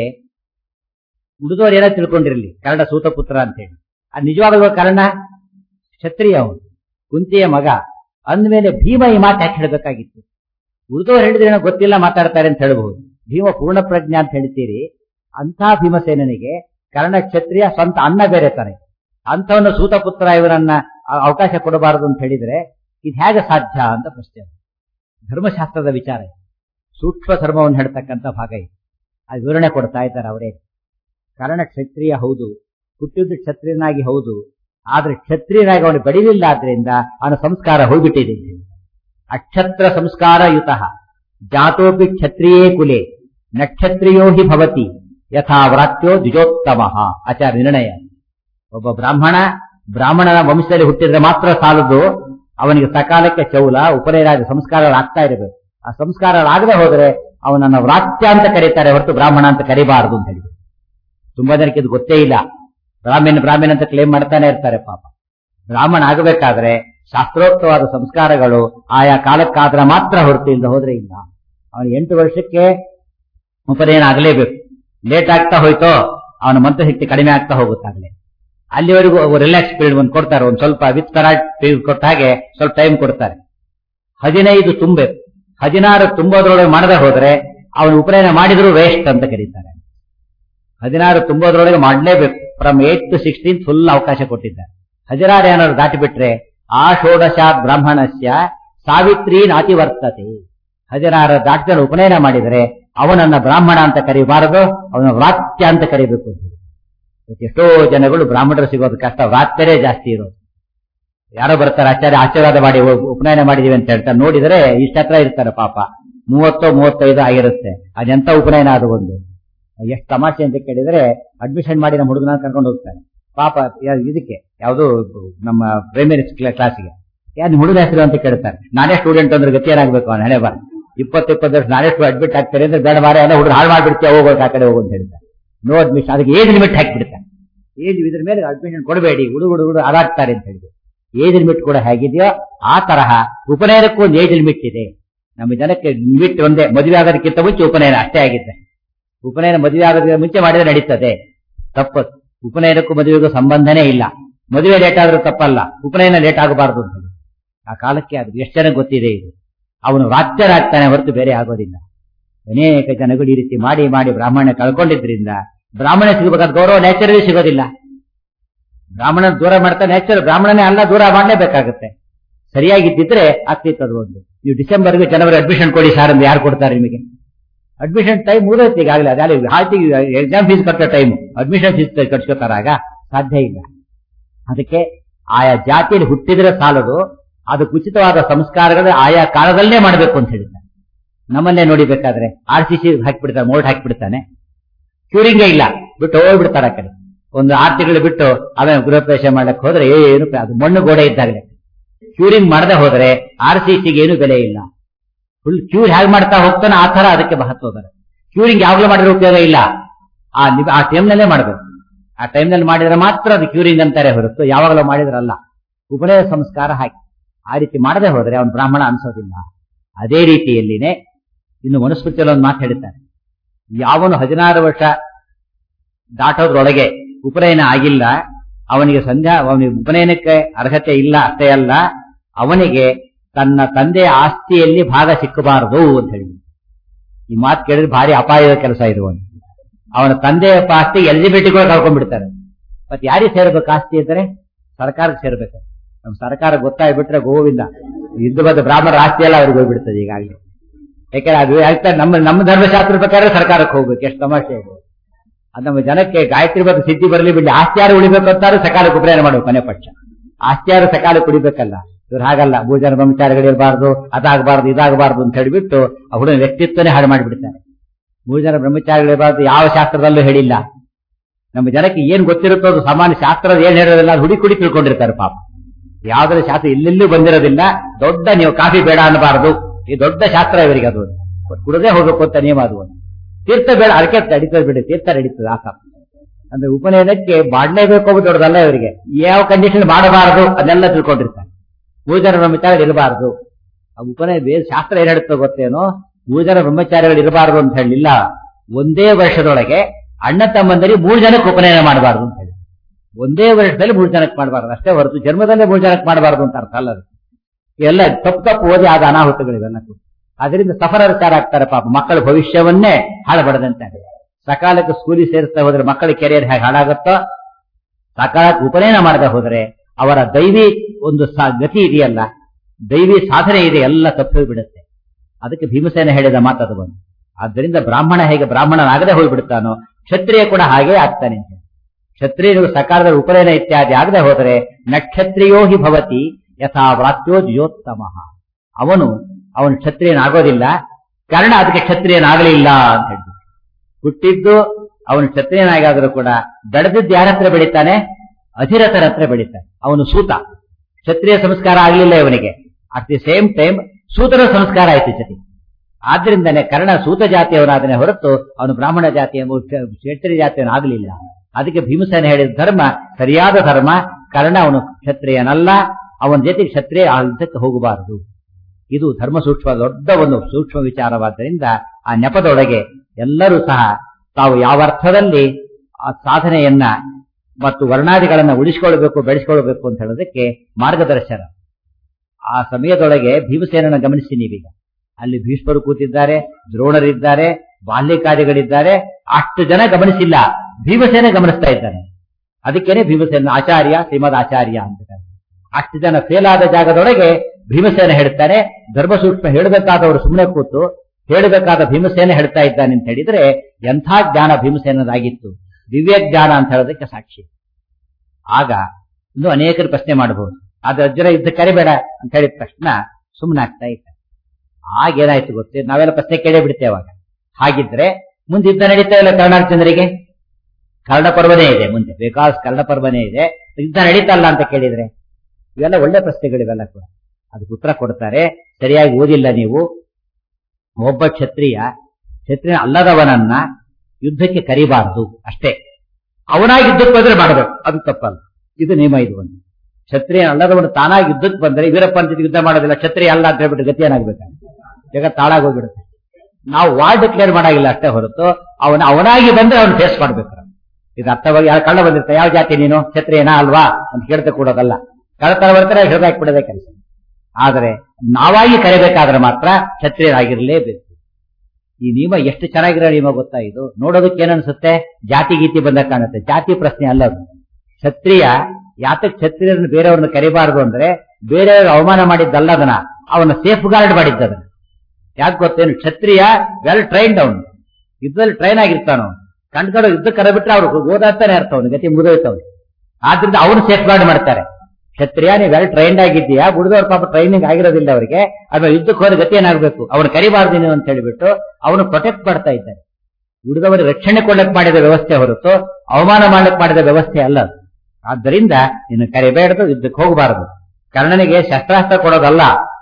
ಉಳಿದವರು ಏನೋ ತಿಳ್ಕೊಂಡಿರಲಿ ಕನ್ನಡ ಸೂತಪುತ್ರ ಅಂತ ಹೇಳಿ ಅದು ನಿಜವಾಗಲೂ ಕಾರಣ ಕ್ಷತ್ರಿಯ ಅವನು ಕುಂತಿಯ ಮಗ ಅಂದ್ಮೇಲೆ ಭೀಮ ಈ ಮಾತು ಯಾಕೆ ಹೇಳಬೇಕಾಗಿತ್ತು ಉಳಿದವ್ರು ಹೇಳಿದ್ರೆ ಏನೋ ಗೊತ್ತಿಲ್ಲ ಮಾತಾಡ್ತಾರೆ ಅಂತ ಹೇಳಬಹುದು ಭೀಮ ಪೂರ್ಣ ಪ್ರಜ್ಞಾ ಅಂತ ಹೇಳ್ತೀರಿ ಅಂಥ ಭೀಮಸೇನನಿಗೆ ಕರ್ಣ ಕ್ಷತ್ರಿಯ ಸ್ವಂತ ಅನ್ನ ಬೇರೆ ತಾನೆ ಅಂಥವನ್ನ ಸೂತಪುತ್ರ ಇವರನ್ನ ಅವಕಾಶ ಕೊಡಬಾರದು ಅಂತ ಹೇಳಿದ್ರೆ ಇದು ಹೇಗೆ ಸಾಧ್ಯ ಅಂತ ಪ್ರಶ್ನೆ ಧರ್ಮಶಾಸ್ತ್ರದ ವಿಚಾರ ಸೂಕ್ಷ್ಮ ಧರ್ಮವನ್ನು ಹೇಳ್ತಕ್ಕಂಥ ಭಾಗ ಇದು ಅದು ವಿವರಣೆ ಕೊಡ್ತಾ ಇದ್ದಾರೆ ಅವರೇ ಕಾರಣ ಕ್ಷತ್ರಿಯ ಹೌದು ಹುಟ್ಟಿದ್ದು ಕ್ಷತ್ರಿಯನಾಗಿ ಹೌದು ಆದ್ರೆ ಕ್ಷತ್ರಿಯನಾಗಿ ಅವನು ಬೆಳಿಲಿಲ್ಲ ಆದ್ರಿಂದ ಅವನ ಸಂಸ್ಕಾರ ಹೋಗ್ಬಿಟ್ಟಿದೆ ಅಕ್ಷತ್ರ ಸಂಸ್ಕಾರ ಯುತ ಜಾತೋಪಿ ಕ್ಷತ್ರಿಯೇ ಕುಲೆ ನಕ್ಷತ್ರಿಯೋ ಹಿ ಭವತಿ ಯಥಾ ವ್ರಾತ್ಯೋ ದ್ವಿಜೋತ್ತಮ ಆಚಾರ ನಿರ್ಣಯ ಒಬ್ಬ ಬ್ರಾಹ್ಮಣ ಬ್ರಾಹ್ಮಣನ ವಂಶದಲ್ಲಿ ಹುಟ್ಟಿದ್ರೆ ಮಾತ್ರ ಸಾಲದು ಅವನಿಗೆ ಸಕಾಲಕ್ಕೆ ಚೌಲ ಉಪನಯರಾಜ ಸಂಸ್ಕಾರಗಳಾಗ್ತಾ ಇರಬೇಕು ಆ ಸಂಸ್ಕಾರಗಳಾಗದೆ ಹೋದ್ರೆ ಅವನನ್ನ ವ್ರಾತ್ಯ ಅಂತ ಕರೀತಾರೆ ಹೊರತು ಬ್ರಾಹ್ಮಣ ಅಂತ ಕರಿಬಾರದು ಅಂತ ಹೇಳಿದ್ರು ತುಂಬಾ ಜನಕ್ಕೆ ಇದು ಗೊತ್ತೇ ಇಲ್ಲ ಬ್ರಾಹ್ಮಣ ಬ್ರಾಹ್ಮಣ ಅಂತ ಕ್ಲೇಮ್ ಮಾಡ್ತಾನೆ ಇರ್ತಾರೆ ಪಾಪ ಬ್ರಾಹ್ಮಣ ಆಗಬೇಕಾದ್ರೆ ಶಾಸ್ತ್ರೋಕ್ತವಾದ ಸಂಸ್ಕಾರಗಳು ಆಯಾ ಕಾಲಕ್ಕಾದ್ರೆ ಮಾತ್ರ ಹೊರತು ಇಲ್ಲದೆ ಹೋದ್ರೆ ಇಲ್ಲ ಅವನು ಎಂಟು ವರ್ಷಕ್ಕೆ ಉಪನಯನ ಆಗಲೇಬೇಕು ಲೇಟ್ ಆಗ್ತಾ ಹೋಯ್ತೋ ಅವನ ಮಂತ್ರಶಕ್ತಿ ಕಡಿಮೆ ಆಗ್ತಾ ಹೋಗುತ್ತಾಗಲೇ ಅಲ್ಲಿವರೆಗೂ ರಿಲ್ಯಾಕ್ಸ್ ಪೀರಿಯಡ್ ಒಂದು ಕೊಡ್ತಾರೆ ಒಂದು ಸ್ವಲ್ಪ ವಿತ್ ಕರಾಟ್ ಪೀರಿಯಡ್ ಕೊಟ್ಟ ಹಾಗೆ ಸ್ವಲ್ಪ ಟೈಮ್ ಕೊಡ್ತಾರೆ ಹದಿನೈದು ತುಂಬಬೇಕು ಹದಿನಾರು ತುಂಬೋದ್ರೊಳಗೆ ಮಾಡದೆ ಹೋದ್ರೆ ಅವನು ಉಪನಯನ ಮಾಡಿದ್ರು ವೇಸ್ಟ್ ಅಂತ ಕರೀತಾರೆ ಹದಿನಾರು ತುಂಬೋದ್ರೊಳಗೆ ಮಾಡಲೇಬೇಕು from eight to sixteen full ಅವಕಾಶ ಕೊಟ್ಟಿದ್ದಾರೆ ಹದಿನಾರು ಏನಾದ್ರು ದಾಟಿ ಬಿಟ್ರೆ ಆ ಷೋಡಶಾತ್ ಬ್ರಾಹ್ಮಣಸ್ಯ ಸಾವಿತ್ರಿ ನಾತಿ ವರ್ತತೆ ಹದಿನಾರು ದಾಟಿದ ಉಪನಯನ ಮಾಡಿದರೆ ಅವನನ್ನ ಬ್ರಾಹ್ಮಣ ಅಂತ ಕರಿಬಾರದು ಅವನ ವ್ರಾತ್ಯ ಅಂತ ಕರಿಬೇಕು ಎಷ್ಟೋ ಜನಗಳು ಬ್ರಾಹ್ಮಣರು ಸಿಗೋದು ಕಷ್ಟ ವ್ರಾತ್ಯರೇ ಜಾಸ್ತಿ ಇರೋದು ಯಾರೋ ಬರ್ತಾರೆ ಆಚಾರ್ಯ ಆಶೀರ್ವಾದ ಮಾಡಿ ಉಪನಯನ ಮಾಡಿದೀವಿ ಅಂತ ಹೇಳ್ತಾರೆ ನೋಡಿದರೆ ಇಷ್ಟತ್ರ ಇರ್ತಾರೆ ಪಾಪ ಮೂವತ್ತೋ ಮೂವತ್ತೈದು ಆಗಿರುತ್ತೆ ಅದೆಂತ ಉಪನಯನ ಅದು ಒಂದು ಎಷ್ಟು ತಮಾಷೆ ಅಂತ ಕೇಳಿದ್ರೆ ಅಡ್ಮಿಷನ್ ಮಾಡಿ ನಮ್ಮ ಹುಡುಗನ ಕರ್ಕೊಂಡು ಹೋಗ್ತಾನೆ ಪಾಪ ಇದಕ್ಕೆ ಯಾವುದು ನಮ್ಮ ಪ್ರೈಮರಿ ಕ್ಲಾಸಿಗೆ ಯಾರು ನಿಮ್ಮ ಹುಡುಗ ಹೆಸರು ಅಂತ ಕೇಳ್ತಾರೆ ನಾನೇ ಸ್ಟೂಡೆಂಟ್ ಅಂದ್ರೆ ಗತಿ ಏನಾಗಬೇಕು ಅವನ ಹಣೆ ಬಾರ ಇಪ್ಪತ್ತು ಇಪ್ಪತ್ತು ವರ್ಷ ನಾನೇ ಅಡ್ಮಿಟ್ ಆಗ್ತಾರೆ ಅಂದ್ರೆ ಬೇಡ ಬಾರ ಎಲ್ಲ ಹುಡುಗ ಹಾಳು ಮಾಡ್ಬಿಡ್ತೀಯ ಹೋಗೋದು ಆ ಕಡೆ ಹೋಗು ಅಂತ ಹೇಳ್ತಾರೆ ನೋ ಅಡ್ಮಿಷನ್ ಅದಕ್ಕೆ ಏಜ್ ಲಿಮಿಟ್ ಹಾಕಿಬಿಡ್ತಾನೆ ಏಜ್ ಇದ್ರ ಮೇಲೆ ಅಡ್ಮಿಷನ್ ಕೊಡಬೇಡಿ ಹುಡುಗ ಹುಡುಗರು ಅದಾಗ್ತಾರೆ ಅಂತ ಹೇಳಿದ್ರು ಏಜ್ ಲಿಮಿಟ್ ಕೂಡ ಹೇಗಿದೆಯೋ ಆ ತರಹ ಉಪನಯನಕ್ಕೂ ಒಂದು ಏಜ್ ಲಿಮಿಟ್ ಇದೆ ನಮ್ಮ ಜನಕ್ಕೆ ಲಿಮಿಟ್ ಒಂದೇ ಮದುವೆ ಆಗೋದಕ್ಕಿಂತ ಮುಂಚೆ ಉಪನಯನ ಅಷ್ಟೇ ಆಗಿದೆ ಉಪನಯನ ಮದುವೆ ಆಗೋದಕ್ಕೆ ಮುಂಚೆ ಮಾಡಿದ್ರೆ ನಡೀತದೆ ತಪ್ಪು ಉಪನಯನಕ್ಕೂ ಮದುವೆಗೂ ಸಂಬಂಧನೇ ಇಲ್ಲ ಮದುವೆ ಲೇಟ್ ಆದ್ರೂ ತಪ್ಪಲ್ಲ ಉಪನಯನ ಲೇಟ್ ಆಗಬಾರದು ಅಂತ ಹೇಳಿ ಆ ಕಾಲಕ್ಕೆ ಅದು ಎಷ್ಟು ಜನ ಗೊತ್ತಿದೆ ಇದು ಅವನು ರಾಜ್ಯರಾಗ್ತಾನೆ ಹೊರತು ಬೇರೆ ಆಗೋದಿಲ್ಲ ಅನೇಕ ಜನಗಳು ಈ ರೀತಿ ಮಾಡಿ ಮಾಡಿ ಬ್ರಾಹ್ಮಣ ಕಳ್ಕೊಂಡಿದ್ರಿಂದ ಬ್ರಾಹ್ಮಣ ಸಿಗಬೇಕಾದ ಗೌರವ ನ್ಯಾಚುರಲಿ ಸಿಗೋದಿಲ್ಲ ಬ್ರಾಹ್ಮಣ ದೂರ ಮಾಡ್ತಾ ನ್ಯಾಚುರಲ್ ಬ್ರಾಹ್ಮಣನೇ ಅಲ್ಲ ದೂರ ಮಾಡಲೇಬೇಕಾಗುತ್ತೆ ಸರಿಯಾಗಿದ್ದಿದ್ರೆ ಆಗ್ತಿತ್ತು ಒಂದು ನೀವು ಡಿಸೆಂಬರ್ಗೆ ಜನವರಿ ಅಡ್ಮಿಷನ್ ಕೊಡಿ ಸರ್ ಅಂತ ಯಾರು ಕೊಡ್ತಾರೆ ನಿಮಗೆ ಅಡ್ಮಿಷನ್ ಟೈಮ್ ಮುಗಿದೈತೆ ಈಗಾಗಲೇ ಅದೇ ಹಾಲ್ಟಿಗೆ ಎಕ್ಸಾಮ್ ಫೀಸ್ ಕಟ್ಟೋ ಟೈಮ್ ಅಡ್ಮಿಷನ್ ಫೀಸ್ ಕಟ್ಸ್ಕೊತಾರಾಗ ಸಾಧ್ಯ ಇಲ್ಲ ಅದಕ್ಕೆ ಆಯಾ ಜಾತಿಯಲ್ಲಿ ಹುಟ್ಟಿದ್ರೆ ಸಾಲದು ಅದಕ್ಕೆ ಉಚಿತವಾದ ಸಂಸ್ಕಾರಗಳು ಆಯಾ ಕಾಲದಲ್ಲೇ ಮಾಡಬೇಕು ಅಂತ ಹೇಳಿದ್ದಾರೆ ನಮ್ಮನ್ನೇ ನೋಡಿಬೇಕಾದ್ರೆ ಆರ್ ಸಿ ಸಿ ಹಾಕಿಬಿಡ್ತಾನೆ ಮೋಲ್ಡ್ ಹಾಕಿಬಿಡ್ತಾನೆ ಕ್ಯೂರಿಂಗೇ ಇಲ್ಲ ಬಿಟ್ಟು ಹೋಗ್ಬಿಡ್ತಾರೆ ಆ ಕಡೆ ಒಂದು ಆರು ತಿಂಗಳು ಬಿಟ್ಟು ಆಮೇಲೆ ಗೃಹಪ್ರವೇಶ ಮಾಡಕ್ ಹೋದ್ರೆ ಏನು ಅದು ಮಣ್ಣು ಗೋಡೆ ಇದ್ದಾಗಲೇ ಕ್ಯೂರಿಂಗ್ ಮಾಡದೆ ಹೋದ್ರೆ ಆರ್ ಸಿ ಸಿಗೆ ಏನು ಬೆಲೆ ಇಲ್ಲ ಫುಲ್ ಕ್ಯೂರ್ ಹೇಗೆ ಮಾಡ್ತಾ ಹೋಗ್ತಾನೆ ಆ ತರ ಅದಕ್ಕೆ ಮಹತ್ವ ಬರುತ್ತೆ ಕ್ಯೂರಿಂಗ್ ಯಾವಾಗಲೂ ಮಾಡಿದ್ರೆ ಉಪಯೋಗ ಇಲ್ಲ ಆ ಆ ಟೈಮ್ನಲ್ಲೇ ಮಾಡಬೇಕು ಆ ಟೈಮ್ನಲ್ಲಿ ಮಾಡಿದ್ರೆ ಮಾತ್ರ ಅದು ಕ್ಯೂರಿಂಗ್ ಅಂತಾರೆ ಹೊರತು ಯಾವಾಗಲೂ ಮಾಡಿದ್ರಲ್ಲ ಉಪನಯ ಸಂಸ್ಕಾರ ಹಾಕಿ ಆ ರೀತಿ ಮಾಡದೆ ಹೋದ್ರೆ ಅವನು ಬ್ರಾಹ್ಮಣ ಅನ್ಸೋದಿಲ್ಲ ಅದೇ ರೀತಿಯಲ್ಲಿನೇ ಇನ್ನು ಮನುಸ್ಮೃತಿಯಲ್ಲಿ ಒಂದು ಮಾತು ಹೇಳ್ತಾರೆ ಯಾವನು ಹದಿನಾರು ವರ್ಷ ದಾಟೋದ್ರೊಳಗೆ ಉಪನಯನ ಆಗಿಲ್ಲ ಅವನಿಗೆ ಸಂಧ್ಯಾ ಅವನಿಗೆ ಉಪನಯನಕ್ಕೆ ಅರ್ಹತೆ ಇಲ್ಲ ಅಷ್ಟೇ ಅಲ್ಲ ಅವನಿಗೆ ತನ್ನ ತಂದೆಯ ಆಸ್ತಿಯಲ್ಲಿ ಭಾಗ ಸಿಕ್ಕಬಾರದು ಅಂತ ಹೇಳಿ ಈ ಮಾತು ಕೇಳಿದ್ರೆ ಭಾರಿ ಅಪಾಯದ ಕೆಲಸ ಇರುವಂತ ಅವನ ತಂದೆಯ ಆಸ್ತಿ ಎಲಿಜಿಬಿಲಿಟಿಗಳು ಕಳ್ಕೊಂಡ್ಬಿಡ್ತಾರೆ ಮತ್ತೆ ಯಾರಿಗೆ ಸೇರ್ಬೇಕು ಆಸ್ತಿ ಅಂದ್ರೆ ಸರ್ಕಾರಕ್ಕೆ ಸೇರ್ಬೇಕು ನಮ್ಮ ಸರ್ಕಾರ ಗೊತ್ತಾಗ್ಬಿಟ್ರೆ ಗೋವಿಂದ ಯುದ್ಧ ಬದ್ಧ ಬ್ರಾಹ್ಮಣರ ಆಸ್ತಿ ಎಲ್ಲ ಅವ್ರಿಗೆ ಹೋಗ್ಬಿಡ್ತದೆ ಈಗಾಗಲೇ ಯಾಕಂದ್ರೆ ಅದು ಯಾಕೆ ನಮ್ಮ ನಮ್ಮ ಧರ್ಮಶಾಸ್ತ್ರ ಪ್ರಕಾರ ಸರ್ಕಾರಕ್ಕೆ ಹೋಗ್ಬೇಕು ಎಷ್ಟು ತಮಾಷೆ ಇದೆ ಅದು ನಮ್ಮ ಜನಕ್ಕೆ ಗಾಯತ್ರಿ ಮತ್ತು ಸಿದ್ಧಿ ಬರಲಿ ಬಿಡ್ಲಿ ಆಸ್ತಿ ಯಾರು ಉಳಿಬೇಕು ಅಂತಾರು ಸಕಾಲಕ್ಕೆ ಉಪನಯನ ಮಾಡುವ ಕೊನೆ ಪಕ್ಷ ಆಸ್ತಿ ಯಾರು ಸಕಾಲಕ್ಕೆ ಉಳಿಬೇಕಲ್ಲ ಇವ್ರು ಹಾಗಲ್ಲ ಮೂರು ಜನ ಬ್ರಹ್ಮಚಾರಿಗಳಿರಬಾರ್ದು ಅದಾಗಬಾರ್ದು ಇದಾಗಬಾರ್ದು ಅಂತ ಹೇಳಿಬಿಟ್ಟು ಆ ಹುಡುಗನ ವ್ಯಕ್ತಿತ್ವನೇ ಹಾಳು ಮಾಡಿಬಿಡ್ತಾರೆ ಮೂರು ಜನ ಬ್ರಹ್ಮಚಾರಿಗಳಿರಬಾರ್ದು ಯಾವ ಶಾಸ್ತ್ರದಲ್ಲೂ ಹೇಳಿಲ್ಲ ನಮ್ಮ ಜನಕ್ಕೆ ಏನ್ ಗೊತ್ತಿರುತ್ತೋ ಅದು ಸಾಮಾನ್ಯ ಶಾಸ್ತ್ರದ ಏನ್ ಹೇಳೋದಿಲ್ಲ ಅದು ಹುಡಿ ಕುಡಿ ತಿಳ್ಕೊಂಡಿರ್ತಾರೆ ಪಾಪ ಯಾವ್ದಾರ ಶಾಸ್ತ್ರ ಎಲ್ಲೆಲ್ಲೂ ಬಂದಿರೋದಿಲ್ಲ ದೊಡ್ಡ ನೀವು ಕಾಫಿ ಬೇಡ ಅನ್ನಬಾರದು ಈ ದೊಡ್ಡ ಶಾಸ್ತ್ರ ಇವರಿಗೆ ಅದು ಕುಡದೇ ಹೋಗಬೇಕು ಅಂತ ನಿಯಮ ಅದು ಒಂದು ತೀರ್ಥ ಬೇಡ ಅದಕ್ಕೆ ನಡೀತದೆ ಬಿಡಿ ತೀರ್ಥ ನಡೀತದೆ ಆತ ಅಂದ್ರೆ ಉಪನಯನಕ್ಕೆ ಮಾಡಲೇಬೇಕು ಅನ್ನೋದು ದೊಡ್ಡದಲ್ಲ ಇವರಿಗೆ ಯಾವ ಕಂಡೀಷನ್ ಮಾಡಬಾರದು ಅದನ್ನೆಲ್ಲ ತಿಳ್ಕೊಂಡಿರ್ತಾರೆ ಮೂರು ಬ್ರಹ್ಮಚಾರಿಗಳು ಇರಬಾರದು ಆ ಉಪನಯನ ಬೇರೆ ಶಾಸ್ತ್ರ ಏನ್ ಹೇಳುತ್ತೋ ಗೊತ್ತೇನೋ ಮೂರು ಜನ ಬ್ರಹ್ಮಚಾರಿಗಳು ಇರಬಾರದು ಅಂತ ಹೇಳಿಲ್ಲ ಒಂದೇ ವರ್ಷದೊಳಗೆ ಅಣ್ಣ ತಮ್ಮಂದರಿಗೆ ಮೂರು ಜನಕ್ಕೆ ಉಪನಯನ ಮಾಡಬಾರದು ಅಂತ ಹೇಳಿ ಒಂದೇ ವರ್ಷದಲ್ಲಿ ಮೂರು ಜನಕ್ಕೆ ಮಾಡಬಾರದು ಅಷ್ಟೇ ಹೊರತು ಜನ್ಮದಲ್ಲೇ ಮೂರು ಜನಕ್ಕೆ ಮಾಡಬಾರದು ಅಂತ ಅರ್ಥ ಅಲ್ಲ ಅದು ಎಲ್ಲ ತಪ್ಪು ತಪ್ಪು ಓದಿ ಆದ ಅನಾಹುತಗಳಿವೆಲ್ಲ ಅದರಿಂದ ಸಫಲರಚಾರ ಆಗ್ತಾರೆ ಪಾಪ ಮಕ್ಕಳ ಭವಿಷ್ಯವನ್ನೇ ಹಾಳಬಡದಂತೆ ಸಕಾಲಕ್ಕೆ ಸ್ಕೂಲಿಗೆ ಸೇರಿಸ್ತಾ ಹೋದ್ರೆ ಮಕ್ಕಳ ಕೆರಿಯರ್ ಹೇಗೆ ಹಾಳಾಗುತ್ತೋ ಸಕಾಲಕ್ಕೆ ಉಪನಯನ ಮಾಡದೆ ಹೋದರೆ ಅವರ ದೈವಿ ಒಂದು ಸಾ- ಗತಿ ಇದೆಯಲ್ಲ ದೈವಿ ಸಾಧನೆ ಇದೆ ಎಲ್ಲ ತಪ್ಪಿ ಬಿಡುತ್ತೆ ಅದಕ್ಕೆ ಭೀಮಸೇನ ಹೇಳಿದ ಮಾತದು ಬಂದು ಆದ್ದರಿಂದ ಬ್ರಾಹ್ಮಣ ಹೇಗೆ ಬ್ರಾಹ್ಮಣನಾಗದೆ ಹೋಗ್ಬಿಡ್ತಾನೋ ಕ್ಷತ್ರಿಯ ಕೂಡ ಹಾಗೆ ಆಗ್ತಾನೆ ಅಂತ. ಕ್ಷತ್ರಿಯನಿಗೂ ಸಕಾಲದ ಉಪನಯನ ಇತ್ಯಾದಿ ಆಗದೆ ಹೋದರೆ ನಕ್ಷತ್ರಿಯೋ ಹಿ ಭವತಿ ಯಥಾ ವ್ರಾತ್ಯೋ ಜಿಯೋತ್ತಮ ಅವನು ಅವನು ಕ್ಷತ್ರಿಯನಾಗೋದಿಲ್ಲ ಕಾರಣ ಅದಕ್ಕೆ ಕ್ಷತ್ರಿಯನಾಗಲಿಲ್ಲ ಅಂತ ಹೇಳಿದ್ರು ಹುಟ್ಟಿದ್ದು ಅವನು ಕ್ಷತ್ರಿಯನಾಗಾದರೂ ಕೂಡ ಬೆಳೆದಿದ್ದು ಯಾರ ಹತ್ರ ಬೆಳಿತಾನೆ ಅಧಿರಥರ ಹತ್ರ ಬೆಳಿತಾನೆ ಅವನು ಸೂತ ಕ್ಷತ್ರಿಯ ಸಂಸ್ಕಾರ ಆಗಲಿಲ್ಲ ಇವನಿಗೆ ಅಟ್ ದಿ ಸೇಮ್ ಟೈಮ್ ಸೂತರ ಸಂಸ್ಕಾರ ಆಯ್ತು ಜೊತೆ ಆದ್ರಿಂದನೇ ಕರ್ಣ ಸೂತ ಜಾತಿಯವನಾದನೆ ಹೊರತು ಅವನು ಬ್ರಾಹ್ಮಣ ಜಾತಿಯ ಕ್ಷತ್ರಿಯ ಜಾತಿಯವನಾಗಲಿಲ್ಲ ಅದಕ್ಕೆ ಭೀಮಸೇನ ಹೇಳಿದ ಧರ್ಮ ಸರಿಯಾದ ಧರ್ಮ ಕರ್ಣ ಅವನು ಕ್ಷತ್ರಿಯನಲ್ಲ ಅವನ ಜೊತೆ ಕ್ಷತ್ರಿಯ ಯುದ್ಧಕ್ಕೆ ಹೋಗಬಾರದು ಇದು ಧರ್ಮ ಸೂಕ್ಷ್ಮ ದೊಡ್ಡ ಒಂದು ಸೂಕ್ಷ್ಮ ವಿಚಾರವಾದ್ದರಿಂದ ಆ ನೆಪದೊಳಗೆ ಎಲ್ಲರೂ ಸಹ ತಾವು ಯಾವ ಅರ್ಥದಲ್ಲಿ ಆ ಸಾಧನೆಯನ್ನ ಮತ್ತು ವರ್ಣಾದಿಗಳನ್ನ ಉಳಿಸಿಕೊಳ್ಬೇಕು ಬೆಳೆಸಿಕೊಳ್ಬೇಕು ಅಂತ ಹೇಳೋದಕ್ಕೆ ಮಾರ್ಗದರ್ಶನ ಆ ಸಮಯದೊಳಗೆ ಭೀಮಸೇನನ ಗಮನಿಸಿ ನೀವೀಗ ಅಲ್ಲಿ ಭೀಷ್ಮರು ಕೂತಿದ್ದಾರೆ ದ್ರೋಣರಿದ್ದಾರೆ ಬಾಲ್ಯಕಾರ್ಯಗಳಿದ್ದಾರೆ ಅಷ್ಟು ಜನ ಗಮನಿಸಿಲ್ಲ ಭೀಮಸೇನ ಗಮನಿಸ್ತಾ ಇದ್ದಾನೆ ಅದಕ್ಕೇನೆ ಭೀಮಸೇನ ಆಚಾರ್ಯ ಶ್ರೀಮದ್ ಆಚಾರ್ಯ ಅಂತ ಕರೀತಾರೆ. ಅಷ್ಟು ಜನ ಫೇಲ್ ಆದ ಜಾಗದೊಳಗೆ ಭೀಮಸೇನ ಹೇಳ್ತಾರೆ ಧರ್ಮ ಸೂಕ್ಷ್ಮ ಹೇಳಬೇಕಾದವರು ಸುಮ್ಮನೆ ಕೂತು ಹೇಳಬೇಕಾದ ಭೀಮಸೇನ ಹೇಳ್ತಾ ಇದ್ದಾನೆ ಅಂತ ಹೇಳಿದ್ರೆ ಎಂಥ ಜ್ಞಾನ ಭೀಮಸೇನದಾಗಿತ್ತು ದಿವ್ಯ ಜ್ಞಾನ ಅಂತ ಹೇಳೋದಕ್ಕೆ ಸಾಕ್ಷಿ ಆಗ ಇನ್ನು ಅನೇಕರು ಪ್ರಶ್ನೆ ಮಾಡಬಹುದು ಆದ್ರೆ ಅಜ್ಜರ ಯುದ್ಧ ಕರಿಬೇಡ ಅಂತ ಹೇಳಿದ ತಕ್ಷಣ ಸುಮ್ಮನೆ ಆಗ್ತಾ ಇದ್ದ ಆಗೇನಾಯ್ತು ಗೊತ್ತೇ ನಾವೆಲ್ಲ ಪ್ರಶ್ನೆ ಕೇಳೇ ಬಿಡ್ತೇವೆ ಅವಾಗ ಹಾಗಿದ್ರೆ ಮುಂದೆ ಯುದ್ಧ ನಡೀತಾ ಇಲ್ಲ ಕರ್ಣಾರ್ಜುನರಿಗೆ ಕರ್ಣ ಪರ್ವನೇ ಇದೆ ಮುಂದೆ ಬಿಕಾಸ್ ಕರ್ಣ ಪರ್ವನೇ ಇದೆ ಯುದ್ಧ ನಡೀತಲ್ಲ ಅಂತ ಕೇಳಿದ್ರೆ ಇವೆಲ್ಲ ಒಳ್ಳೆ ಪ್ರಶ್ನೆಗಳಿವೆಲ್ಲ ಕೂಡ ಅದಕ್ಕೆ ಉತ್ತರ ಕೊಡ್ತಾರೆ ಸರಿಯಾಗಿ ಓದಿಲ್ಲ ನೀವು ಒಬ್ಬ ಕ್ಷತ್ರಿಯ ಕ್ಷತ್ರಿಯ ಅಲ್ಲದವನನ್ನ ಯುದ್ಧಕ್ಕೆ ಕರಿಬಾರದು ಅಷ್ಟೇ ಅವನಾಗಿ ಯುದ್ಧಕ್ಕೆ ಬಂದ್ರೆ ಮಾಡಬೇಕು ಅದು ತಪ್ಪಲ್ಲ ಇದು ನಿಯಮ ಇದು ಒಂದು ಕ್ಷತ್ರಿಯ ಅಲ್ಲದವನು ತಾನಾಗಿ ಯುದ್ಧಕ್ಕೆ ಬಂದ್ರೆ ವೀರಪ್ಪನ ಜೊತೆ ಯುದ್ಧ ಮಾಡೋದಿಲ್ಲ ಕ್ಷತ್ರಿಯ ಅಲ್ಲ ಅಂತ ಹೇಳ್ಬಿಟ್ಟು ಗತಿ ಏನಾಗ್ಬೇಕು ಜಗ ತಾಳಾಗೋಗ್ಬಿಡುತ್ತೆ ನಾವು ವಾರ್ಡ್ ಡಿಕ್ಲೇರ್ ಮಾಡಾಗಿಲ್ಲ ಅಷ್ಟೇ ಹೊರತು ಅವನ ಅವನಾಗಿ ಬಂದ್ರೆ ಅವನು ಫೇಸ್ ಮಾಡ್ಬೇಕು ನಾವು. ಇದು ಅರ್ಥವಾಗಿ ಯಾರು ಕಳ್ಳ ಬಂದಿರ್ತಾರೆ ಯಾವ ಜಾತಿ ನೀನು ಕ್ಷತ್ರಿಯನಾ ಅಲ್ವಾ ಅಂತ ಕೇಳ್ತಾ ಕೂಡೋದಲ್ಲ ಕಳ್ಳತನ ಬರ್ತಾರೆ ಹಿಡಿದಾಕ್ಬಿಡೋದೇ ಕೆಲಸ ಆದರೆ ನಾವಾಗಿ ಕರೆಬೇಕಾದ್ರೆ ಮಾತ್ರ ಕ್ಷತ್ರಿಯರಾಗಿರ್ಲೇಬೇಕು ಈ ನಿಯಮ ಎಷ್ಟು ಚೆನ್ನಾಗಿರೋ ನಿಯಮ ಗೊತ್ತಾ ಇದು ನೋಡೋದಕ್ಕೆ ಏನನ್ಸುತ್ತೆ ಜಾತಿ ಗೀತಿ ಬಂದ ಕಾಣುತ್ತೆ ಜಾತಿ ಪ್ರಶ್ನೆ ಅಲ್ಲ ಅದು ಕ್ಷತ್ರಿಯ ಯಾತಕ್ ಕ್ಷತ್ರಿಯರನ್ನು ಬೇರೆಯವ್ರನ್ನ ಕರಿಬಾರದು ಅಂದ್ರೆ ಬೇರೆಯವ್ರಿಗೆ ಅವಮಾನ ಮಾಡಿದ್ದಲ್ಲ ಅದನ್ನ ಅವನ ಸೇಫ್ ಗಾರ್ಡ್ ಮಾಡಿದ್ದದನ್ನ ಯಾಕೆ ಗೊತ್ತೇನು ಕ್ಷತ್ರಿಯ ವೆಲ್ ಟ್ರೈನ್ಡ್ ಅವನು ಯುದ್ಧದಲ್ಲಿ ಟ್ರೈನ್ ಆಗಿರ್ತಾನ ಅವನು ಕಂಡ್ಕೊಂಡು ಯುದ್ಧ ಕರೆಬಿಟ್ರೆ ಅವ್ರು ಓದಾಡ್ತಾನೆ ಅರ್ಥ ಅವನು ಗತಿ ಮುಗಿದೋಯ್ತವನು ಆದ್ರಿಂದ ಅವನು ಸೇಫ್ ಗಾರ್ಡ್ ಮಾಡ್ತಾರೆ ಕ್ಷತ್ರಿಯ ನೀವು ವೆಲ್ ಟ್ರೈನ್ಡ್ ಆಗಿದ್ದೀಯಾ ಬುಡಿದವ್ರ ಪಾಪ ಟ್ರೈನಿಂಗ್ ಆಗಿರೋದಿಲ್ಲ ಅವರಿಗೆ ಅಥವಾ ಯುದ್ಧಕ್ಕೆ ಹೋದ ಗತಿ ಏನಾಗಬೇಕು ಅವನು ಕರಿಬಾರ್ದು ನೀವು ಅಂತ ಹೇಳಿಬಿಟ್ಟು ಅವನು ಪ್ರೊಟೆಕ್ಟ್ ಮಾಡ್ತಾ ಇದ್ದಾರೆ ಉಳಿದವರು ರಕ್ಷಣೆ ಕೊಡ್ಲಕ್ ಮಾಡಿದ ವ್ಯವಸ್ಥೆ ಹೊರತು ಅವಮಾನ ಮಾಡ್ಲಿಕ್ಕೆ ಮಾಡಿದ ವ್ಯವಸ್ಥೆ ಅಲ್ಲ ಅದು. ಆದ್ದರಿಂದ ಇನ್ನು ಕರಿಬೇಡದು ಯುದ್ಧಕ್ಕೆ ಹೋಗಬಾರದು ಕರ್ಣನಿಗೆ ಶಸ್ತ್ರಾಸ್ತ್ರ ಕೊಡೋದಲ್ಲ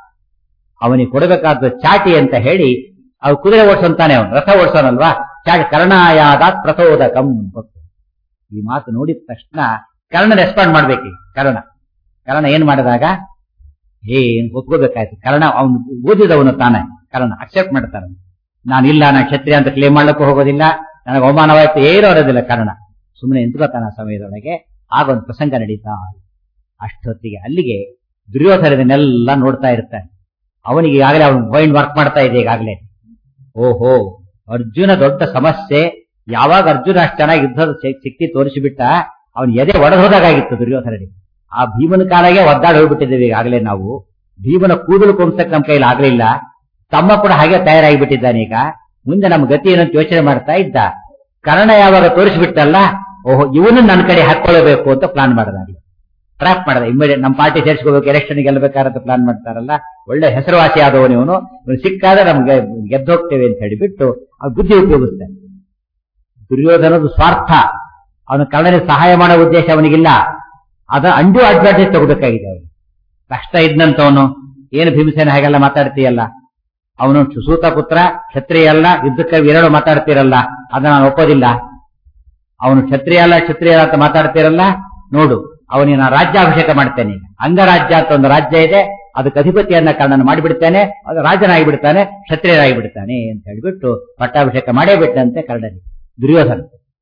ಅವನಿಗೆ ಕೊಡಬೇಕಾದ ಚಾಟಿ ಅಂತ ಹೇಳಿ ಅವು ಕುದುರೆ ಓಡಿಸಂತಾನೆ ಅವನು ರಥ ಓಡಿಸೋನಲ್ವಾ ಚಾಟಿ ಕರ್ಣಾಯಾದ ಪ್ರಸೋದಕಂ ಈ ಮಾತು ನೋಡಿದ ತಕ್ಷಣ ಕರ್ಣ ರೆಸ್ಪಾಂಡ್ ಮಾಡ್ಬೇಕು ಕರ್ಣ ಕರ್ಣ ಏನ್ ಮಾಡಿದಾಗ ಏನ್ ಒಪ್ಕೋಬೇಕಾಯ್ತು ಕರ್ಣ ಅವನು ಓದಿದವನು ತಾನೆ ಕರ್ಣ ಅಕ್ಸೆಪ್ಟ್ ಮಾಡ್ತಾನೆ ನಾನಿಲ್ಲ ನಾನು ಕ್ಷತ್ರಿಯ ಅಂತ ಕ್ಲೇಮ್ ಮಾಡ್ಲಿಕ್ಕೂ ಹೋಗೋದಿಲ್ಲ ನನಗೆ ಅವಮಾನವಾಯ್ತು ಏನೂ ಇರೋದಿಲ್ಲ ಕಾರಣ ಸುಮ್ಮನೆ ನಿಂತ್ಕೋತಾನ ಆ ಸಮಯದೊಳಗೆ ಆಗ ಒಂದು ಪ್ರಸಂಗ ನಡೀತಾ ಅಷ್ಟೊತ್ತಿಗೆ ಅಲ್ಲಿಗೆ ದುರ್ಯೋಧನದನ್ನೆಲ್ಲ ನೋಡ್ತಾ ಇರ್ತಾನೆ ಅವನಿಗೆ ಈಗಾಗಲೇ ಅವನು ಮೈಂಡ್ ವರ್ಕ್ ಮಾಡ್ತಾ ಇದೆ ಈಗಾಗಲೇ ಓಹೋ ಅರ್ಜುನ ದೊಡ್ಡ ಸಮಸ್ಯೆ ಯಾವಾಗ ಅರ್ಜುನ ಅಷ್ಟು ಚೆನ್ನಾಗಿ ಯುದ್ಧದ ಶಕ್- ಶಕ್ತಿ ತೋರಿಸಿಬಿಟ್ಟ ಅವನ ಎದೆ ಒಡೆದೋದಾಗಿತ್ತು ದುರ್ಯೋಧನನಿಗೆ ಆ ಭೀಮನ ಕಾಲಾಗೆ ಒದ್ದಾಡಿ ಹೋಗ್ಬಿಟ್ಟಿದ್ದೇವೆ ಈಗಾಗಲೇ ನಾವು ಭೀಮನ ಕೂದಲು ಕೊಂಸಕ್ ನಮ್ಮ ಕೈಲಿ ಆಗ್ಲಿಲ್ಲ ತಮ್ಮ ಕೂಡ ಹಾಗೆ ತಯಾರಾಗಿಬಿಟ್ಟಿದ್ದಾನೆ ಈಗ ಮುಂದೆ ನಮ್ಮ ಗತಿ ಏನಂತ ಯೋಚನೆ ಮಾಡ್ತಾ ಇದ್ದ ಕರ್ಣ ಯಾವಾಗ ತೋರಿಸಿಬಿಟ್ಟಲ್ಲ ಓಹೋ ಇವನು ನನ್ನ ಕಡೆ ಹಾಕೊಳ್ಳಬೇಕು ಅಂತ ಪ್ಲಾನ್ ಮಾಡಿದ ಟ್ರ್ಯಾಪ್ ಮಾಡಿದ ಇಮ್ಮಿಡಿಯೇಟ್ ನಮ್ಮ ಪಾರ್ಟಿ ಸೇರಿಸ್ಕೋಬೇಕು ಎಲೆಕ್ಷನ್ ಗೆಲ್ಲಬೇಕಾರಂತ ಪ್ಲಾನ್ ಮಾಡ್ತಾರಲ್ಲ ಒಳ್ಳೆ ಹೆಸರುವಾಸಿ ಆದವನು ಇವನು ಇವನು ಸಿಕ್ಕಾದ್ರೆ ನಮ್ಗೆ ಗೆದ್ದೋಗ್ತೇವೆ ಅಂತ ಹೇಳಿಬಿಟ್ಟು ಅವ್ನು ಬುದ್ಧಿ ಉಪಯೋಗಿಸ್ತಾನೆ ದುರ್ಯೋಧನದ ಸ್ವಾರ್ಥ ಅವನ ಕರ್ಣನಿಗೆ ಸಹಾಯ ಮಾಡೋ ಉದ್ದೇಶ ಅವನಿಗಿಲ್ಲ ಅದ ಅಂಡು ಅಡ್ವಾಂಟೇಜ್ ತಗೋಬೇಕಾಗಿದೆ ಅವನು ಕಷ್ಟ ಇದ್ದಂತವನು ಏನು ಭೀಮಸೇನ ಹಾಗೆಲ್ಲ ಮಾತಾಡ್ತೀಯಲ್ಲ ಅವನು ಸುಸೂತ ಪುತ್ರ ಕ್ಷತ್ರಿಯ ಅಲ್ಲ ಯುದ್ಧಕ್ಕೆ ಎರಡು ಮಾತಾಡ್ತಿರಲ್ಲ ಅದನ್ನ ನಾನು ಒಪ್ಪೋದಿಲ್ಲ ಅವನು ಕ್ಷತ್ರಿಯ ಅಲ್ಲ ಕ್ಷತ್ರಿಯ ಅಲ್ಲ ಅಂತ ಮಾತಾಡ್ತಿರಲ್ಲ ನೋಡು ಅವನಿಗೆ ನಾನು ರಾಜ್ಯಾಭಿಷೇಕ ಮಾಡ್ತೇನೆ ಈಗ. ಅಂಗರಾಜ್ಯ ಅಂತ ಒಂದು ರಾಜ್ಯ ಇದೆ ಅದಕ್ಕೆ ಅಧಿಪತಿಯನ್ನ ಕರ್ಣನ ಮಾಡಿಬಿಡ್ತಾನೆ ಅದು ರಾಜನಾಗಿ ಬಿಡ್ತಾನೆ ಕ್ಷತ್ರಿಯರಾಗಿ ಬಿಡ್ತಾನೆ ಅಂತ ಹೇಳ್ಬಿಟ್ಟು ಪಟ್ಟಾಭಿಷೇಕ ಮಾಡೇ ಬಿಟ್ಟಂತೆ ಕರ್ಣನಿಗೆ ದುರ್ಯೋಧನ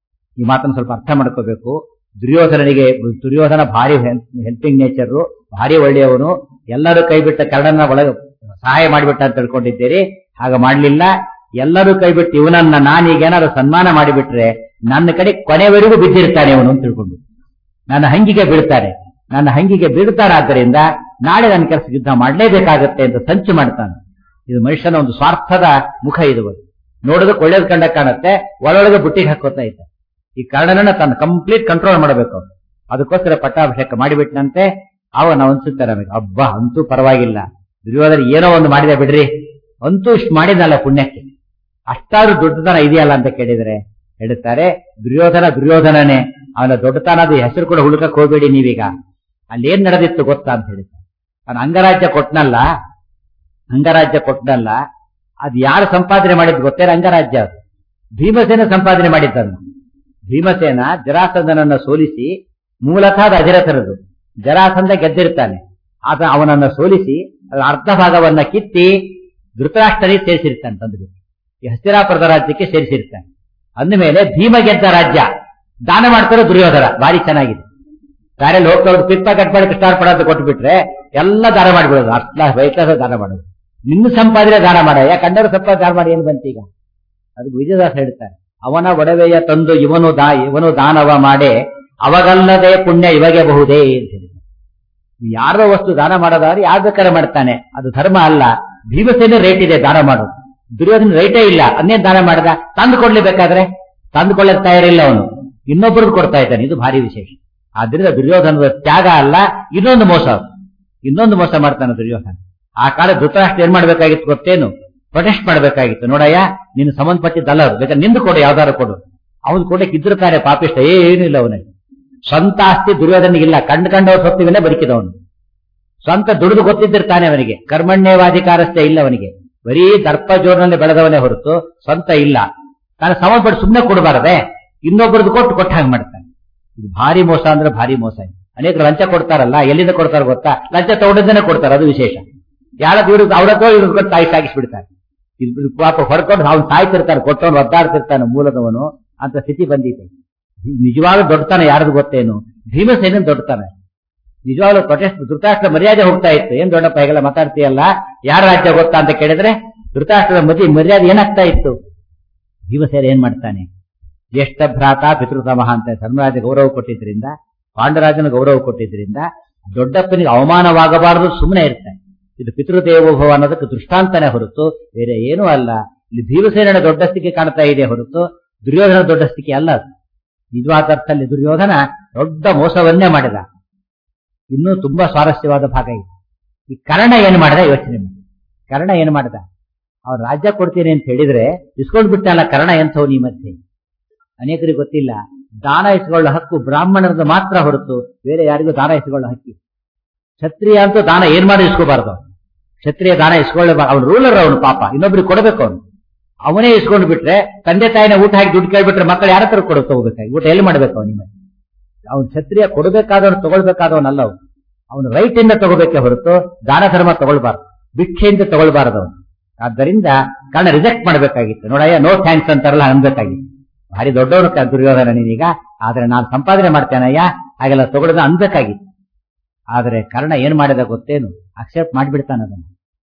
ಈ ಮಾತನ್ನು ಸ್ವಲ್ಪ ಅರ್ಥ ಮಾಡ್ಕೋಬೇಕು ದುರ್ಯೋಧನನಿಗೆ ದುರ್ಯೋಧನ ಭಾರಿ ಹೆಲ್ಪಿಂಗ್ ನೇಚರ್ ಭಾರಿ ಒಳ್ಳೆಯವನು ಎಲ್ಲರೂ ಕೈ ಬಿಟ್ಟ ಕರ್ಣನ ಒಳಗೆ ಸಹಾಯ ಮಾಡಿಬಿಟ್ಟ ಅಂತ ತಿಳ್ಕೊಂಡಿದ್ದೀರಿ ಹಾಗೆ ಮಾಡ್ಲಿಲ್ಲ ಎಲ್ಲರೂ ಕೈ ಬಿಟ್ಟು ಇವನನ್ನ ನಾನೀಗೇನಾದ್ರು ಸನ್ಮಾನ ಮಾಡಿಬಿಟ್ರೆ ನನ್ನ ಕಡೆ ಕೊನೆವರೆಗೂ ಬಿದ್ದಿರ್ತಾನೆ ಇವನು ಅಂತ ತಿಳ್ಕೊಂಡು ನನ್ನ ಹಂಗಿಗೆ ಬೀಳ್ತಾನೆ ನನ್ನ ಹಂಗಿಗೆ ಬೀಳ್ತಾರಾದ್ದರಿಂದ ನಾಳೆ ನನ್ನ ಕೆಲಸ ಯುದ್ಧ ಮಾಡಲೇಬೇಕಾಗತ್ತೆ ಅಂತ ಸಂಚು ಮಾಡ್ತಾನೆ ಇದು ಮನುಷ್ಯನ ಒಂದು ಸ್ವಾರ್ಥದ ಮುಖ ಇದು ಒಂದು. ನೋಡೋದಕ್ಕೆ ಒಳ್ಳೇದು ಕಂಡ ಕಾಣುತ್ತೆ ಒಳೊಳಗೆ ಬುಟ್ಟಿಗೆ ಹಾಕೋತಾ ಇದ್ದ ಈ ಕರ್ಣನನ್ನ ತನ್ನ ಕಂಪ್ಲೀಟ್ ಕಂಟ್ರೋಲ್ ಮಾಡಬೇಕು ಅವ್ನು. ಅದಕ್ಕೋಸ್ಕರ ಪಟ್ಟಾಭಿಷೇಕ ಮಾಡಿಬಿಟ್ನಂತೆ ಅವನ ಅನ್ಸುತ್ತೆ ನಮಗೆ ಅಬ್ಬ ಅಂತೂ ಪರವಾಗಿಲ್ಲ ದುರ್ಯೋಧನ ಏನೋ ಒಂದು ಮಾಡಿದೆ ಬಿಡ್ರಿ ಅಂತೂ ಇಷ್ಟು ಮಾಡಿದಲ್ಲ ಪುಣ್ಯಕ್ಕೆ ಅಷ್ಟಾದ್ರೂ ದೊಡ್ಡತನ ಇದೆಯಲ್ಲ ಅಂತ ಕೇಳಿದ್ರೆ ಹೇಳುತ್ತಾರೆ ದುರ್ಯೋಧನ ದುರ್ಯೋಧನನೇ ಅವನ ದೊಡ್ಡತನದ ಹೆಸರು ಕೂಡ ಹುಡುಕಕ್ ಹೋಗ್ಬೇಡಿ ನೀವೀಗ ಅಲ್ಲಿ ಏನ್ ನಡೆದಿತ್ತು ಗೊತ್ತಾ ಅಂತ ಹೇಳಿದ್ರು ಅವನ ಅಂಗರಾಜ್ಯ ಕೊಟ್ನಲ್ಲ ಅಂಗರಾಜ್ಯ ಕೊಟ್ನಲ್ಲ ಅದು ಯಾರು ಸಂಪಾದನೆ ಮಾಡಿದ್ ಗೊತ್ತೇನ ಅಂಗರಾಜ್ಯ ಅದು ಭೀಮಸೇನ ಸಂಪಾದನೆ ಮಾಡಿದ್ದನ್ನು ಭೀಮಸೇನ ಜರಾಸಂಧನನ್ನ ಸೋಲಿಸಿ ಮೂಲತಃ ಅದು ಅಧಿರಥರದು ಜರಾಸಂಧ ಗೆದ್ದಿರ್ತಾನೆ ಆತ ಅವನನ್ನ ಸೋಲಿಸಿ ಅದರ ಅರ್ಧ ಭಾಗವನ್ನ ಕಿತ್ತಿ ಧೃತರಾಷ್ಟ್ರನಿಗೆ ಸೇರಿಸಿರ್ತಾನೆ ತಂದು ಈ ಹಸ್ತಿರಾಪುರದ ರಾಜ್ಯಕ್ಕೆ ಸೇರಿಸಿರ್ತಾನೆ ಅಂದಮೇಲೆ ಭೀಮ ಗೆದ್ದ ರಾಜ್ಯ ದಾನ ಮಾಡ್ತಾರೋ ದುರ್ಯೋಧನ ಭಾರಿ ಚೆನ್ನಾಗಿದೆ ಕಾರ್ಯಲ್ಲಿ ಹೋಗ್ತಾ ಪಿತ್ತ ಕಟ್ ಮಾಡಿ ಕೃಷ್ಣಾರ್ಪಣ ಅಂತ ಕೊಟ್ಬಿಟ್ರೆ ಎಲ್ಲ ದಾನ ಮಾಡಿಬಿಡೋದು ಅರ್ಥ ವೈಕ್ಲಾಸ ದಾನ ಮಾಡೋದು ನಿನ್ನ ಸಂಪಾದನೆ ದಾನ ಮಾಡ ಯಾಕಂದ್ರೆ ಸಂಪಾದನೆ ದಾನ ಮಾಡಿ ಏನು ಬಂತೀಗ ಅದಕ್ಕೆ ವಿಜಯದಾಸ್ ಹೇಳ್ತಾರೆ ಅವನ ಒಡವೆಯ ತಂದು ಇವನು ದಾ ಇವನು ದಾನವ ಮಾಡೇ ಅವಗಲ್ಲದೆ ಪುಣ್ಯ ಇವಾಗೆ ಬಹುದೇ ಅಂತ ಹೇಳಿದ್ದಾರೆ ಯಾರೋ ವಸ್ತು ದಾನ ಮಾಡೋದಾದ್ರೆ ಯಾರು ಬೇಕಾದ್ರೆ ಮಾಡ್ತಾನೆ ಅದು ಧರ್ಮ ಅಲ್ಲ ಭೀಮಸೇನೆ ರೇಟ್ ಇದೆ ದಾನ ಮಾಡೋದು ದುರ್ಯೋಧನ ರೇಟೇ ಇಲ್ಲ ಅನ್ನೇನ್ ದಾನ ಮಾಡಿದ ತಂದು ಕೊಡ್ಲೇಬೇಕಾದ್ರೆ ತಂದು ಕೊಳ್ಳಕ್ ತಯಾರಿಲ್ಲ ಅವನು ಇನ್ನೊಬ್ಬರಿಗೆ ಕೊಡ್ತಾ ಇದ್ದಾನೆ ಇದು ಭಾರಿ ವಿಶೇಷ ಆದ್ರಿಂದ ದುರ್ಯೋಧನದ ತ್ಯಾಗ ಅಲ್ಲ ಇನ್ನೊಂದು ಮೋಸ ಅದು. ಇನ್ನೊಂದು ಮೋಸ ಮಾಡ್ತಾನೆ ದುರ್ಯೋಧನ ಆ ಕಾಲ ಧೃತರಾಷ್ಟ್ರ ಏನ್ ಮಾಡ್ಬೇಕಾಗಿತ್ತು ಗೊತ್ತೇನು ಪ್ರೊಟೆಸ್ಟ್ ಮಾಡ್ಬೇಕಾಗಿತ್ತು ನೋಡಯ್ಯ ನಿನ್ನ ಸಂಬಂಧಪಟ್ಟಿದ್ದಲ್ಲ ಅದು ಬೇಕಾದ್ರೆ ನಿಂದು ಕೊಡು ಯಾವ್ದಾರು ಕೊಡು ಅವನು ಕೊಡಕ್ಕೆ ಇದ್ರ ಕಾರ್ಯ ಪಾಪಿಷ್ಟ ಏನೂ ಇಲ್ಲ ಅವನಿಗೆ ಸ್ವಂತ ಆಸ್ತಿ ದುರ್ಯೋಧನಿಗಿಲ್ಲ ಕಂಡು ಕಂಡವ್ರ ಸೊತ್ತಿವನ್ನೇ ಬದುಕಿದವನು ಸ್ವಂತ ದುಡಿದು ಗೊತ್ತಿದ್ದಿರ್ತಾನೆ ಅವನಿಗೆ ಕರ್ಮಣ್ಯವಾಧಿಕಾರಸ್ಥೆ ಇಲ್ಲ ಅವನಿಗೆ ಬರೀ ದರ್ಪ ಜೋರ್ನಲ್ಲಿ ಬೆಳೆದವನೇ ಹೊರತು ಸ್ವಂತ ಇಲ್ಲ ತಾನು ಸಂಬಂಧಪಟ್ಟು ಸುಮ್ಮನೆ ಕೊಡಬಾರದೆ ಇನ್ನೊಬ್ಬರದ್ದು ಕೊಟ್ಟು ಕೊಟ್ಟ ಹಾಗೆ ಮಾಡ್ತಾನೆ ಇದು ಭಾರಿ ಮೋಸ ಅಂದ್ರೆ ಭಾರಿ ಮೋಸ ಇದು. ಅನೇಕರು ಲಂಚ ಕೊಡ್ತಾರಲ್ಲ ಎಲ್ಲಿಂದ ಕೊಡ್ತಾರ ಗೊತ್ತಾ ಲಂಚ ತಗೊಂಡಿದ್ದೇನೆ ಕೊಡ್ತಾರೆ ಅದು ವಿಶೇಷ ಯಾರ ಇವ್ರು ಅವ್ರ ಹತ್ರ ಇವ್ರ ಕೊಟ್ಟು ತಾಯಿ ಸಾಗಿಸ್ಬಿಡ್ತಾರೆ ಇದು ಪಾಪ ಹೊಡ್ಕೊಂಡು ಅವ್ನು ಸಾಯ್ತಿರ್ತಾನೆ ಕೊಟ್ಟವನು ಒದ್ದಾಡ್ತಿರ್ತಾನೆ ಮೂಲದವನು ಅಂತ ಸ್ಥಿತಿ ಬಂದಿದೆ ನಿಜವಾದ ದೊಡ್ಡತನ ಯಾರದು ಗೊತ್ತೇನು ಭೀಮಸೇನ ದೊಡ್ಡತನ ನಿಜವಾಗ್ಲೂ ಪ್ರೊಟೆಸ್ಟ್ ಧೃತರಾಷ್ಟ್ರ ಮರ್ಯಾದೆ ಹೋಗ್ತಾ ಇತ್ತು ಏನ್ ದೊಡ್ಡಪ್ಪ ಈಗೆಲ್ಲ ಮಾತಾಡ್ತೀಯಲ್ಲ ಯಾರ ರಾಜ್ಯ ಗೊತ್ತಾ ಅಂತ ಕೇಳಿದ್ರೆ ಧೃತರಾಷ್ಟ್ರದ ಮದಿ ಮರ್ಯಾದೆ ಏನಾಗ್ತಾ ಇತ್ತು ಭೀಮಸೇನ ಏನ್ ಮಾಡ್ತಾನೆ ಜ್ಯೇಷ್ಠ ಭ್ರಾತ ಪಿತೃತಮಃ ಅಂತ ಧರ್ಮರಾಜ ಗೌರವ ಕೊಟ್ಟಿದ್ರಿಂದ ಪಾಂಡರಾಜನ ಗೌರವ ಕೊಟ್ಟಿದ್ರಿಂದ ದೊಡ್ಡಪ್ಪನಿಗೆ ಅವಮಾನವಾಗಬಾರದು ಸುಮ್ಮನೆ ಇರ್ತಾನೆ ಇದು ಪಿತೃದೇವೋಭವ ಅನ್ನೋದಕ್ಕೆ ದೃಷ್ಟಾಂತನೇ ಹೊರತು ಬೇರೆ ಏನೂ ಅಲ್ಲ ಇಲ್ಲಿ ಭೀಮಸೇನ ದೊಡ್ಡಸ್ತಿಕೆ ಕಾಣ್ತಾ ಇದೆ ಹೊರತು ದುರ್ಯೋಧನ ದೊಡ್ಡಸ್ತಿಕೆ ಅಲ್ಲ ಅದು ನಿಜವಾದ ಅರ್ಥದಲ್ಲಿ ದುರ್ಯೋಧನ ದೊಡ್ಡ ಮೋಸವನ್ನೇ ಮಾಡಿದ ಇನ್ನೂ ತುಂಬಾ ಸ್ವಾರಸ್ಯವಾದ ಭಾಗ ಇದೆ ಈ ಕರ್ಣ ಏನ್ ಮಾಡಿದ ಯೋಚನೆ ಮಾಡಿ ಕರ್ಣ ಏನ್ ಮಾಡಿದ ಅವ್ರು ರಾಜ್ಯ ಕೊಡ್ತೀನಿ ಅಂತ ಹೇಳಿದ್ರೆ ಇಸ್ಕೊಂಡ್ ಬಿಟ್ಟಲ್ಲ ಕರ್ಣ ಎಂಥವ್ ಈ ಮಧ್ಯೆ ಅನೇಕರಿಗೆ ಗೊತ್ತಿಲ್ಲ ದಾನ ಇಸ್ಕೊಳ್ಳೋ ಹಕ್ಕು ಬ್ರಾಹ್ಮಣರದ್ದು ಮಾತ್ರ ಹೊರತು ಬೇರೆ ಯಾರಿಗೂ ದಾನ ಇಸ್ಕೊಳ್ಳೋ ಹಕ್ಕಿ ಕ್ಷತ್ರಿಯ ಅಂತೂ ದಾನ ಏನ್ ಮಾಡಿ ಇಸ್ಕೋಬಾರ್ದು ಅವ್ನು. ಕ್ಷತ್ರಿಯ ದಾನ ಇಸ್ಕೊಳ್ಳಬಾರ್ದು ಅವ್ನು ರೂಲರ್ ಅವನು ಪಾಪ ಇನ್ನೊಬ್ರಿಗೆ ಕೊಡಬೇಕು ಅವನು ಅವನೇ ಇಸ್ಕೊಂಡು ಬಿಟ್ರೆ ತಂದೆ ತಾಯಿನ ಊಟ ಹಾಕಿ ದುಡ್ಡು ಕೇಳ್ಬಿಟ್ರೆ ಮಕ್ಕಳು ಯಾರ ಹತ್ರ ಕೊಡ ತಗೋಬೇಕಾಗಿ ಊಟ ಎಲ್ಲಿ ಮಾಡ್ಬೇಕು ಅವನಿಗೆ ಅವನು ಕ್ಷತ್ರಿಯ ಕೊಡಬೇಕಾದವನು ತಗೊಳ್ಬೇಕಾದವನಲ್ಲ ಅವನು ಅವನು ರೈಟ್ ಇಂದ ತಗೋಬೇಕೆ ಹೊರತು ದಾನ ಧರ್ಮ ತಗೊಳ್ಬಾರ್ದು ಭಿಕ್ಷೆಯಿಂದ ತಗೊಳ್ಬಾರದು ಅವನು ಆದ್ದರಿಂದ ಕಾರಣ ರಿಜೆಕ್ಟ್ ಮಾಡಬೇಕಾಗಿತ್ತು ನೋಡಯ್ಯ ನೋ ಥ್ಯಾಂಕ್ಸ್ ಅಂತಾರಲ್ಲ ಅನ್ಬೇಕಾಗಿತ್ತು ಭಾರಿ ದೊಡ್ಡವನು ಕ- ದುರ್ಯೋಧನ ನೀನೀಗ ಆದ್ರೆ ನಾನು ಸಂಪಾದನೆ ಮಾಡ್ತೇನಯ್ಯ ಹಾಗೆಲ್ಲ ತಗೊಳ್ಳೋದು ಅನ್ಬೇಕಾಗಿತ್ತು ಆದ್ರೆ ಕರ್ಣ ಏನ್ ಮಾಡಿದ ಗೊತ್ತೇನು ಅಕ್ಸೆಪ್ಟ್ ಮಾಡಿಬಿಡ್ತಾನೆ ಅದನ್ನು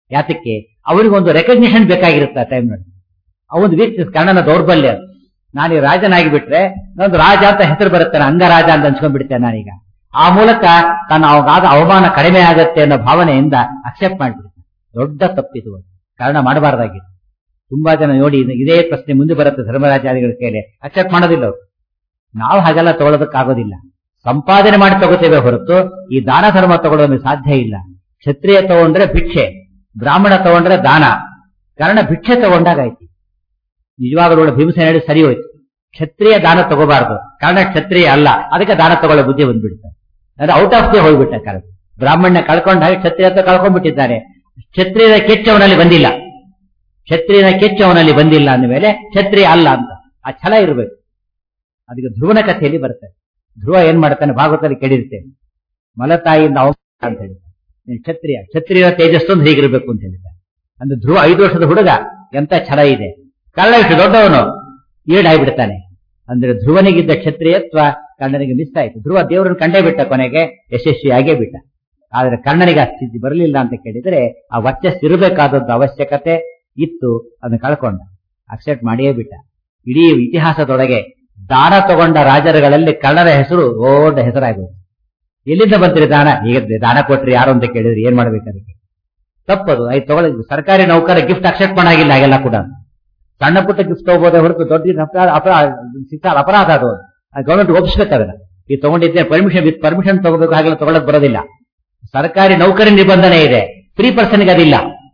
ಯಾತಕ್ಕೆ ಅವರಿಗೊಂದು ರೆಕಗ್ನಿಷನ್ ಬೇಕಾಗಿರುತ್ತೆ ಆ ಟೈಮ್ನಲ್ಲಿ ಅವೊಂದು ವೀಕ್ನೆಸ್ ಕನ್ನಡನ ದೌರ್ಬಲ್ಯ ಅದು. ನಾನು ಈ ರಾಜನಾಗಿ ಬಿಟ್ರೆ ನಂದು ರಾಜ ಅಂತ ಹೆಸರು ಬರುತ್ತೆ ನಾನು ಅಂಗರಾಜ ಅಂತ ಅನ್ಸ್ಕೊಂಡ್ಬಿಡ್ತೇನೆ ನಾನೀಗ ಆ ಮೂಲಕ ತನ್ನ ಅವಾಗಾದ ಅವಮಾನ ಕಡಿಮೆ ಆಗತ್ತೆ ಅನ್ನೋ ಭಾವನೆಯಿಂದ ಅಕ್ಸೆಪ್ಟ್ ಮಾಡ್ಬಿಡ್ತೇನೆ ದೊಡ್ಡ ತಪ್ಪಿದು ಅದು. ಕಾರಣ ಮಾಡಬಾರ್ದಾಗಿತ್ತು ತುಂಬಾ ಜನ ನೋಡಿ ಇದು- ಇದೇ ಪ್ರಶ್ನೆ ಮುಂದೆ ಬರುತ್ತೆ ಧರ್ಮರಾಜಾದಿಗಳ ಕೈಲಿ ಅಕ್ಸೆಪ್ಟ್ ಮಾಡೋದಿಲ್ಲ ಅವರು ನಾವು ಹಾಗೆಲ್ಲ ತಗೊಳ್ಳೋದಕ್ಕಾಗೋದಿಲ್ಲ ಸಂಪಾದನೆ ಮಾಡಿ ತಗೋತೇವೆ ಹೊರತು ಈ ದಾನ ಧರ್ಮ ತಗೊಳ್ಳೋದಕ್ಕೆ ಸಾಧ್ಯ ಇಲ್ಲ ಕ್ಷತ್ರಿಯ ತಗೊಂಡ್ರೆ ಭಿಕ್ಷೆ ಬ್ರಾಹ್ಮಣ ತಗೊಂಡ್ರೆ ದಾನ ಕಾರಣ ಭಿಕ್ಷೆ ತಗೊಂಡಾಗಾಯ್ತು ನಿಜವಾಗಲೂ ಒಳ್ಳೆ ಭೀಮಸೇನ ಹೇಳಿ ಸರಿ ಹೋಯ್ತು ಕ್ಷತ್ರಿಯ ದಾನ ತಗೋಬಾರ್ದು ಕಾರಣ ಕ್ಷತ್ರಿಯ ಅಲ್ಲ ಅದಕ್ಕೆ ದಾನ ತಗೊಳ್ಳೋ ಬುದ್ಧಿ ಬಂದ್ಬಿಡುತ್ತೆ ಅಂದ್ರೆ ಔಟ್ ಆಫ್ ದೇ ಹೋಗ್ಬಿಟ್ಟ ಕಾರಣ ಬ್ರಾಹ್ಮಣ್ಯ ಕಳ್ಕೊಂಡ ಹಾಗೆ ಕ್ಷತ್ರಿಯತ್ವ ಕಳ್ಕೊಂಡ್ಬಿಟ್ಟಿದ್ದಾರೆ ಕ್ಷತ್ರಿಯದ ಕೆಚ್ಚು ಅವನಲ್ಲಿ ಬಂದಿಲ್ಲ ಕ್ಷತ್ರಿಯನ ಕೆಚ್ಚು ಅವನಲ್ಲಿ ಬಂದಿಲ್ಲ ಅಂದ ಮೇಲೆ ಕ್ಷತ್ರಿಯ ಅಲ್ಲ ಅಂತ ಆ ಛಲ ಇರಬೇಕು ಅದಕ್ಕೆ ಧ್ರುವನ ಕಥೆಯಲ್ಲಿ ಬರುತ್ತೆ ಧ್ರುವ ಏನ್ ಮಾಡ್ತಾನೆ ಭಾಗವತದಲ್ಲಿ ಕೇಳಿರ್ತೇನೆ ಮಲತಾಯಿಯಿಂದ ಅವಮಾನ ಅಂತ ಹೇಳ್ತಾನೆ ನೀನು ಕ್ಷತ್ರಿಯ ಕ್ಷತ್ರಿಯರ ತೇಜಸ್ಸು ಅಂದ್ರೆ ಹೀಗಿರ್ಬೇಕು ಅಂತ ಹೇಳ್ತಾನೆ ಅಂದ್ರೆ ಧ್ರುವ ಐದು ವರ್ಷದ ಹುಡುಗ ಎಂತ ಛಲ ಇದೆ ಕಳ್ಳ ಇಷ್ಟು ದೊಡ್ಡವನು ಈಡಾಗ್ಬಿಡ್ತಾನೆ ಅಂದ್ರೆ ಧ್ರುವನಿಗಿದ್ದ ಕ್ಷತ್ರಿಯತ್ವ ಕರ್ಣನಿಗೆ ಮಿಸ್ ಆಯ್ತು ಧ್ರುವ ದೇವರನ್ನು ಕಂಡೇ ಬಿಟ್ಟ ಕೊನೆಗೆ ಯಶಸ್ವಿಯಾಗೇ ಬಿಟ್ಟ ಆದ್ರೆ ಕರ್ಣನಿಗೆ ಆ ಸ್ಥಿತಿ ಬರಲಿಲ್ಲ ಅಂತ ಕೇಳಿದ್ರೆ ಆ ವರ್ಚಸ್ ಇರಬೇಕಾದದ್ದು ಅವಶ್ಯಕತೆ ಇತ್ತು ಅದನ್ನ ಕಳ್ಕೊಂಡ ಅಕ್ಸೆಪ್ಟ್ ಮಾಡಿಯೇ ಬಿಟ್ಟ ಇಡೀ ಇತಿಹಾಸದೊಳಗೆ ದಾನ ತಗೊಂಡ ರಾಜರುಗಳಲ್ಲಿ ಕರ್ಣರ ಹೆಸರು ದೊಡ್ಡ ಹೆಸರಾಗೋದು ಎಲ್ಲಿಂದ ಬಂತಿರಿ ದಾನ ಈಗ ದಾನ ಕೊಟ್ರಿ ಯಾರು ಅಂತ ಕೇಳಿದ್ರಿ ಏನ್ ಮಾಡ್ಬೇಕು ಅದಕ್ಕೆ ತಪ್ಪದು ಐದು ತಗೊಳ್ಳಿ ಸರ್ಕಾರಿ ನೌಕರ ಗಿಫ್ಟ್ ಅಕ್ಸೆಪ್ಟ್ ಮಾಡಾಗಿಲ್ಲ ಹಾಗೆಲ್ಲ ಕೂಡ ಸಣ್ಣ ಪುಟ್ಟ ಗಿಫ್ಟ್ ತಗೋಬೋದೇ ಹೊರತು ದೊಡ್ಡ ಅಪರಾಧ ಅಪರಾಧ ಶಿಕ್ಷಾ ಅಪರಾಧ ಅದು ಗವರ್ಮೆಂಟ್ ಒಪ್ಪಿಸ್ಬೇಕಾದ್ರೆ ಈ ತಗೊಂಡಿದ್ದೆ ಪರ್ಮಿಷನ್ ವಿತ್ ಪರ್ಮಿಷನ್ ತಗೋಬೇಕು ಹಾಗೆಲ್ಲ ತಗೊಳಕ್ ಬರೋದಿಲ್ಲ ಸರ್ಕಾರಿ ನೌಕರಿ ನಿಬಂಧನೆ ಇದೆ ಫ್ರೀ ಪರ್ಸನ್ಗೆ ಅದಿಲ್ಲ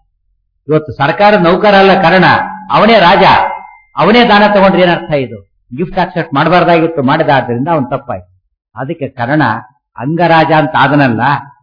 ಇವತ್ತು ಸರ್ಕಾರ ನೌಕರ ಅಲ್ಲ ಕಾರಣ ಅವನೇ ರಾಜ ಅವನೇ ದಾನ ತಗೊಂಡ್ರೆ ಏನರ್ಥ ಇದು ಗಿಫ್ಟ್ ಅಕ್ಸೆಪ್ಟ್ ಮಾಡಬಾರ್ದಾಗಿತ್ತು ಮಾಡಿದಾದ್ರಿಂದ ಅವನ್ ತಪ್ಪಾಯ್ತು ಅದಕ್ಕೆ ಕಾರಣ ಅಂಗರಾಜ ಅಂತ ಆದನಲ್ಲ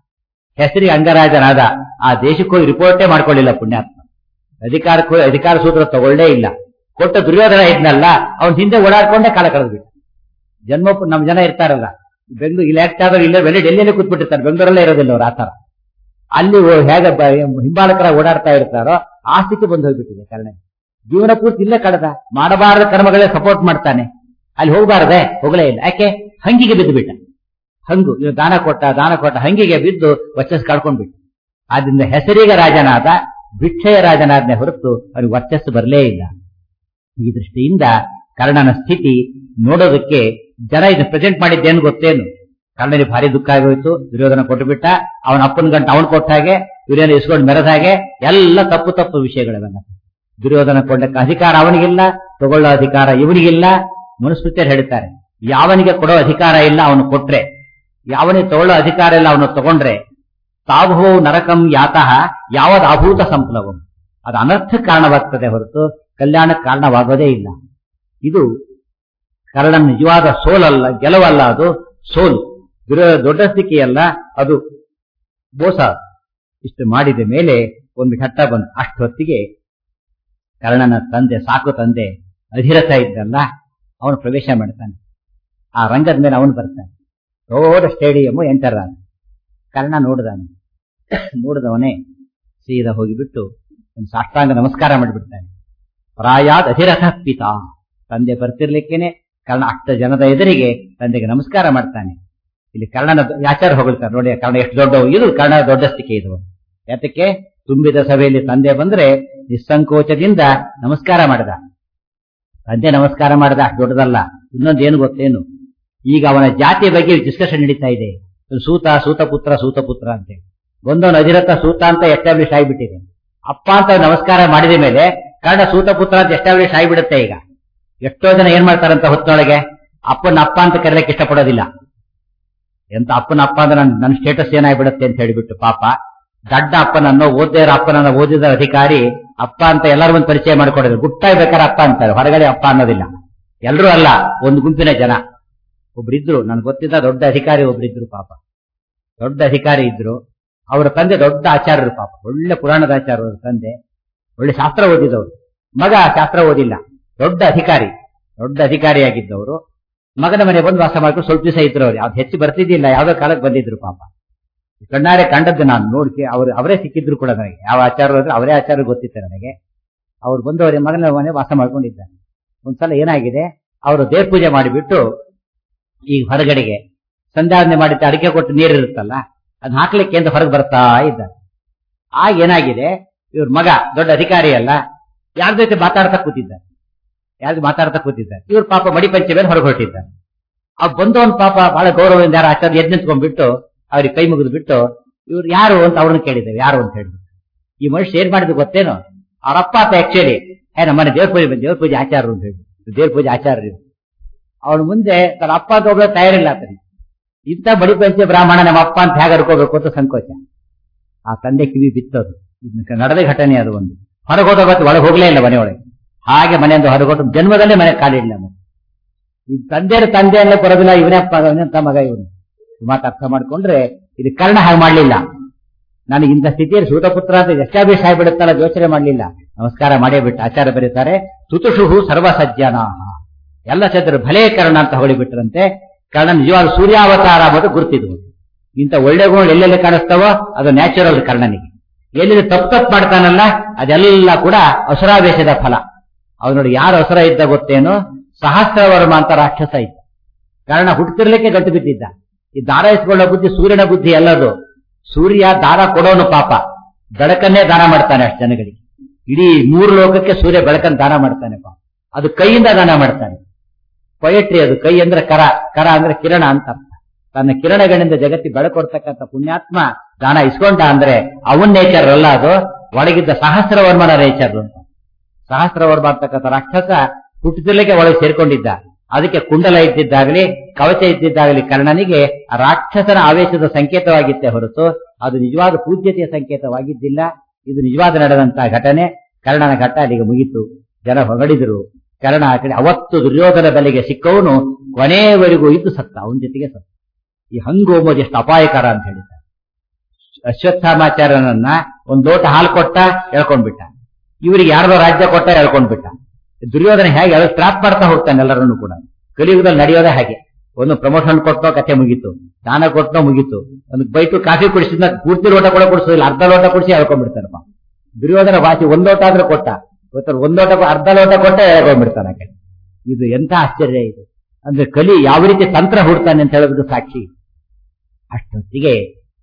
ಹೆಸರಿಗೆ ಅಂಗರಾಜನಾದ ಆ ದೇಶಕ್ಕೂ ರಿಪೋರ್ಟೇ ಮಾಡ್ಕೊಳ್ಳಿಲ್ಲ ಪುಣ್ಯಾತ್ಮ ಅಧಿಕಾರಕ್ಕೂ ಅಧಿಕಾರ ಸೂತ್ರ ತಗೊಳ್ಳೇ ಇಲ್ಲ ಕೊಟ್ಟ ದುರ್ಯೋಧನ ಇದ್ನಲ್ಲ ಅವನ್ ಹಿಂದೆ ಓಡಾಡ್ಕೊಂಡೇ ಕಾಲ ಕಳೆದ್ಬಿಟ್ಟು ಜನ್ಮ ನಮ್ ಜನ ಇರ್ತಾರಲ್ಲ ಬೆಂಗಳೂರು ಇಲ್ಲಿ ಯಾಕೆ ಇಲ್ಲ ಬೆಲೆ ಡೆಲ್ಲಿಯಲ್ಲಿ ಕೂತ್ಬಿಟ್ಟಿರ್ತಾರೆ ಬೆಂಗಳೂರಲ್ಲೇ ಇರೋದಿಲ್ಲ ಅವ್ರು ಆತರ ಅಲ್ಲಿ ಓ- ಹೇಗೆ ಬ- ಹಿಂಬಾಲಕರ ಓಡಾಡ್ತಾ ಇರ್ತಾರೋ ಆ ಸ್ಥಿತಿ ಬಂದು ಹೋಗ್ಬಿಟ್ಟಿದೆ ಕಾರಣ ಜೀವನ ಪೂರ್ತಿ ಇಲ್ಲೇ ಕಳೆದ ಮಾಡಬಾರದ ಕರ್ಮಗಳೇ ಸಪೋರ್ಟ್ ಮಾಡ್ತಾನೆ ಅಲ್ಲಿ ಹೋಗಬಾರದೆ ಹೋಗಲೇ ಇಲ್ಲ ಯಾಕೆ ಹಂಗಿಗೆ ಬಿದ್ದು ಬಿಟ್ಟ ಹಂಗು ಇವ್ನು ದಾನ ಕೊಟ್ಟ ದಾನ ಕೊಟ್ಟ ಹಂಗಿಗೆ ಬಿದ್ದು ವರ್ಚಸ್ ಕಳ್ಕೊಂಡ್ಬಿಟ್ಟು ಆದ್ರಿಂದ ಹೆಸರಿಗೆ ರಾಜನಾದ ಭಿಕ್ಷೆಯ ರಾಜನಾದ್ನೆ ಹೊರತು ಅವನಿಗೆ ವರ್ಚಸ್ಸು ಬರಲೇ ಇಲ್ಲ ಈ ದೃಷ್ಟಿಯಿಂದ ಕರ್ಣನ ಸ್ಥಿತಿ ನೋಡೋದಕ್ಕೆ ಜನ ಇದನ್ನ ಪ್ರೆಸೆಂಟ್ ಮಾಡಿದ್ದೇನು ಗೊತ್ತೇನು ಕರ್ಣನಿಗೆ ಭಾರಿ ದುಃಖ ಆಗೋಯ್ತು ದುರ್ಯೋಧನ ಕೊಟ್ಟು ಬಿಟ್ಟ ಅವನ ಅಪ್ಪನ ಗಂಟ ಅವನು ಕೊಟ್ಟ ಹಾಗೆ ದುರ್ಯೋಧನ ಇಸ್ಕೊಂಡು ಮೆರೆದ ಹಾಗೆ ಎಲ್ಲ ತಪ್ಪು ತಪ್ಪು ವಿಷಯಗಳಿವೆಲ್ಲ ದುರ್ಯೋಧನ ಕೊಂಡಕ್ಕೆ ಅಧಿಕಾರ ಅವನಿಗಿಲ್ಲ ತಗೊಳ್ಳೋ ಅಧಿಕಾರ ಇವನಿಗಿಲ್ಲ ಮನುಸ್ಮೃತಿಯರು ಹೇಳ್ತಾರೆ ಯಾವನಿಗೆ ಕೊಡೋ ಅಧಿಕಾರ ಇಲ್ಲ ಅವನು ಕೊಟ್ರೆ ಯಾವನಿಗೆ ತಗೊಳ್ಳೋ ಅಧಿಕಾರ ಇಲ್ಲ ಅವನು ತಗೊಂಡ್ರೆ ತಾವು ನರಕಂ ಯಾತಃ ಯಾವದ ಅಭೂತ ಸಂಪ್ಲವಂ ಅದು ಅನರ್ಥ ಕಾರಣವಾಗ್ತದೆ ಹೊರತು ಕಲ್ಯಾಣಕ್ಕೆ ಕಾರಣವಾಗೋದೇ ಇಲ್ಲ ಇದು ಕರ್ಣನ ನಿಜವಾದ ಸೋಲಲ್ಲ ಗೆಲುವಲ್ಲ ಅದು ಸೋಲು ದುರ್ಯ ದೊಡ್ಡ ಸ್ಥಿತಿಯಲ್ಲ ಅದು ಮೋಸ ಇಷ್ಟು ಮಾಡಿದ ಮೇಲೆ ಒಂದು ಘಟ್ಟ ಬಂತು ಅಷ್ಟೊತ್ತಿಗೆ ಕರ್ಣನ ತಂದೆ ಸಾಕು ತಂದೆ ಅಧಿರಥ ಇದ್ದಲ್ಲ ಅವನು ಪ್ರವೇಶ ಮಾಡ್ತಾನೆ ಆ ರಂಗದ ಮೇಲೆ ಅವನು ಬರ್ತಾನೆ ದೊಡ್ಡ ಸ್ಟೇಡಿಯಂ ಎಂಟರ್ ಆದ ಕರ್ಣ ನೋಡಿದಾನೆ ನೋಡಿದವನೇ ಸೀದಾ ಹೋಗಿಬಿಟ್ಟು ಒಂದು ಸಾಷ್ಟಾಂಗ ನಮಸ್ಕಾರ ಮಾಡಿಬಿಡ್ತಾನೆ ಪ್ರಾಯಾದ್ ಅಧಿರಥ ಪಿತಾ ತಂದೆ ಬರ್ತಿರ್ಲಿಕ್ಕೇನೆ ಕರ್ಣ ಅಷ್ಟ ಜನದ ಎದುರಿಗೆ ತಂದೆಗೆ ನಮಸ್ಕಾರ ಮಾಡ್ತಾನೆ ಇಲ್ಲಿ ಕರ್ಣನ ಆಚಾರ ಹೊಗಳ್ತಾರೆ ನೋಡಿ ಕರ್ಣ ಎಷ್ಟು ದೊಡ್ಡ ಇದು ಕರ್ಣ ದೊಡ್ಡ ಸ್ಥಿತಿ ಇದು ಯಾತಕ್ಕೆ ತುಂಬಿದ ಸಭೆಯಲ್ಲಿ ತಂದೆ ಬಂದ್ರೆ ನಿಸ್ಸಂಕೋಚದಿಂದ ನಮಸ್ಕಾರ ಮಾಡಿದ ತಂದೆ ನಮಸ್ಕಾರ ಮಾಡಿದ ಅಷ್ಟು ದೊಡ್ಡದಲ್ಲ ಇನ್ನೊಂದು ಏನು ಗೊತ್ತೇನು ಈಗ ಅವನ ಜಾತಿಯ ಬಗ್ಗೆ ಡಿಸ್ಕಷನ್ ನಡೀತಾ ಇದೆ ಸೂತ ಸೂತಪುತ್ರ ಸೂತಪುತ್ರ ಅಂತೇಳಿ ಒಂದೊಂದು ಅಧಿರಥ ಸೂತ ಅಂತ ಎಸ್ಟಾಬ್ಲಿಷ್ ಆಗಿಬಿಟ್ಟಿದೆ ಅಪ್ಪ ಅಂತ ನಮಸ್ಕಾರ ಮಾಡಿದ ಮೇಲೆ ಕರ್ಣ ಸೂತಪುತ್ರ ಅಂತ ಎಸ್ಟಾಬ್ಲಿಷ್ ಆಗಿಬಿಡುತ್ತೆ ಈಗ ಎಷ್ಟೋ ಜನ ಏನ್ ಮಾಡ್ತಾರಂತ ಹೊತ್ತೊಳಗೆ ಅಪ್ಪನ ಅಪ್ಪ ಅಂತ ಕರೆಯಲಿಕ್ಕೆ ಇಷ್ಟಪಡೋದಿಲ್ಲ ಎಂತ ಅಪ್ಪನ ಅಪ್ಪ ಅಂದ್ರೆ ನನ್ ನನ್ನ ಸ್ಟೇಟಸ್ ಏನಾಗ್ಬಿಡುತ್ತೆ ಅಂತ ಹೇಳಿಬಿಟ್ಟು ಪಾಪ ದಡ್ಡ ಅಪ್ಪನನ್ನು ಓದಿದ ಅಪ್ಪನನ್ನ ಓದಿದ ಅಧಿಕಾರಿ ಅಪ್ಪ ಅಂತ ಎಲ್ಲರೂ ಒಂದು ಪರಿಚಯ ಮಾಡಿಕೊಡೋದು ಗುಟ್ಟಾಗಿ ಬೇಕಾದ್ರೆ ಅಪ್ಪ ಅಂತಾರೆ ಹೊರಗಡೆ ಅಪ್ಪ ಅನ್ನೋದಿಲ್ಲ ಎಲ್ಲರೂ ಅಲ್ಲ ಒಂದು ಗುಂಪಿನ ಜನ ಒಬ್ರಿದ್ರು ನನ್ಗೆ ಗೊತ್ತಿದ್ದ ದೊಡ್ಡ ಅಧಿಕಾರಿ ಒಬ್ರಿದ್ರು ಪಾಪ ದೊಡ್ಡ ಅಧಿಕಾರಿ ಇದ್ರು ಅವರ ತಂದೆ ದೊಡ್ಡ ಆಚಾರ್ಯರು ಪಾಪ ಒಳ್ಳೆ ಪುರಾಣದ ಆಚಾರ್ಯ ಅವ್ರ ತಂದೆ ಒಳ್ಳೆ ಶಾಸ್ತ್ರ ಓದಿದವರು ಮಗ ಶಾಸ್ತ್ರ ಓದಿಲ್ಲ ದೊಡ್ಡ ಅಧಿಕಾರಿ ದೊಡ್ಡ ಅಧಿಕಾರಿಯಾಗಿದ್ದವರು ಮಗನ ಮನೆ ಬಂದು ವಾಸ ಮಾಡ್ಕೊಂಡು ಸ್ವಲ್ಪ ದಿವಸ ಇದ್ರು ಅವ್ರು ಯಾವ್ದು ಹೆಚ್ಚು ಬರ್ತಿದ್ದಿಲ್ಲ ಯಾವ್ದೋ ಕಾಲಕ್ಕೆ ಬಂದಿದ್ರು ಪಾಪ ಕಣ್ಣಾರೆ ಕಂಡದ್ದು ನಾನು ನೋಡಿಕೆ ಅವ್ರು ಅವರೇ ಸಿಕ್ಕಿದ್ರು ಕೂಡ ನನಗೆ ಯಾವ ಆಚಾರ ಹೋದ್ರೆ ಅವರೇ ಆಚಾರ ಗೊತ್ತಿತ್ತು ನನಗೆ ಅವ್ರು ಬಂದು ಅವರ ಮಗನ ಮನೆ ವಾಸ ಮಾಡ್ಕೊಂಡಿದ್ದಾರೆ ಒಂದ್ಸಲ ಏನಾಗಿದೆ ಅವರು ದೇವ್ರ ಪೂಜೆ ಮಾಡಿಬಿಟ್ಟು ಈಗ ಹೊರಗಡೆಗೆ ಸಂಧ್ಯಾವಂದನೆ ಮಾಡಿದ್ದ ಅಡಿಕೆ ಕೊಟ್ಟು ನೀರಿರುತ್ತಲ್ಲ ಅದನ್ನ ಹಾಕ್ಲಿಕ್ಕೆ ಅಂತ ಹೊರಗೆ ಬರ್ತಾ ಇದ್ದಾರೆ ಆಗ ಏನಾಗಿದೆ ಇವ್ರ ಮಗ ದೊಡ್ಡ ಅಧಿಕಾರಿ ಅಲ್ಲ ಯಾರ ಜೊತೆ ಮಾತಾಡ್ತಾ ಕೂತಿದ್ದಾರೆ ಯಾರು ಮಾತಾಡ್ತಾ ಕೂತಿದ್ದಾರೆ ಇವ್ರ ಪಾಪ ಮಡಿಪಂಚೆ ಮೇಲೆ ಹೊರಗೆ ಹೊರಟಿದ್ದಾರೆ ಅವ್ ಬಂದವನ್ ಪಾಪ ಬಹಳ ಗೌರವದಿಂದ ಯಾರು ಆಚಾರ್ಯ ಎದ್ ನಿಂತ್ಕೊಂಡ್ಬಿಟ್ಟು ಅವ್ರಿಗೆ ಕೈ ಮುಗಿದು ಬಿಟ್ಟು ಇವ್ರು ಯಾರು ಅಂತ ಅವ್ರನ್ನ ಕೇಳಿದ್ದೇವೆ ಯಾರು ಅಂತ ಹೇಳಿದ್ರು ಈ ಮನುಷ್ಯ ಏನ್ ಮಾಡಿದ್ರು ಗೊತ್ತೇನೋ ಅವ್ರ ಅಪ್ಪ ಅಂತ ಆಕ್ಚುಲಿ ಏ ನಮ್ಮನೆ ದೇವ್ರ ಪೂಜೆ ದೇವ್ರ ಪೂಜೆ ಆಚಾರ್ಯರು ಅಂತ ಹೇಳಿ ದೇವ್ರ ಪೂಜೆ ಆಚಾರ್ಯರು ಅವಳು ಮುಂದೆ ತನ್ನ ಅಪ್ಪ ಅಂತ ಹೋಗ್ಲಿಕ್ಕೆ ತಯಾರಿಲ್ಲ ಆತನಿಗೆ ಇಂಥ ಬಡಿ ಪಂಚೆ ಬ್ರಾಹ್ಮಣ ನಮ್ಮ ಅಪ್ಪ ಅಂತ ಹೇಗೆ ಅಡ್ಕೋಬೇಕು ಅಂತ ಸಂಕೋಚ ಆ ತಂದೆ ಕಿವಿ ಬಿತ್ತದು ಇದು ನಡೆದ ಘಟನೆ ಅದು ಒಂದು ಹೊರಗೋದ ಮತ್ತೆ ಒಳಗೆ ಹೋಗ್ಲೇ ಇಲ್ಲ ಮನೆಯೊಳಗೆ ಹಾಗೆ ಮನೆಯಿಂದ ಹೊರಗೊಟ್ಟು ಜನ್ಮದಲ್ಲೇ ಮನೆ ಕಾಲಿಡಲಿಲ್ಲ ಅವನು. ಈ ತಂದೆಯ ತಂದೆ ಎಲ್ಲ ಬರೋದಿಲ್ಲ ಇವನೇ ಅಪ್ಪ ಇವನೇ ಮಗ ಇವನು ಈ ಮಾತು ಅರ್ಥ ಮಾಡ್ಕೊಂಡ್ರೆ ಇದು ಕರ್ಣ ಹಾಗೆ ಮಾಡ್ಲಿಲ್ಲ ನನಗೆ ಇಂಥ ಸ್ಥಿತಿಯಲ್ಲಿ ಸೂತಪುತ್ರ ಅಂತ ಎಷ್ಟಾಭಿಷ ಆಗಿಬಿಡುತ್ತಲ್ಲ ಯೋಚನೆ ಮಾಡ್ಲಿಲ್ಲ ನಮಸ್ಕಾರ ಮಾಡೇ ಬಿಟ್ಟು ಆಚಾರ್ಯ ಬರೀತಾರೆ ತುತುಷುಹು ಸರ್ವಸಜ್ಜನಾ ಎಲ್ಲ ಸಜ್ಜರು ಭಲೇ ಕರ್ಣ ಅಂತ ಹೊಳಿಬಿಟ್ರಂತೆ ಕರ್ಣ ನಿಜವಾದ ಸೂರ್ಯಾವತಾರ ಅನ್ನೋದು ಗುರುತಿದ್ವು ಇಂಥ ಒಳ್ಳೆ ಗುಣಗಳು ಎಲ್ಲೆಲ್ಲಿ ಕಾಣಿಸ್ತಾವೋ ಅದು ನ್ಯಾಚುರಲ್ ಕರ್ಣನಿಗೆ ಎಲ್ಲಿ ತಪ್ಪು ತಪ್ಪು ಮಾಡ್ತಾನಲ್ಲ ಅದೆಲ್ಲ ಕೂಡ ಅಸುರಾವೇಶದ ಫಲ ಅವ್ನು ನೋಡಿ ಯಾರು ಅಸುರ ಇದ್ದ ಗೊತ್ತೇನು ಸಹಸ್ರವರ್ಮ ಅಂತ ರಾಕ್ಷಸ ಇದ್ದ ಕಾರಣ ಹುಟ್ಟುತ್ತಿರ್ಲಿಕ್ಕೆ ಗಂಟು ಬಿದ್ದಿದ್ದ ಈ ದಾರ ಇಸ್ಕೊಳ್ಳೋ ಬುದ್ಧಿ ಸೂರ್ಯನ ಬುದ್ಧಿ ಎಲ್ಲದು ಸೂರ್ಯ ದಾರ ಕೊಡೋನು ಪಾಪ ಬೆಳಕನ್ನೇ ದಾನ ಮಾಡ್ತಾನೆ ಅಷ್ಟು ಜನಗಳಿಗೆ ಇಡೀ ಮೂರು ಲೋಕಕ್ಕೆ ಸೂರ್ಯ ಬೆಳಕನ್ನು ದಾನ ಮಾಡ್ತಾನೆ ಪಾಪ ಅದು ಕೈಯಿಂದ ದಾನ ಮಾಡ್ತಾನೆ ಪೊಯಟ್ರಿ ಅದು ಕೈ ಅಂದ್ರೆ ಕರ ಕರ ಅಂದ್ರೆ ಕಿರಣ ಅಂತ ಅರ್ಥ ತನ್ನ ಕಿರಣಗಳಿಂದ ಜಗತ್ತಿ ಬೆಳಕೊಡ್ತಕ್ಕಂಥ ಪುಣ್ಯಾತ್ಮ ದಾನ ಇಸ್ಕೊಂಡ ಅಂದ್ರೆ ಅವನ್ ನೇಚರ್ ಅಲ್ಲ ಅದು ಒಳಗಿದ್ದ ಸಹಸ್ರವರ್ಮನ ನೇಚರ್ ಅಂತ ಸಹಸ್ರವರ್ಮ ಅಂತಕ್ಕಂಥ ರಾಕ್ಷಸ ಹುಟ್ಟುತ್ತಲಿಕ್ಕೆ ಒಳಗೆ ಸೇರ್ಕೊಂಡಿದ್ದ ಅದಕ್ಕೆ ಕುಂಡಲ ಇದ್ದಿದ್ದಾಗಲಿ ಕವಚ ಇದ್ದಿದ್ದಾಗಲಿ ಕರ್ಣನಿಗೆ ಆ ರಾಕ್ಷಸನ ಆವೇಶದ ಸಂಕೇತವಾಗಿತ್ತೆ ಹೊರತು ಅದು ನಿಜವಾದ ಪೂಜ್ಯತೆಯ ಸಂಕೇತವಾಗಿದ್ದಿಲ್ಲ ಇದು ನಿಜವಾದ ನಡೆದಂತಹ ಘಟನೆ ಕರ್ಣನ ಘಟ್ಟ ಅಲ್ಲಿಗೆ ಮುಗಿತು ಜನ ಹೊಗಳಿದ್ರು ಕರ್ಣ ಆ ಕಡೆ ಅವತ್ತು ದುರ್ಯೋಧನ ಬಲೆಗೆ ಸಿಕ್ಕವನು ಕೊನೆಯವರೆಗೂ ಇದ್ದು ಸತ್ತ ಅವನ ಜೊತೆಗೆ ಸತ್ತ ಈ ಹಂಗು ಹೋಗೋದು ಎಷ್ಟು ಅಪಾಯಕರ ಅಂತ ಹೇಳಿದ್ದಾರೆ ಅಶ್ವತ್ಥಾಮಾಚಾರ್ಯನನ್ನ ಒಂದ್ ಲೋಟ ಹಾಲು ಕೊಟ್ಟ ಎಳ್ಕೊಂಡ್ಬಿಟ್ಟ ಇವರಿಗೆ ಯಾರ್ದೋ ರಾಜ್ಯ ಕೊಟ್ಟ ಎಳ್ಕೊಂಡ್ಬಿಟ್ಟ ದುರ್ಯೋಧನ ಹೇಗೆ ಅದು ಟ್ರಾಪ್ ಮಾಡ್ತಾ ಹೋಗ್ತಾನೆ ಎಲ್ಲರನ್ನು ಕೂಡ ಕಲಿಯುಗದಲ್ಲಿ ನಡೆಯೋದೇ ಹಾಗೆ ಒಂದು ಪ್ರಮೋಷನ್ ಕೊಟ್ಟೋ ಕಥೆ ಮುಗೀತು ದಾನ ಕೊಟ್ಟನೋ ಮುಗೀತು ಒಂದು ಬೈಟು ಕಾಫಿ ಕುಡಿಸಿದ ಪೂರ್ತಿ ಲೋಟ ಕೂಡ ಕುಡಿಸೋದಿಲ್ಲ ಅರ್ಧ ಲೋಟ ಕುಡಿಸಿ ಎಳ್ಕೊಂಡ್ಬಿಡ್ತಾನಪ್ಪ ದುರ್ಯೋಧನ ವಾಸಿ ಒಂದ್ ಲೋಟ ಆದ್ರೂ ಕೊಟ್ಟ ಗೊತ್ತಾ ಒಂದ್ ಲೋಟ ಅರ್ಧ ಲೋಟ ಕೊಟ್ಟ ಎಳ್ಕೊಂಡ್ಬಿಡ್ತಾನೆ ಆ ಕಡೆ ಇದು ಎಂತ ಆಶ್ಚರ್ಯ ಇದು ಅಂದ್ರೆ ಕಲಿ ಯಾವ ರೀತಿ ತಂತ್ರ ಹುಡ್ತಾನೆ ಅಂತ ಹೇಳೋದಕ್ಕೆ ಸಾಕ್ಷಿ ಅಷ್ಟೊತ್ತಿಗೆ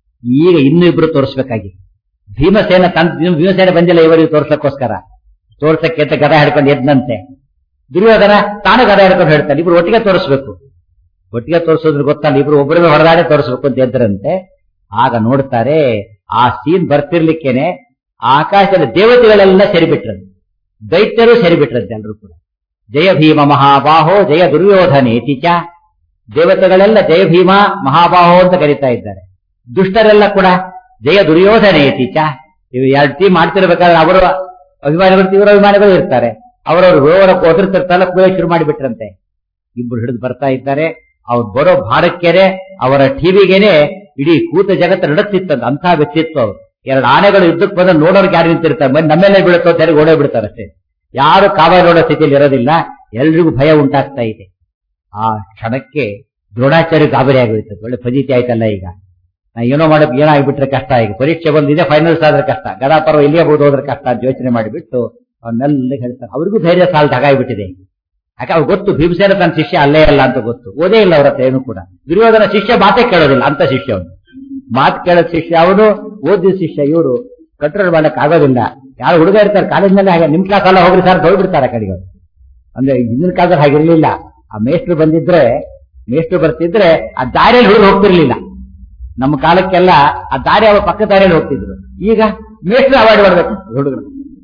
ಈಗ ಇನ್ನೂ ಇಬ್ರು ತೋರಿಸ್ಬೇಕಾಗಿ ಭೀಮಸೇನ ತನ್ ಭೀಮಸೇನ ಬಂದಿಲ್ಲ ಇವರಿಗೆ ತೋರ್ಸಕ್ಕೋಸ್ಕರ ತೋರ್ಸಕ್ಕೆ ಅಂತ ಗದ ಹಿಡ್ಕೊಂಡು ಎದ್ದಂತೆ ದುರ್ಯೋಧನ ತಾನು ಗದ ಹಿಡ್ಕೊಂಡು ಹೇಳ್ತಾನೆ ಇಬ್ರು ಒಟ್ಟಿಗೆ ತೋರಿಸ್ಬೇಕು ಒಟ್ಟಿಗೆ ತೋರಿಸೋದ್ರ ಗೊತ್ತಲ್ಲ ಇಬ್ರು ಒಬ್ಬರಿಗೆ ಹೊರದಾಡೆ ತೋರಿಸ್ಬೇಕು ಅಂತ ಎದ್ರಂತೆ ಆಗ ನೋಡ್ತಾರೆ ಆ ಸೀನ್ ಬರ್ತಿರ್ಲಿಕ್ಕೇನೆ ಆಕಾಶದ ದೇವತೆಗಳೆಲ್ಲ ಸೇರಿಬಿಟ್ರಂತೆ ದೈತ್ಯರು ಸೇರಿಬಿಟ್ರಂತೆ ಎಲ್ಲರೂ ಕೂಡ ಜಯ ಭೀಮ ಮಹಾಬಾಹೋ ಜಯ ದುರ್ಯೋಧನೇತಿ ಚ ದೇವತೆಗಳೆಲ್ಲ ಜಯ ಭೀಮ ಮಹಾಬಾಹೋ ಅಂತ ಕರೀತಾ ಇದ್ದಾರೆ ದುಷ್ಟರೆಲ್ಲ ಕೂಡ ಜಯ ದುರ್ಯೋಧನೇತಿ ಚ ಇವು ಎರಡು ಟೀಮ್ ಮಾಡ್ತಿರ್ಬೇಕಾದ್ರೆ ಅವರು ಅಭಿಮಾನಿಗಳು ತೀವ್ರ ಅಭಿಮಾನಿಗಳು ಇರ್ತಾರೆ ಅವರವರು ವಿವರ ಓದಿರ್ತಿರ್ತಾರಲ್ಲ ಕುಡಿಯೋಕೆ ಶುರು ಮಾಡಿಬಿಟ್ರಂತೆ ಇಬ್ರು ಹಿಡಿದು ಬರ್ತಾ ಇದ್ದಾರೆ ಅವ್ರು ಬರೋ ಭಾರಕ್ಕೇನೆ ಅವರ ಟಿವಿಗೇನೆ ಇಡೀ ಕೂತ ಜಗತ್ತು ನಡುತ್ತಿತ್ತಂತ ಅಂತ ವ್ಯಕ್ತಿತ್ವ ಅವರು ಎರಡು ಆನೆಗಳು ಯುದ್ಧಕ್ಕೆ ಬಂದ ನೋಡೋರ್ಗೆ ಯಾರು ನಿಂತಿರ್ತಾರೆ ಬಂದು ನಮ್ಮೆಲ್ಲ ಬೀಳುತ್ತೋ ಅಂತ ಹೇಳಿ ಓಡೇ ಬಿಡ್ತಾರೆ ಅಷ್ಟೇ ಯಾರು ಕಾವ ನೋಡೋ ಸ್ಥಿತಿಯಲ್ಲಿ ಇರೋದಿಲ್ಲ ಎಲ್ರಿಗೂ ಭಯ ಉಂಟಾಗ್ತಾ ಇದೆ ಆ ಕ್ಷಣಕ್ಕೆ ದ್ರೋಣಾಚಾರ್ಯ ಗಾಬರಿ ಆಗೋಯ್ತು ಒಳ್ಳೆ ಫಜೀತಿ ಆಯ್ತಲ್ಲ ಈಗ ನಾ ಏನೋ ಮಾಡಕ್ ಏನೋ ಆಗ್ಬಿಟ್ರೆ ಕಷ್ಟ ಈಗ ಪರೀಕ್ಷೆ ಬಂದಿದೆ ಫೈನಲ್ಸ್ ಆದ್ರೆ ಕಷ್ಟ ಗದಾ ಪರ್ವ ಇಲ್ಲಿಯೇ ಬಹುದು ಹೋದ್ರೆ ಕಷ್ಟ ಅಂತ ಯೋಚನೆ ಮಾಡಿಬಿಟ್ಟು ಅವನ್ನೆಲ್ಲ ಹೇಳ್ತಾರೆ ಅವ್ರಿಗೂ ಧೈರ್ಯ ಸಾಲದ ಹಾಗಾಗ್ಬಿಟ್ಟಿದೆ ಯಾಕೆ ಅವ್ರು ಗೊತ್ತು ಭೀಮಸೇನ ತನ್ನ ಶಿಷ್ಯ ಅಲ್ಲೇ ಅಲ್ಲ ಅಂತ ಗೊತ್ತು ಓದೇ ಇಲ್ಲ ಅವ್ರ ಹತ್ರ ಏನು ಕೂಡ ದುರ್ಯೋಧನ ಶಿಷ್ಯ ಮಾತೇ ಕೇಳೋದಿಲ್ಲ ಅಂತ ಶಿಷ್ಯ ಅವನು ಮಾತು ಕೇಳೋದ್ ಶಿಷ್ಯ ಅವನು ಓದಿದ ಶಿಷ್ಯ ಇವರು ಕಂಟ್ರೋಲ್ ಮಾಡಕ್ ಆಗೋದಿಲ್ಲ ಯಾರು ಹುಡುಗ ಇರ್ತಾರೆ ಕಾಲೇಜ್ನಲ್ಲಿ ಹಾಗೆ ನಿಮ್ ಕ್ಲಾಸ್ ಎಲ್ಲ ಹೋಗ್ರಿ ಸರ್ ಹೋಗ್ಬಿಡ್ತಾರೆ ಆ ಕಡೆಗೆ ಅವ್ರು. ಅಂದ್ರೆ ಹಿಂದಿನ ಕಾಲದಲ್ಲಿ ಹಾಗಿರ್ಲಿಲ್ಲ ಆ ಮೇಷ್ಟ್ರು ಬಂದಿದ್ರೆ ಮೇಷ್ಟ್ರು ಬರ್ತಿದ್ರೆ ಆ ದಾರಿಯಲ್ಲಿ ಹುಡುಗ ಹೋಗ್ತಿರ್ಲಿಲ್ಲ ನಮ್ಮ ಕಾಲಕ್ಕೆಲ್ಲ ಆ ದಾರಿ ಅವ್ರ ಪಕ್ಕ ದಾರಿಯಲ್ಲಿ ಹೋಗ್ತಿದ್ರು ಈಗ ಮೇಷ್ಟ್ರು ಅವಾಯ್ಡ್ ಮಾಡ್ಬೇಕು ಹುಡುಗರು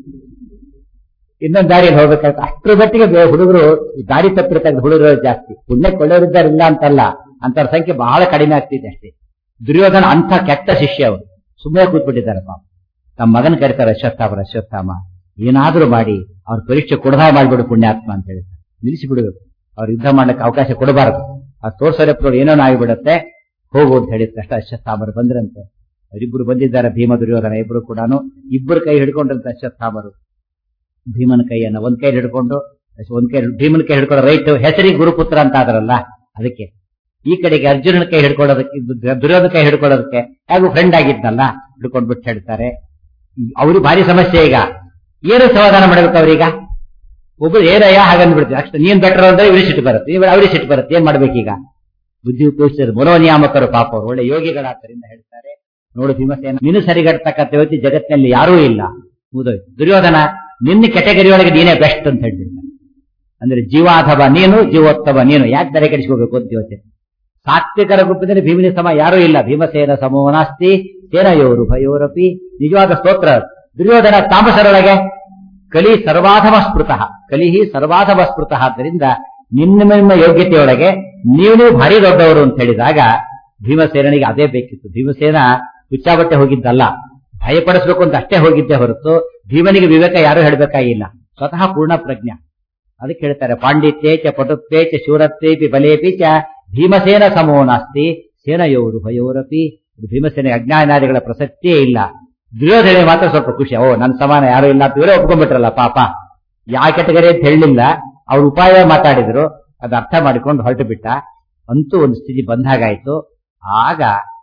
ಇನ್ನೊಂದು ದಾರಿಯಲ್ಲಿ ಹೋಗ್ಬೇಕಾದ್ರೆ ಅಷ್ಟರ ಮಟ್ಟಿಗೆ ಬೇ- ಹುಡುಗರು ಈ ದಾರಿ ತಪ್ಪಿರ್ತಕ್ಕ ಹುಡುಗರು ಜಾಸ್ತಿ ಪುಣ್ಯ ಕೊಳ್ಳೋರಿದ್ದಾರೆ ಇಲ್ಲ ಅಂತಲ್ಲ ಅಂತವ್ರ ಸಂಖ್ಯೆ ಬಹಳ ಕಡಿಮೆ ಆಗ್ತಿದೆ ಅಷ್ಟೇ ದುರ್ಯೋಧನ ಅಂಥ ಕೆಟ್ಟ ಶಿಷ್ಯ ಅವರು ಸುಮ್ಮನೆ ಕೂತ್ಬಿಟ್ಟಿದ್ದಾರೆ ಪಾಪ ನಮ್ಮ ಮಗನ ಕರೀತಾರೆ ಅಶ್ವತ್ಥಾಮ ಅಶ್ವತ್ಥಾಮ ಏನಾದ್ರೂ ಮಾಡಿ ಅವ್ರ ಪರೀಕ್ಷೆ ಕೊಡದ ಮಾಡಿಬಿಡು ಪುಣ್ಯಾತ್ಮ ಅಂತ ಹೇಳ್ತಾರೆ ನಿಲ್ಲಿಸಿ ಬಿಡಬೇಕು ಅವ್ರು ಯುದ್ಧ ಮಾಡ್ಲಿಕ್ಕೆ ಅವಕಾಶ ಕೊಡಬಾರದು ಅವ್ರು ತೋರ್ಸೋರೆಪ್ಪ ಏನೋ ಆಗಿಬಿಡತ್ತೆ ಹೋಗು ಅಂತ ಹೇಳಿದ ಕಷ್ಟ ಅಶ್ವತ್ಥಾಮರು ಬಂದ್ರಂತೆ ಅವರಿಬ್ಬರು ಬಂದಿದ್ದಾರೆ ಭೀಮ ದುರ್ಯೋಧನ ಇಬ್ರು ಕೂಡ ಇಬ್ಬರು ಕೈ ಹಿಡ್ಕೊಂಡ್ರಂತೆ ಅಶ್ವತ್ಥಾಮರು ಭೀಮನ ಕೈಯನ್ನ ಒಂದ್ ಕೈ ಹಿಡ್ಕೊಂಡು ಒಂದ್ ಕೈ ಭೀಮನ ಕೈ ಹಿಡ್ಕೊಂಡು ರೈಟ್ ಹೆಸರಿಗೆ ಗುರುಪುತ್ರ ಅಂತ ಆದ್ರಲ್ಲ ಅದಕ್ಕೆ ಈ ಕಡೆಗೆ ಅರ್ಜುನನ ಕೈ ಹಿಡ್ಕೊಳ್ಳೋದಕ್ಕೆ ದುರ್ಯೋಧನ ಕೈ ಹಿಡ್ಕೊಳ್ಳೋದಕ್ಕೆ ಹಾಗೂ ಫ್ರೆಂಡ್ ಆಗಿದ್ನಲ್ಲ ಹಿಡ್ಕೊಂಡು ಬಿಟ್ಟು ಹೇಳ್ತಾರೆ ಅವ್ರಿಗೆ ಭಾರಿ ಸಮಸ್ಯೆ ಈಗ ಏನು ಸಮಾಧಾನ ಮಾಡ್ಬೇಕು ಅವ್ರೀಗ ಒಬ್ರು ಏನಯ್ಯ ಹಾಗಂದ್ಬಿಡ್ತೀವಿ ಅಷ್ಟೇ ನೀನ್ ಬೆಟರ್ ಅಂದ್ರೆ ಇವ್ರಿಗೆ ಸಿಟ್ಟು ಬರುತ್ತೆ ಇವ್ರು ಅವ್ರಿಗೆ ಸಿಟ್ಟು ಬರುತ್ತೆ ಏನ್ ಮಾಡ್ಬೇಕೀಗ ಬುದ್ಧಿ ಉಪಯೋಗಿಸಿದ್ರು ಮನೋನಿಯಾಮಕರು ಪಾಪ ಅವ್ರು ಒಳ್ಳೆ ಯೋಗಿಗಳಾದ್ದರಿಂದ ಹೇಳ್ತಾರೆ ನೋಡು ಭೀಮಸೇನ ನೀನು ಸರಿಗಟ್ಟತಕ್ಕಂಥ ವ್ಯಕ್ತಿ ಜಗತ್ತಿನಲ್ಲಿ ಯಾರೂ ಇಲ್ಲ ಮುಗಿದೋಯ್ತು ದುರ್ಯೋಧನ ನಿನ್ನ ಕೆಟಗರಿ ಒಳಗೆ ನೀನೇ ಬೆಸ್ಟ್ ಅಂತ ಹೇಳ್ಬಿಡ್ತಾನೆ ಅಂದ್ರೆ ಜೀವಾಧವ ನೀನು ಜೀವೋತ್ತಮ ನೀನು ಯಾಕೆ ತಲೆ ಕೆಡಿಸ್ಕೋಬೇಕು ಅಂತ ಯೋಚನೆ ಸಾತ್ವಿಕರ ಗುಂಪಿನಲ್ಲಿ ಭೀಮನಿ ಸಮ ಯಾರೂ ಇಲ್ಲ ಭೀಮಸೇನ ಸಮೋನಾಸ್ತಿ ಸೇನಯೋರು ಭಯೋರಪಿ ನಿಜವಾದ ಸ್ತೋತ್ರ ಅದು. ದುರ್ಯೋಧನ ತಾಮಸರೊಳಗೆ ಕಲಿ ಸರ್ವಾಧಮ ಸ್ಮೃತಃ ಕಲಿಹಿ ಸರ್ವಾಧಮ ಸ್ಮೃತಃ ಆದ್ದರಿಂದ ನಿನ್ನ ನಿಮ್ಮ ಯೋಗ್ಯತೆಯೊಳಗೆ ನೀವು ನೀವು ಭಾರಿ ದೊಡ್ಡವರು ಅಂತ ಹೇಳಿದಾಗ ಭೀಮಸೇನಿಗೆ ಅದೇ ಬೇಕಿತ್ತು ಭೀಮಸೇನ ಹುಚ್ಚಾಬಟ್ಟೆ ಹೋಗಿದ್ದಲ್ಲ ಭಯಪಡಿಸ್ಬೇಕು ಅಂತ ಅಷ್ಟೇ ಹೋಗಿದ್ದೆ ಹೊರತು ಭೀಮನಿಗೆ ವಿವೇಕ ಯಾರು ಹೇಳಬೇಕಾಗಿಲ್ಲ ಸ್ವತಃ ಪೂರ್ಣ ಪ್ರಜ್ಞ ಅದಕ್ಕೆ ಹೇಳ್ತಾರೆ ಪಾಂಡಿತ್ಯೇ ಚ ಪಟುತ್ವೇ ಚ ಶೂರತ್ವೇಪಿ ಬಲೇಪಿ ಚ ಭೀಮಸೇನ ಸಮೋ ನಾಸ್ತಿ ಸೇನಯೋರು ಭಯೋರಪಿ ಇದು ಭೀಮಸೇನೆ ಅಜ್ಞಾನಾದಿಗಳ ಪ್ರಸಕ್ತಿಯೇ ಇಲ್ಲ ದುರ್ಯೋಧನೆ ಮಾತ್ರ ಸ್ವಲ್ಪ ಖುಷಿ ಓ ನನ್ನ ಸಮಾನ ಯಾರು ಇಲ್ಲ ಅಂತ ಇವರೇ ಒಪ್ಕೊಂಡ್ಬಿಟ್ರಲ್ಲ ಪಾಪ ಯಾವ ಕೆಟಗರಿ ಅಂತ ಹೇಳಲಿಲ್ಲ ಅವ್ರ ಉಪಾಯ ಮಾತಾಡಿದ್ರು ಅದು ಅರ್ಥ ಮಾಡಿಕೊಂಡು ಹೊರಟು ಬಿಟ್ಟ ಅಂತೂ ಒಂದು ಸ್ಥಿತಿ ಬಂದಾಗಾಯ್ತು ಆಗ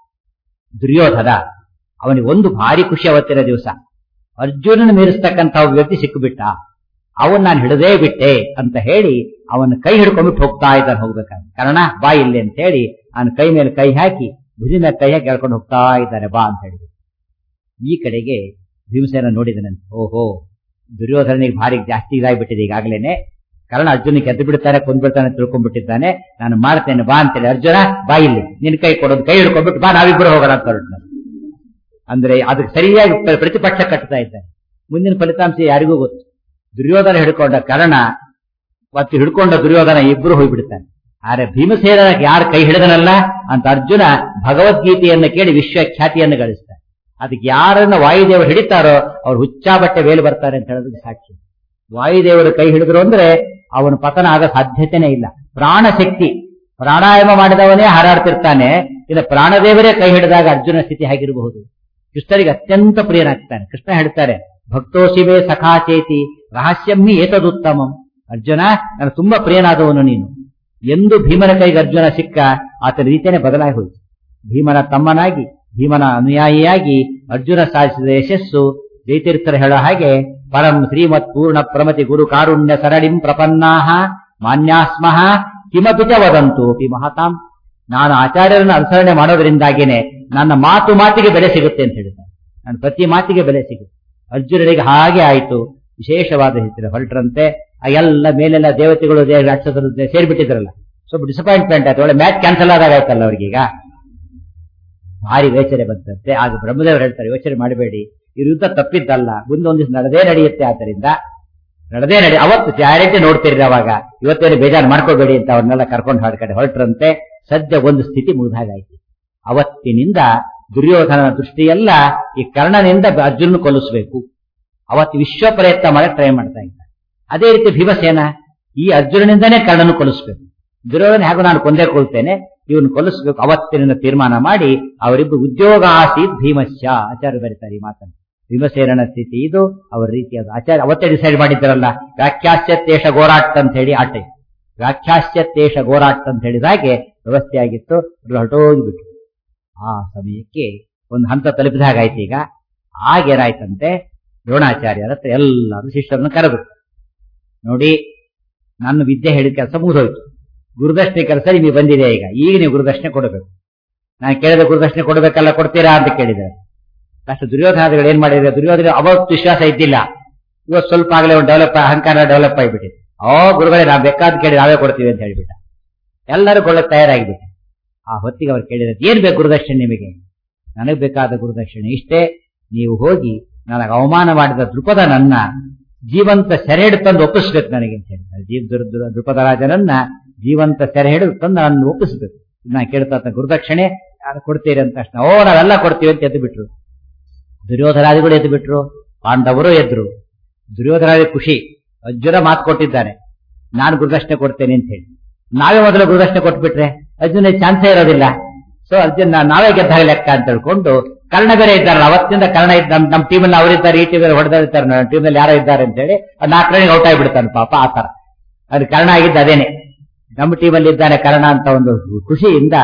ದುರ್ಯೋಧನ ಅವನಿಗೆ ಒಂದು ಭಾರಿ ಖುಷಿ ಅವತ್ತಿನ ದಿವಸ ಅರ್ಜುನನ ಮೀರಿಸ್ತಕ್ಕಂಥ ಒಬ್ಬ ವ್ಯಕ್ತಿ ಸಿಕ್ಕಿಬಿಟ್ಟ ಅವನ್ ನಾನು ಹಿಡದೇ ಬಿಟ್ಟೆ ಅಂತ ಹೇಳಿ ಅವನ ಕೈ ಹಿಡ್ಕೊಂಡ್ಬಿಟ್ಟು ಹೋಗ್ತಾ ಇದ್ದಾನೆ ಹೋಗ್ಬೇಕಾದ್ರೆ ಕಾರಣ ಬಾ ಇಲ್ಲಿ ಅಂತ ಹೇಳಿ ಅವನ ಕೈ ಮೇಲೆ ಕೈ ಹಾಕಿ ಭುಜಿ ಮೇಲೆ ಕೈ ಹಾಕಿ ಹೇಳ್ಕೊಂಡು ಹೋಗ್ತಾ ಇದ್ದಾನೆ ಬಾ ಅಂತ ಹೇಳಿ ಈ ಕಡೆಗೆ ಭೀಮಸೇನ ನೋಡಿದನಂತೆ ಓಹೋ ದುರ್ಯೋಧನಿಗೆ ಭಾರಿ ಜಾಸ್ತಿ ಇದಾಗ್ಬಿಟ್ಟಿದೆ ಈಗಾಗಲೇನೆ ಕಾರಣ ಅರ್ಜುನಿಗೆ ಎದ್ದು ಬಿಡ್ತಾನೆ ಕೊಂದ್ಬಿಡ್ತಾನೆ ತಿಳ್ಕೊಂಡ್ಬಿಟ್ಟಿದ್ದಾನೆ ನಾನು ಮಾಡ್ತೇನೆ ಬಾ ಅಂತೇಳಿ ಅರ್ಜುನ ಬಾ ಇಲ್ಲಿ ನಿನ್ ಕೈ ಕೊಡೋದು ಕೈ ಹಿಡ್ಕೊಂಡ್ಬಿಟ್ಟು ಬಾ ನಾವಿಬ್ಬರು ಹೋಗೋಣ ಅಂತ ಹೊರಟ್ನು. ಅಂದ್ರೆ ಅದಕ್ಕೆ ಸರಿಯಾಗಿ ಪ್ರ- ಪ್ರತಿಪಕ್ಷ ಕಟ್ತಾ ಇದ್ದಾನೆ ಮುಂದಿನ ಫಲಿತಾಂಶ ಯಾರಿಗೂ ಗೊತ್ತು ದುರ್ಯೋಧನ ಹಿಡ್ಕೊಂಡ ಕಾರಣ ಮತ್ತು ಹಿಡ್ಕೊಂಡ ದುರ್ಯೋಧನ ಇಬ್ಬರು ಹೋಗ್ಬಿಡ್ತಾನೆ ಆದ್ರೆ ಭೀಮಸೇನ ಯಾರು ಕೈ ಹಿಡಿದನಲ್ಲ ಅಂತ ಅರ್ಜುನ ಭಗವದ್ಗೀತೆಯನ್ನು ಕೇಳಿ ವಿಶ್ವಖ್ಯಾತಿಯನ್ನು ಗಳಿಸ್ತಾನೆ ಅದಕ್ಕೆ ಯಾರನ್ನ ವಾಯುದೇವರು ಹಿಡಿತಾರೋ ಅವ್ರು ಹುಚ್ಚಾ ಬಟ್ಟೆ ವೇಲು ಬರ್ತಾರೆ ಅಂತ ಹೇಳೋದಕ್ಕೆ ಸಾಕ್ಷಿ ವಾಯುದೇವರು ಕೈ ಹಿಡಿದ್ರು ಅಂದ್ರೆ ಅವನ ಪತನ ಆಗೋ ಸಾಧ್ಯತೆನೇ ಇಲ್ಲ ಪ್ರಾಣ ಶಕ್ತಿ ಪ್ರಾಣಾಯಾಮ ಮಾಡಿದವನೇ ಹಾರಾಡ್ತಿರ್ತಾನೆ ಇನ್ನು ಪ್ರಾಣದೇವರೇ ಕೈ ಹಿಡಿದಾಗ ಅರ್ಜುನ ಸ್ಥಿತಿ ಹೇಗಿರಬಹುದು ಕೃಷ್ಣರಿಗೆ ಅತ್ಯಂತ ಪ್ರಿಯನಾಗ್ತಾನೆ ಕೃಷ್ಣ ಹೇಳ್ತಾರೆ ಭಕ್ತೋಶಿವೇ ಸಖಾಚೇತಿ ರಹಸ್ಯಮ್ಮಿ ಏತದುತ್ತಮಂ ಅರ್ಜುನ ನಾನು ತುಂಬಾ ಪ್ರಿಯನಾದವನು ನೀನು ಎಂದು ಭೀಮನ ಕೈಗೆ ಅರ್ಜುನ ಸಿಕ್ಕ ಆತನ ರೀತಿಯೇ ಬದಲಾಗಿ ಹೋಯಿತು ಭೀಮನ ತಮ್ಮನಾಗಿ ಭೀಮನ ಅನುಯಾಯಿಯಾಗಿ ಅರ್ಜುನ ಸಾಧಿಸಿದ ಯಶಸ್ಸು ಜೈತೀರ್ಥರು ಹೇಳೋ ಹಾಗೆ ಪರಂ ಶ್ರೀಮತ್ ಪೂರ್ಣ ಪ್ರಮತಿ ಗುರು ಕಾರುಣ್ಯ ಸರಣಿಂ ಪ್ರಪನ್ನಾಹ ಮಾನ್ಯಾಸ್ಮಃ ಕಿಮಪಿ ಚ ವದಂತು ಪಿ ಮಹತಾಂ ನಾನು ಆಚಾರ್ಯರನ್ನು ಅನುಸರಣೆ ಮಾಡೋದ್ರಿಂದಾಗೇನೆ ನನ್ನ ಮಾತು ಮಾತಿಗೆ ಬೆಲೆ ಸಿಗುತ್ತೆ ಅಂತ ಹೇಳ್ತಾರೆ ನನ್ನ ಪ್ರತಿ ಮಾತಿಗೆ ಬೆಲೆ ಸಿಗುತ್ತೆ ಅರ್ಜುನನಿಗೆ ಹಾಗೆ ಆಯಿತು ವಿಶೇಷವಾದ ಹೆಸರು ಹೊರಟ್ರಂತೆ ಆ ಎಲ್ಲ ಮೇಲೆಲ್ಲ ದೇವತೆಗಳು ದೇ- ರಾಕ್ಷಸರು ದೇ- ಸೇರ್ಬಿಟ್ಟಿದ್ರಲ್ಲ ಸ್ವಲ್ಪ ಡಿಸಪಾಯಿಂಟ್ಮೆಂಟ್ ಆಯ್ತು ಒಳ್ಳೆ ಮ್ಯಾಚ್ ಕ್ಯಾನ್ಸಲ್ ಆದಾಗ ಆಯ್ತಲ್ಲ ಅವ್ರಿಗೀಗ ಭಾರಿ ಯೋಚನೆ ಬಂತಂತೆ ಆಗ ಬ್ರಹ್ಮದೇವರು ಹೇಳ್ತಾರೆ ಯೋಚನೆ ಮಾಡಬೇಡಿ ಈ ಯುದ್ಧ ತಪ್ಪಿದ್ದಲ್ಲ ಮುಂದೆ ಒಂದಿವ್ಸ ನಡೆದೇ ನಡೆಯುತ್ತೆ ಆದ್ದರಿಂದ ನಡೆದೇ ನಡಿ ಅವತ್ತು ಗ್ಯಾರಂಟಿ ನೋಡ್ತಿರಿ ಅವಾಗ ಇವತ್ತೇನು ಬೇಜಾರು ಮಾಡ್ಕೋಬೇಡಿ ಅಂತ ಅವ್ರನ್ನೆಲ್ಲ ಕರ್ಕೊಂಡು ಹೊರ ಕಡೆ ಹೊರಟ್ರಂತೆ ಸದ್ಯ ಒಂದು ಸ್ಥಿತಿ ಮುಗಿದಾಗಾಯ್ತು ಅವತ್ತಿನಿಂದ ದುರ್ಯೋಧನನ ದೃಷ್ಟಿಯೆಲ್ಲ ಈ ಕರ್ಣನಿಂದ ಅರ್ಜುನ ಕೊಲ್ಲಿಸಬೇಕು ಅವತ್ತು ವಿಶ್ವ ಪ್ರಯತ್ನ ಮಾಡಕ್ ಟ್ರೈ ಮಾಡ್ತಾ ಇದ್ದ ಅದೇ ರೀತಿ ಭೀಮಸೇನ ಈ ಅರ್ಜುನನಿಂದನೇ ಕರ್ಣನು ಕೊಲ್ಲಿಸ್ಬೇಕು ದುರ್ಯೋಧನ ಹೇಗೂ ನಾನು ಕೊಂದೇ ಕೊಳ್ತೇನೆ ಇವನು ಕೊಲ್ಲಿಸ್ಬೇಕು ಅವತ್ತಿನಿಂದ ತೀರ್ಮಾನ ಮಾಡಿ ಅವರಿಬ್ಬರು ಉದ್ಯೋಗ ಆಸೀತ್ ಭೀಮಶ್ಯ ಆಚಾರ್ಯ ಬರೀತಾರೆ ಈ ಮಾತನ್ನು ಭೀಮಸೇನನ ಸ್ಥಿತಿ ಇದು ಅವರ ರೀತಿಯಾದ ಆಚಾರ್ಯ ಅವತ್ತೇ ಡಿಸೈಡ್ ಮಾಡಿದ್ದಾರಲ್ಲ ವ್ಯಾಖ್ಯಾಸ್ಯತೇಷ ಗೋರಾಟ್ ಅಂತ ಹೇಳಿ ಆಟ ಇತ್ತು. ವ್ಯಾಖ್ಯಾಸ್ಯತೇಷ ಗೋರಾಟ್ ಅಂತ ಹೇಳಿದಾಗೆ ವ್ಯವಸ್ಥೆ ಆಗಿತ್ತು ಅವ್ರು ಹೊರಟೋಗ್ಬಿಟ್ರು ಆ ಸಮಯಕ್ಕೆ ಒಂದು ಹಂತ ತಲುಪಿದ ಹಾಗಾಯ್ತು ಈಗ ಆಗೇನಾಯ್ತಂತೆ ದ್ರೋಣಾಚಾರ್ಯರ ಹತ್ರ ಎಲ್ಲರೂ ಶಿಷ್ಯರನ್ನು ಕರೆದ್ರು ನೋಡಿ ನನ್ನ ವಿದ್ಯೆ ಹೇಳಿದ ಕೆಲಸ ಮುಗಿದೋಯ್ತು ಗುರುದಕ್ಷಿಣೆ ಕೆಲಸ ನಿಮಗೆ ಬಂದಿದೆ ಈಗ ಈಗ ನೀವು ಗುರುದಕ್ಷಿಣೆ ಕೊಡಬೇಕು ನಾನು ಕೇಳಿದ ಗುರುದಕ್ಷಿಣೆ ಕೊಡಬೇಕಲ್ಲ ಕೊಡ್ತೀರಾ ಅಂತ ಕೇಳಿದ್ದಾರೆ ಅಷ್ಟು ದುರ್ಯೋಧನಾದಿಗಳು ಏನ್ ಮಾಡಿದ್ರೆ ದುರ್ಯೋಧನ ಅವತ್ತು ವಿಶ್ವಾಸ ಇದ್ದಿಲ್ಲ ಇವತ್ತು ಸ್ವಲ್ಪ ಆಗಲೇ ಒಂದು ಡೆವಲಪ್ ಅಹಂಕಾರ ಡೆವಲಪ್ ಆಗಿಬಿಟ್ಟಿದೆ ಓ ಗುರುಗಳೇ ನಾವು ಬೇಕಾದ್ ಕೇಳಿ ನಾವೇ ಕೊಡ್ತೀವಿ ಅಂತ ಹೇಳಿಬಿಟ್ಟ ಎಲ್ಲರೂ ಕೊಳ್ಳಕ್ಕೆ ತಯಾರಾಗಿಬಿಟ್ಟೆ ಆ ಹೊತ್ತಿಗೆ ಅವ್ರು ಕೇಳಿದ್ರೆ ಏನ್ ಬೇಕು ಗುರುದಕ್ಷಿಣೆ ನಿಮಗೆ ನನಗೆ ಬೇಕಾದ ಗುರುದಕ್ಷಿಣೆ ಇಷ್ಟೇ ನೀವು ಹೋಗಿ ನನಗೆ ಅವಮಾನ ಮಾಡಿದ ದೃಪದ ನನ್ನ ಜೀವಂತ ಸೆರೆ ಹಿಡಿದು ತಂದು ಒಪ್ಪಿಸ್ಬೇಕು ನನಗೆ ಅಂತ ಹೇಳ್ತಾರೆ ಜೀವ ದುರ್- ದುರ್- ದೃಪದ ರಾಜನನ್ನ ಜೀವಂತ ಸೆರೆ ಹಿಡಿದು ತಂದು ನನ್ನ ಒಪ್ಪಿಸ್ಬೇಕು ನಾ ಕೇಳ್ತಾ ಇದ್ದ ಗುರುದಕ್ಷಿಣೆ ಯಾರು ಕೊಡ್ತೀರಿ ಅಂತ ತಕ್ಷಣ ಓ ನಾವೆಲ್ಲ ಕೊಡ್ತೀವಿ ಅಂತ ಎದ್ದು ಬಿಟ್ರು ದುರ್ಯೋಧನಾದಿಗಳು ಎದ್ದು ಬಿಟ್ರು ಪಾಂಡವರು ಎದ್ರು ದುರ್ಯೋಧನಾದಿ ಖುಷಿ ಅರ್ಜುನ ಮಾತು ಕೊಟ್ಟಿದ್ದಾನೆ ನಾನು ಗುರುದಕ್ಷಿಣೆ ಕೊಡ್ತೇನೆ ಅಂತ ಹೇಳಿ ನಾವೇ ಮೊದಲು ಗುರುದಕ್ಷಿಣೆ ಕೊಟ್ಬಿಟ್ರೆ ಅರ್ಜುನ ಚಾನ್ಸೇ ಇರೋದಿಲ್ಲ ಸೊ ಅರ್ಜುನ್ ನಾವೇ ಗೆದ್ದಾಗ ಲೆಕ್ಕ ಅಂತ ಹೇಳ್ಕೊಂಡು ಕರ್ಣ ಬೇರೆ ಇದ್ದಾರಲ್ಲ ಅವತ್ತಿಂದ ಕರ್ಣ ಇದ್ದ ನಮ್ ನಮ್ಮ ಟೀಮಲ್ಲಿ ಅವರಿದ್ದಾರೆ ಈ ಟೀಮಲ್ಲಿ ಹೊಡೆದಿರ್ತಾರೆ ನಮ್ಮ ಟೀಮಲ್ಲಿ ಯಾರೋ ಇದ್ದಾರೆ ಅಂತ ಹೇಳಿ ನಾಲ್ಕು ರನ್ನಿಗೆ ಔಟ್ ಆಗಿಬಿಡ್ತಾನೆ ಪಾಪ ಆ ತರ ಅದು ಕರ್ಣ ಆಗಿದ್ದು ಅದೇನೆ ನಮ್ಮ ಟೀಮಲ್ಲಿ ಇದ್ದಾನೆ ಕರ್ಣ ಅಂತ ಒಂದು ಖುಷಿಯಿಂದ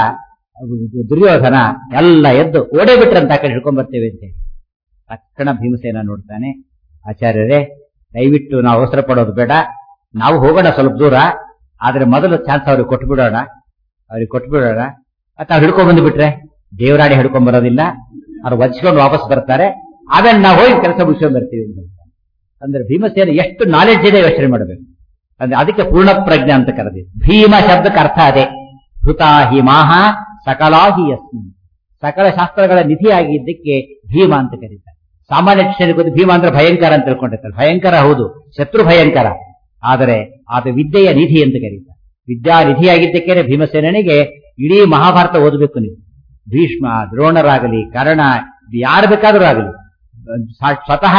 ದುರ್ಯೋಧನ ಎಲ್ಲ ಎದ್ದು ಓಡೇ ಬಿಟ್ರಂತ ಆ ಕಡೆ ಹಿಡ್ಕೊಂಡ್ ಬರ್ತೇವೆ ಅಂತ ಹೇಳಿ. ತಕ್ಷಣ ಭೀಮಸೇನ ನೋಡ್ತಾನೆ ಆಚಾರ್ಯರೇ ದಯವಿಟ್ಟು ನಾವು ಅವಸರ ಪಡೋದು ಬೇಡ ನಾವು ಹೋಗೋಣ ಸ್ವಲ್ಪ ದೂರ ಆದ್ರೆ ಮೊದಲು ಚಾನ್ಸ್ ಅವ್ರಿಗೆ ಕೊಟ್ಬಿಡೋಣ ಅವ್ರಿಗೆ ಕೊಟ್ಬಿಡೋಣ ಮತ್ತೆ ಅವ್ರು ಹಿಡ್ಕೊಂಡ್ ಬಂದು ಬಿಟ್ರೆ ದೇವರಾಡಿ ಹಿಡ್ಕೊಂಡ್ ಬರೋದಿಲ್ಲ ಅವ್ರು ವಚ್ಕೊಂಡು ವಾಪಸ್ ಬರ್ತಾರೆ ಆಮೇಲೆ ನಾವು ಹೋಗಿ ಕೆಲಸ ಮುಗಿಸ್ಕೊಂಡ್ ಬರ್ತೀವಿ ಅಂತ ಹೇಳ್ತಾನೆ. ಅಂದ್ರೆ ಭೀಮಸೇನ ಎಷ್ಟು ನಾಲೆಡ್ಜ್ ಇದೆ ಯೋಚನೆ ಮಾಡಬೇಕು ಅಂದ್ರೆ ಅದಕ್ಕೆ ಪೂರ್ಣ ಪ್ರಜ್ಞೆ ಅಂತ ಕರೆದಿದ್ದು ಭೀಮ ಶಬ್ದಕ್ಕೆ ಅರ್ಥ ಅದೇ ಹೃತಾ ಹಿ ಮಾಹ ಸಕಲಾ ಹಿ ಯಸ್ಮಿನ್ ಸಕಲ ಶಾಸ್ತ್ರಗಳ ನಿಧಿಯಾಗಿದ್ದಕ್ಕೆ ಭೀಮ ಅಂತ ಕರೀತಾರೆ ಸಾಮಾನ್ಯ ಶಿಷ್ಯರಿಗೆ ಗೊತ್ತು ಭೀಮ ಅಂದ್ರೆ ಭಯಂಕರ ಅಂತ ತಿಳ್ಕೊಂಡಿರ್ತಾರೆ ಭಯಂಕರ ಹೌದು ಶತ್ರು ಭಯಂಕರ ಆದರೆ ಅದು ವಿದ್ಯೆಯ ನಿಧಿ ಅಂತ ಕರೀತಾರೆ ವಿದ್ಯಾ ನಿಧಿಯಾಗಿದ್ದಕ್ಕೆ ಭೀಮಸೇನಿಗೆ ಇಡೀ ಮಹಾಭಾರತ ಓದಬೇಕು ನೀವು ಭೀಷ್ಮ ದ್ರೋಣರಾಗಲಿ ಕರ್ಣ ಯಾರು ಬೇಕಾದರೂ ಆಗಲಿ ಸಾ- ಸ್ವತಃ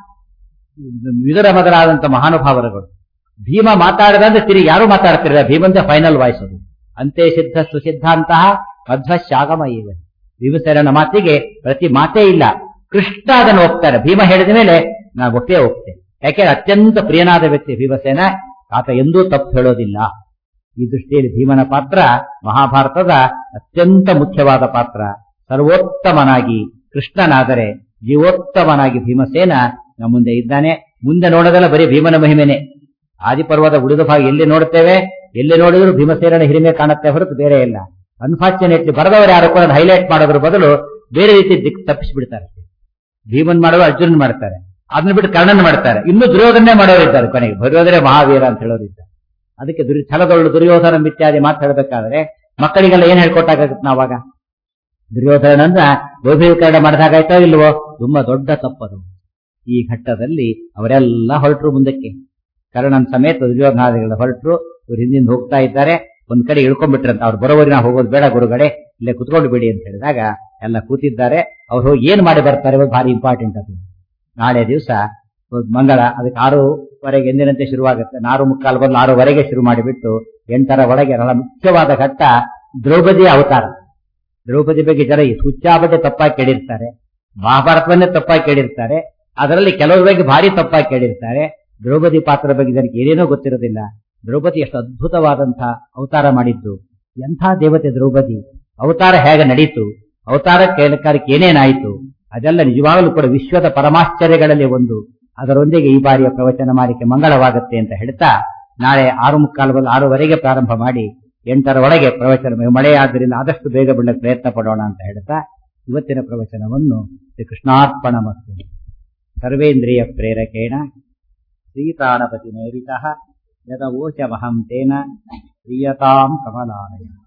ವಿದುರ ಮೊದಲಾದಂತ ಮಹಾನುಭಾವರುಗಳು ಭೀಮ ಮಾತಾಡದಂದ್ರೆ ತಿರುಗಿ ಯಾರು ಮಾತಾಡ್ತಿರಲ್ಲ ಭೀಮಂದ ಫೈನಲ್ ವಾಯ್ಸ್ ಅದು ಅಂತೆ ಸಿದ್ಧ ಸುಸಿದ್ಧಾಂತಹ ಮಧ್ವಶಾಗಮ ಇವೆ ಭೀಮಸೇನನ ಮಾತಿಗೆ ಪ್ರತಿ ಮಾತೇ ಇಲ್ಲ ಕೃಷ್ಣ ಅದನ್ನು ಒಪ್ತಾರೆ ಭೀಮ ಹೇಳಿದ ಮೇಲೆ ನಾವು ಒಪ್ಪೇ ಒಪ್ತೇವೆ ಯಾಕೆ ಅತ್ಯಂತ ಪ್ರಿಯನಾದ ವ್ಯಕ್ತಿ ಭೀಮಸೇನ ಆತ ಎಂದೂ ತಪ್ಪು ಹೇಳೋದಿಲ್ಲ ಈ ದೃಷ್ಟಿಯಲ್ಲಿ ಭೀಮನ ಪಾತ್ರ ಮಹಾಭಾರತದ ಅತ್ಯಂತ ಮುಖ್ಯವಾದ ಪಾತ್ರ ಸರ್ವೋತ್ತಮನಾಗಿ ಕೃಷ್ಣನಾದರೆ ಜೀವೋತ್ತಮನಾಗಿ ಭೀಮಸೇನ ನಮ್ಮ ಮುಂದೆ ಇದ್ದಾನೆ ಮುಂದೆ ನೋಡೋದಲ್ಲ ಬರೀ ಭೀಮನ ಮಹಿಮೆನೆ ಆದಿಪರ್ವದ ಉಳಿದ ಭಾಗ ಎಲ್ಲಿ ನೋಡ್ತೇವೆ ಎಲ್ಲಿ ನೋಡಿದ್ರು ಭೀಮಸೇನನ ಹಿರಿಮೆ ಕಾಣುತ್ತೆ ಹೊರತು ಬೇರೆ ಇಲ್ಲ ಅನ್ಫಾರ್ಚುನೇಟ್ಲಿ ಬರೆದವರು ಯಾರು ಕೂಡ ಹೈಲೈಟ್ ಮಾಡೋದ್ರ ಬದಲು ಬೇರೆ ರೀತಿ ದಿಕ್ ತಪ್ಪಿಸ್ಬಿಡ್ತಾರೆ ಭೀಮನ್ ಮಾಡೋರು ಅರ್ಜುನನ್ ಮಾಡ್ತಾರೆ ಅದನ್ನ ಬಿಟ್ಟು ಕರ್ಣನ್ ಮಾಡ್ತಾರೆ ಇನ್ನು ದುರ್ಯೋಧನೆ ಮಾಡೋರಿದ್ದಾರೆ ಕೊನೆಗೆ ದುರ್ಯೋಧನೆ ಮಹಾವೀರ ಅಂತ ಹೇಳೋರಿದ್ದಾರೆ ಅದಕ್ಕೆ ದುರ್ ಛಲದೊಳ್ಳು ದುರ್ಯೋಧನ ಇತ್ಯಾದಿ ಮಾತು ಹೇಳಬೇಕಾದ್ರೆ ಮಕ್ಕಳಿಗೆಲ್ಲ ಏನ್ ಹೇಳ್ಕೊಟ್ಟಾಗತ್ತೆ ನಾವಾಗ ದುರ್ಯೋಧನನ್ನ ಗೋಭೀಕರಣ ಮಾಡಿದಾಗಾಯ್ತೋ ಇಲ್ವೋ ತುಂಬಾ ದೊಡ್ಡ ತಪ್ಪದು ಈ ಘಟ್ಟದಲ್ಲಿ ಅವರೆಲ್ಲ ಹೊರಟರು ಮುಂದಕ್ಕೆ ಕರ್ಣನ್ ಸಮೇತ ದುರ್ಯೋಧನಾದಿಗಳ ಹೊರಟರು ಇವ್ರು ಹಿಂದಿಂದ ಹೋಗ್ತಾ ಇದ್ದಾರೆ ಒಂದ್ ಕಡೆ ಇಳ್ಕೊಂಡ್ಬಿಟ್ರಂತ ಅವ್ರು ಬರೋವರಿನ ಹೋಗೋದು ಬೇಡ ಗುರುಗಳೇ ಇಲ್ಲೇ ಕುತ್ಕೊಂಡು ಬಿಡಿ ಅಂತ ಹೇಳಿದಾಗ ಎಲ್ಲ ಕೂತಿದ್ದಾರೆ ಅವ್ರು ಹೋಗಿ ಏನ್ ಮಾಡಿ ಬರ್ತಾರೆ ಇವತ್ತು ಭಾರಿ ಇಂಪಾರ್ಟೆಂಟ್ ಅದು ನಾಳೆ ದಿವಸ ಮಂಗಳ ಅದಕ್ಕೆ ಆರೂವರೆಗೆ ಎಂದಿನಂತೆ ಶುರುವಾಗುತ್ತೆ ಆರು ಮುಕ್ಕಾಲು ಬಂದು ಆರೂವರೆಗೆ ಶುರು ಮಾಡಿಬಿಟ್ಟು ಎಂಟರ ಒಳಗೆ ಬಹಳ ಮುಖ್ಯವಾದ ಘಟ್ಟ ದ್ರೌಪದಿ ಅವತಾರ ದ್ರೌಪದಿ ಬಗ್ಗೆ ಜನ ಹುಚ್ಚಾಬಟ್ಟೆ ತಪ್ಪಾಗಿ ಕೇಳಿರ್ತಾರೆ ಮಹಾಭಾರತವನ್ನೇ ತಪ್ಪಾಗಿ ಕೇಳಿರ್ತಾರೆ ಅದರಲ್ಲಿ ಕೆಲವ್ರ ಬಗ್ಗೆ ಭಾರಿ ತಪ್ಪಾಗಿ ಕೇಳಿರ್ತಾರೆ ದ್ರೌಪದಿ ಪಾತ್ರ ಬಗ್ಗೆ ಜನಕ್ಕೆ ಏನೇನೋ ಗೊತ್ತಿರೋದಿಲ್ಲ ದ್ರೌಪದಿ ಎಷ್ಟು ಅದ್ಭುತವಾದಂತಹ ಅವತಾರ ಮಾಡಿದ್ದು ಎಂಥ ದೇವತೆ ದ್ರೌಪದಿ ಅವತಾರ ಹೇಗೆ ನಡೀತು ಅವತಾರ ಕೇಳಕಾರಕ್ಕೆ ಏನೇನಾಯಿತು ಅದೆಲ್ಲ ನಿಜವಾಗಲೂ ಕೂಡ ವಿಶ್ವದ ಪರಮಾಶ್ಚರ್ಯಗಳಲ್ಲಿ ಒಂದು ಅದರೊಂದಿಗೆ ಈ ಬಾರಿಯ ಪ್ರವಚನ ಮಾಲಿಕೆ ಮಂಗಳವಾಗುತ್ತೆ ಅಂತ ಹೇಳ್ತಾ ನಾಳೆ ಆರು ಮುಕ್ಕಾಲು ಬಂದು ಆರೂವರೆಗೆ ಪ್ರಾರಂಭ ಮಾಡಿ ಎಂಟರ ಒಳಗೆ ಪ್ರವಚನ ಮಳೆ ಆದ್ದರಿಂದ ಆದಷ್ಟು ಬೇಗ ಬಿಡಕ್ಕೆ ಪ್ರಯತ್ನ ಪಡೋಣ ಅಂತ ಹೇಳ್ತಾ ಇವತ್ತಿನ ಪ್ರವಚನವನ್ನು ಶ್ರೀ ಕೃಷ್ಣಾರ್ಪಣ ಮತ್ತು ಸರ್ವೇಂದ್ರಿಯ ಪ್ರೇರಕೇಣ ಶ್ರೀತಾಣಪತಿ ಮೇರಿತಃ ಯದವೋಚಮಹಂ ತೇನ ಪ್ರಿಯತಾಂ ಕಮಲಾಲಯ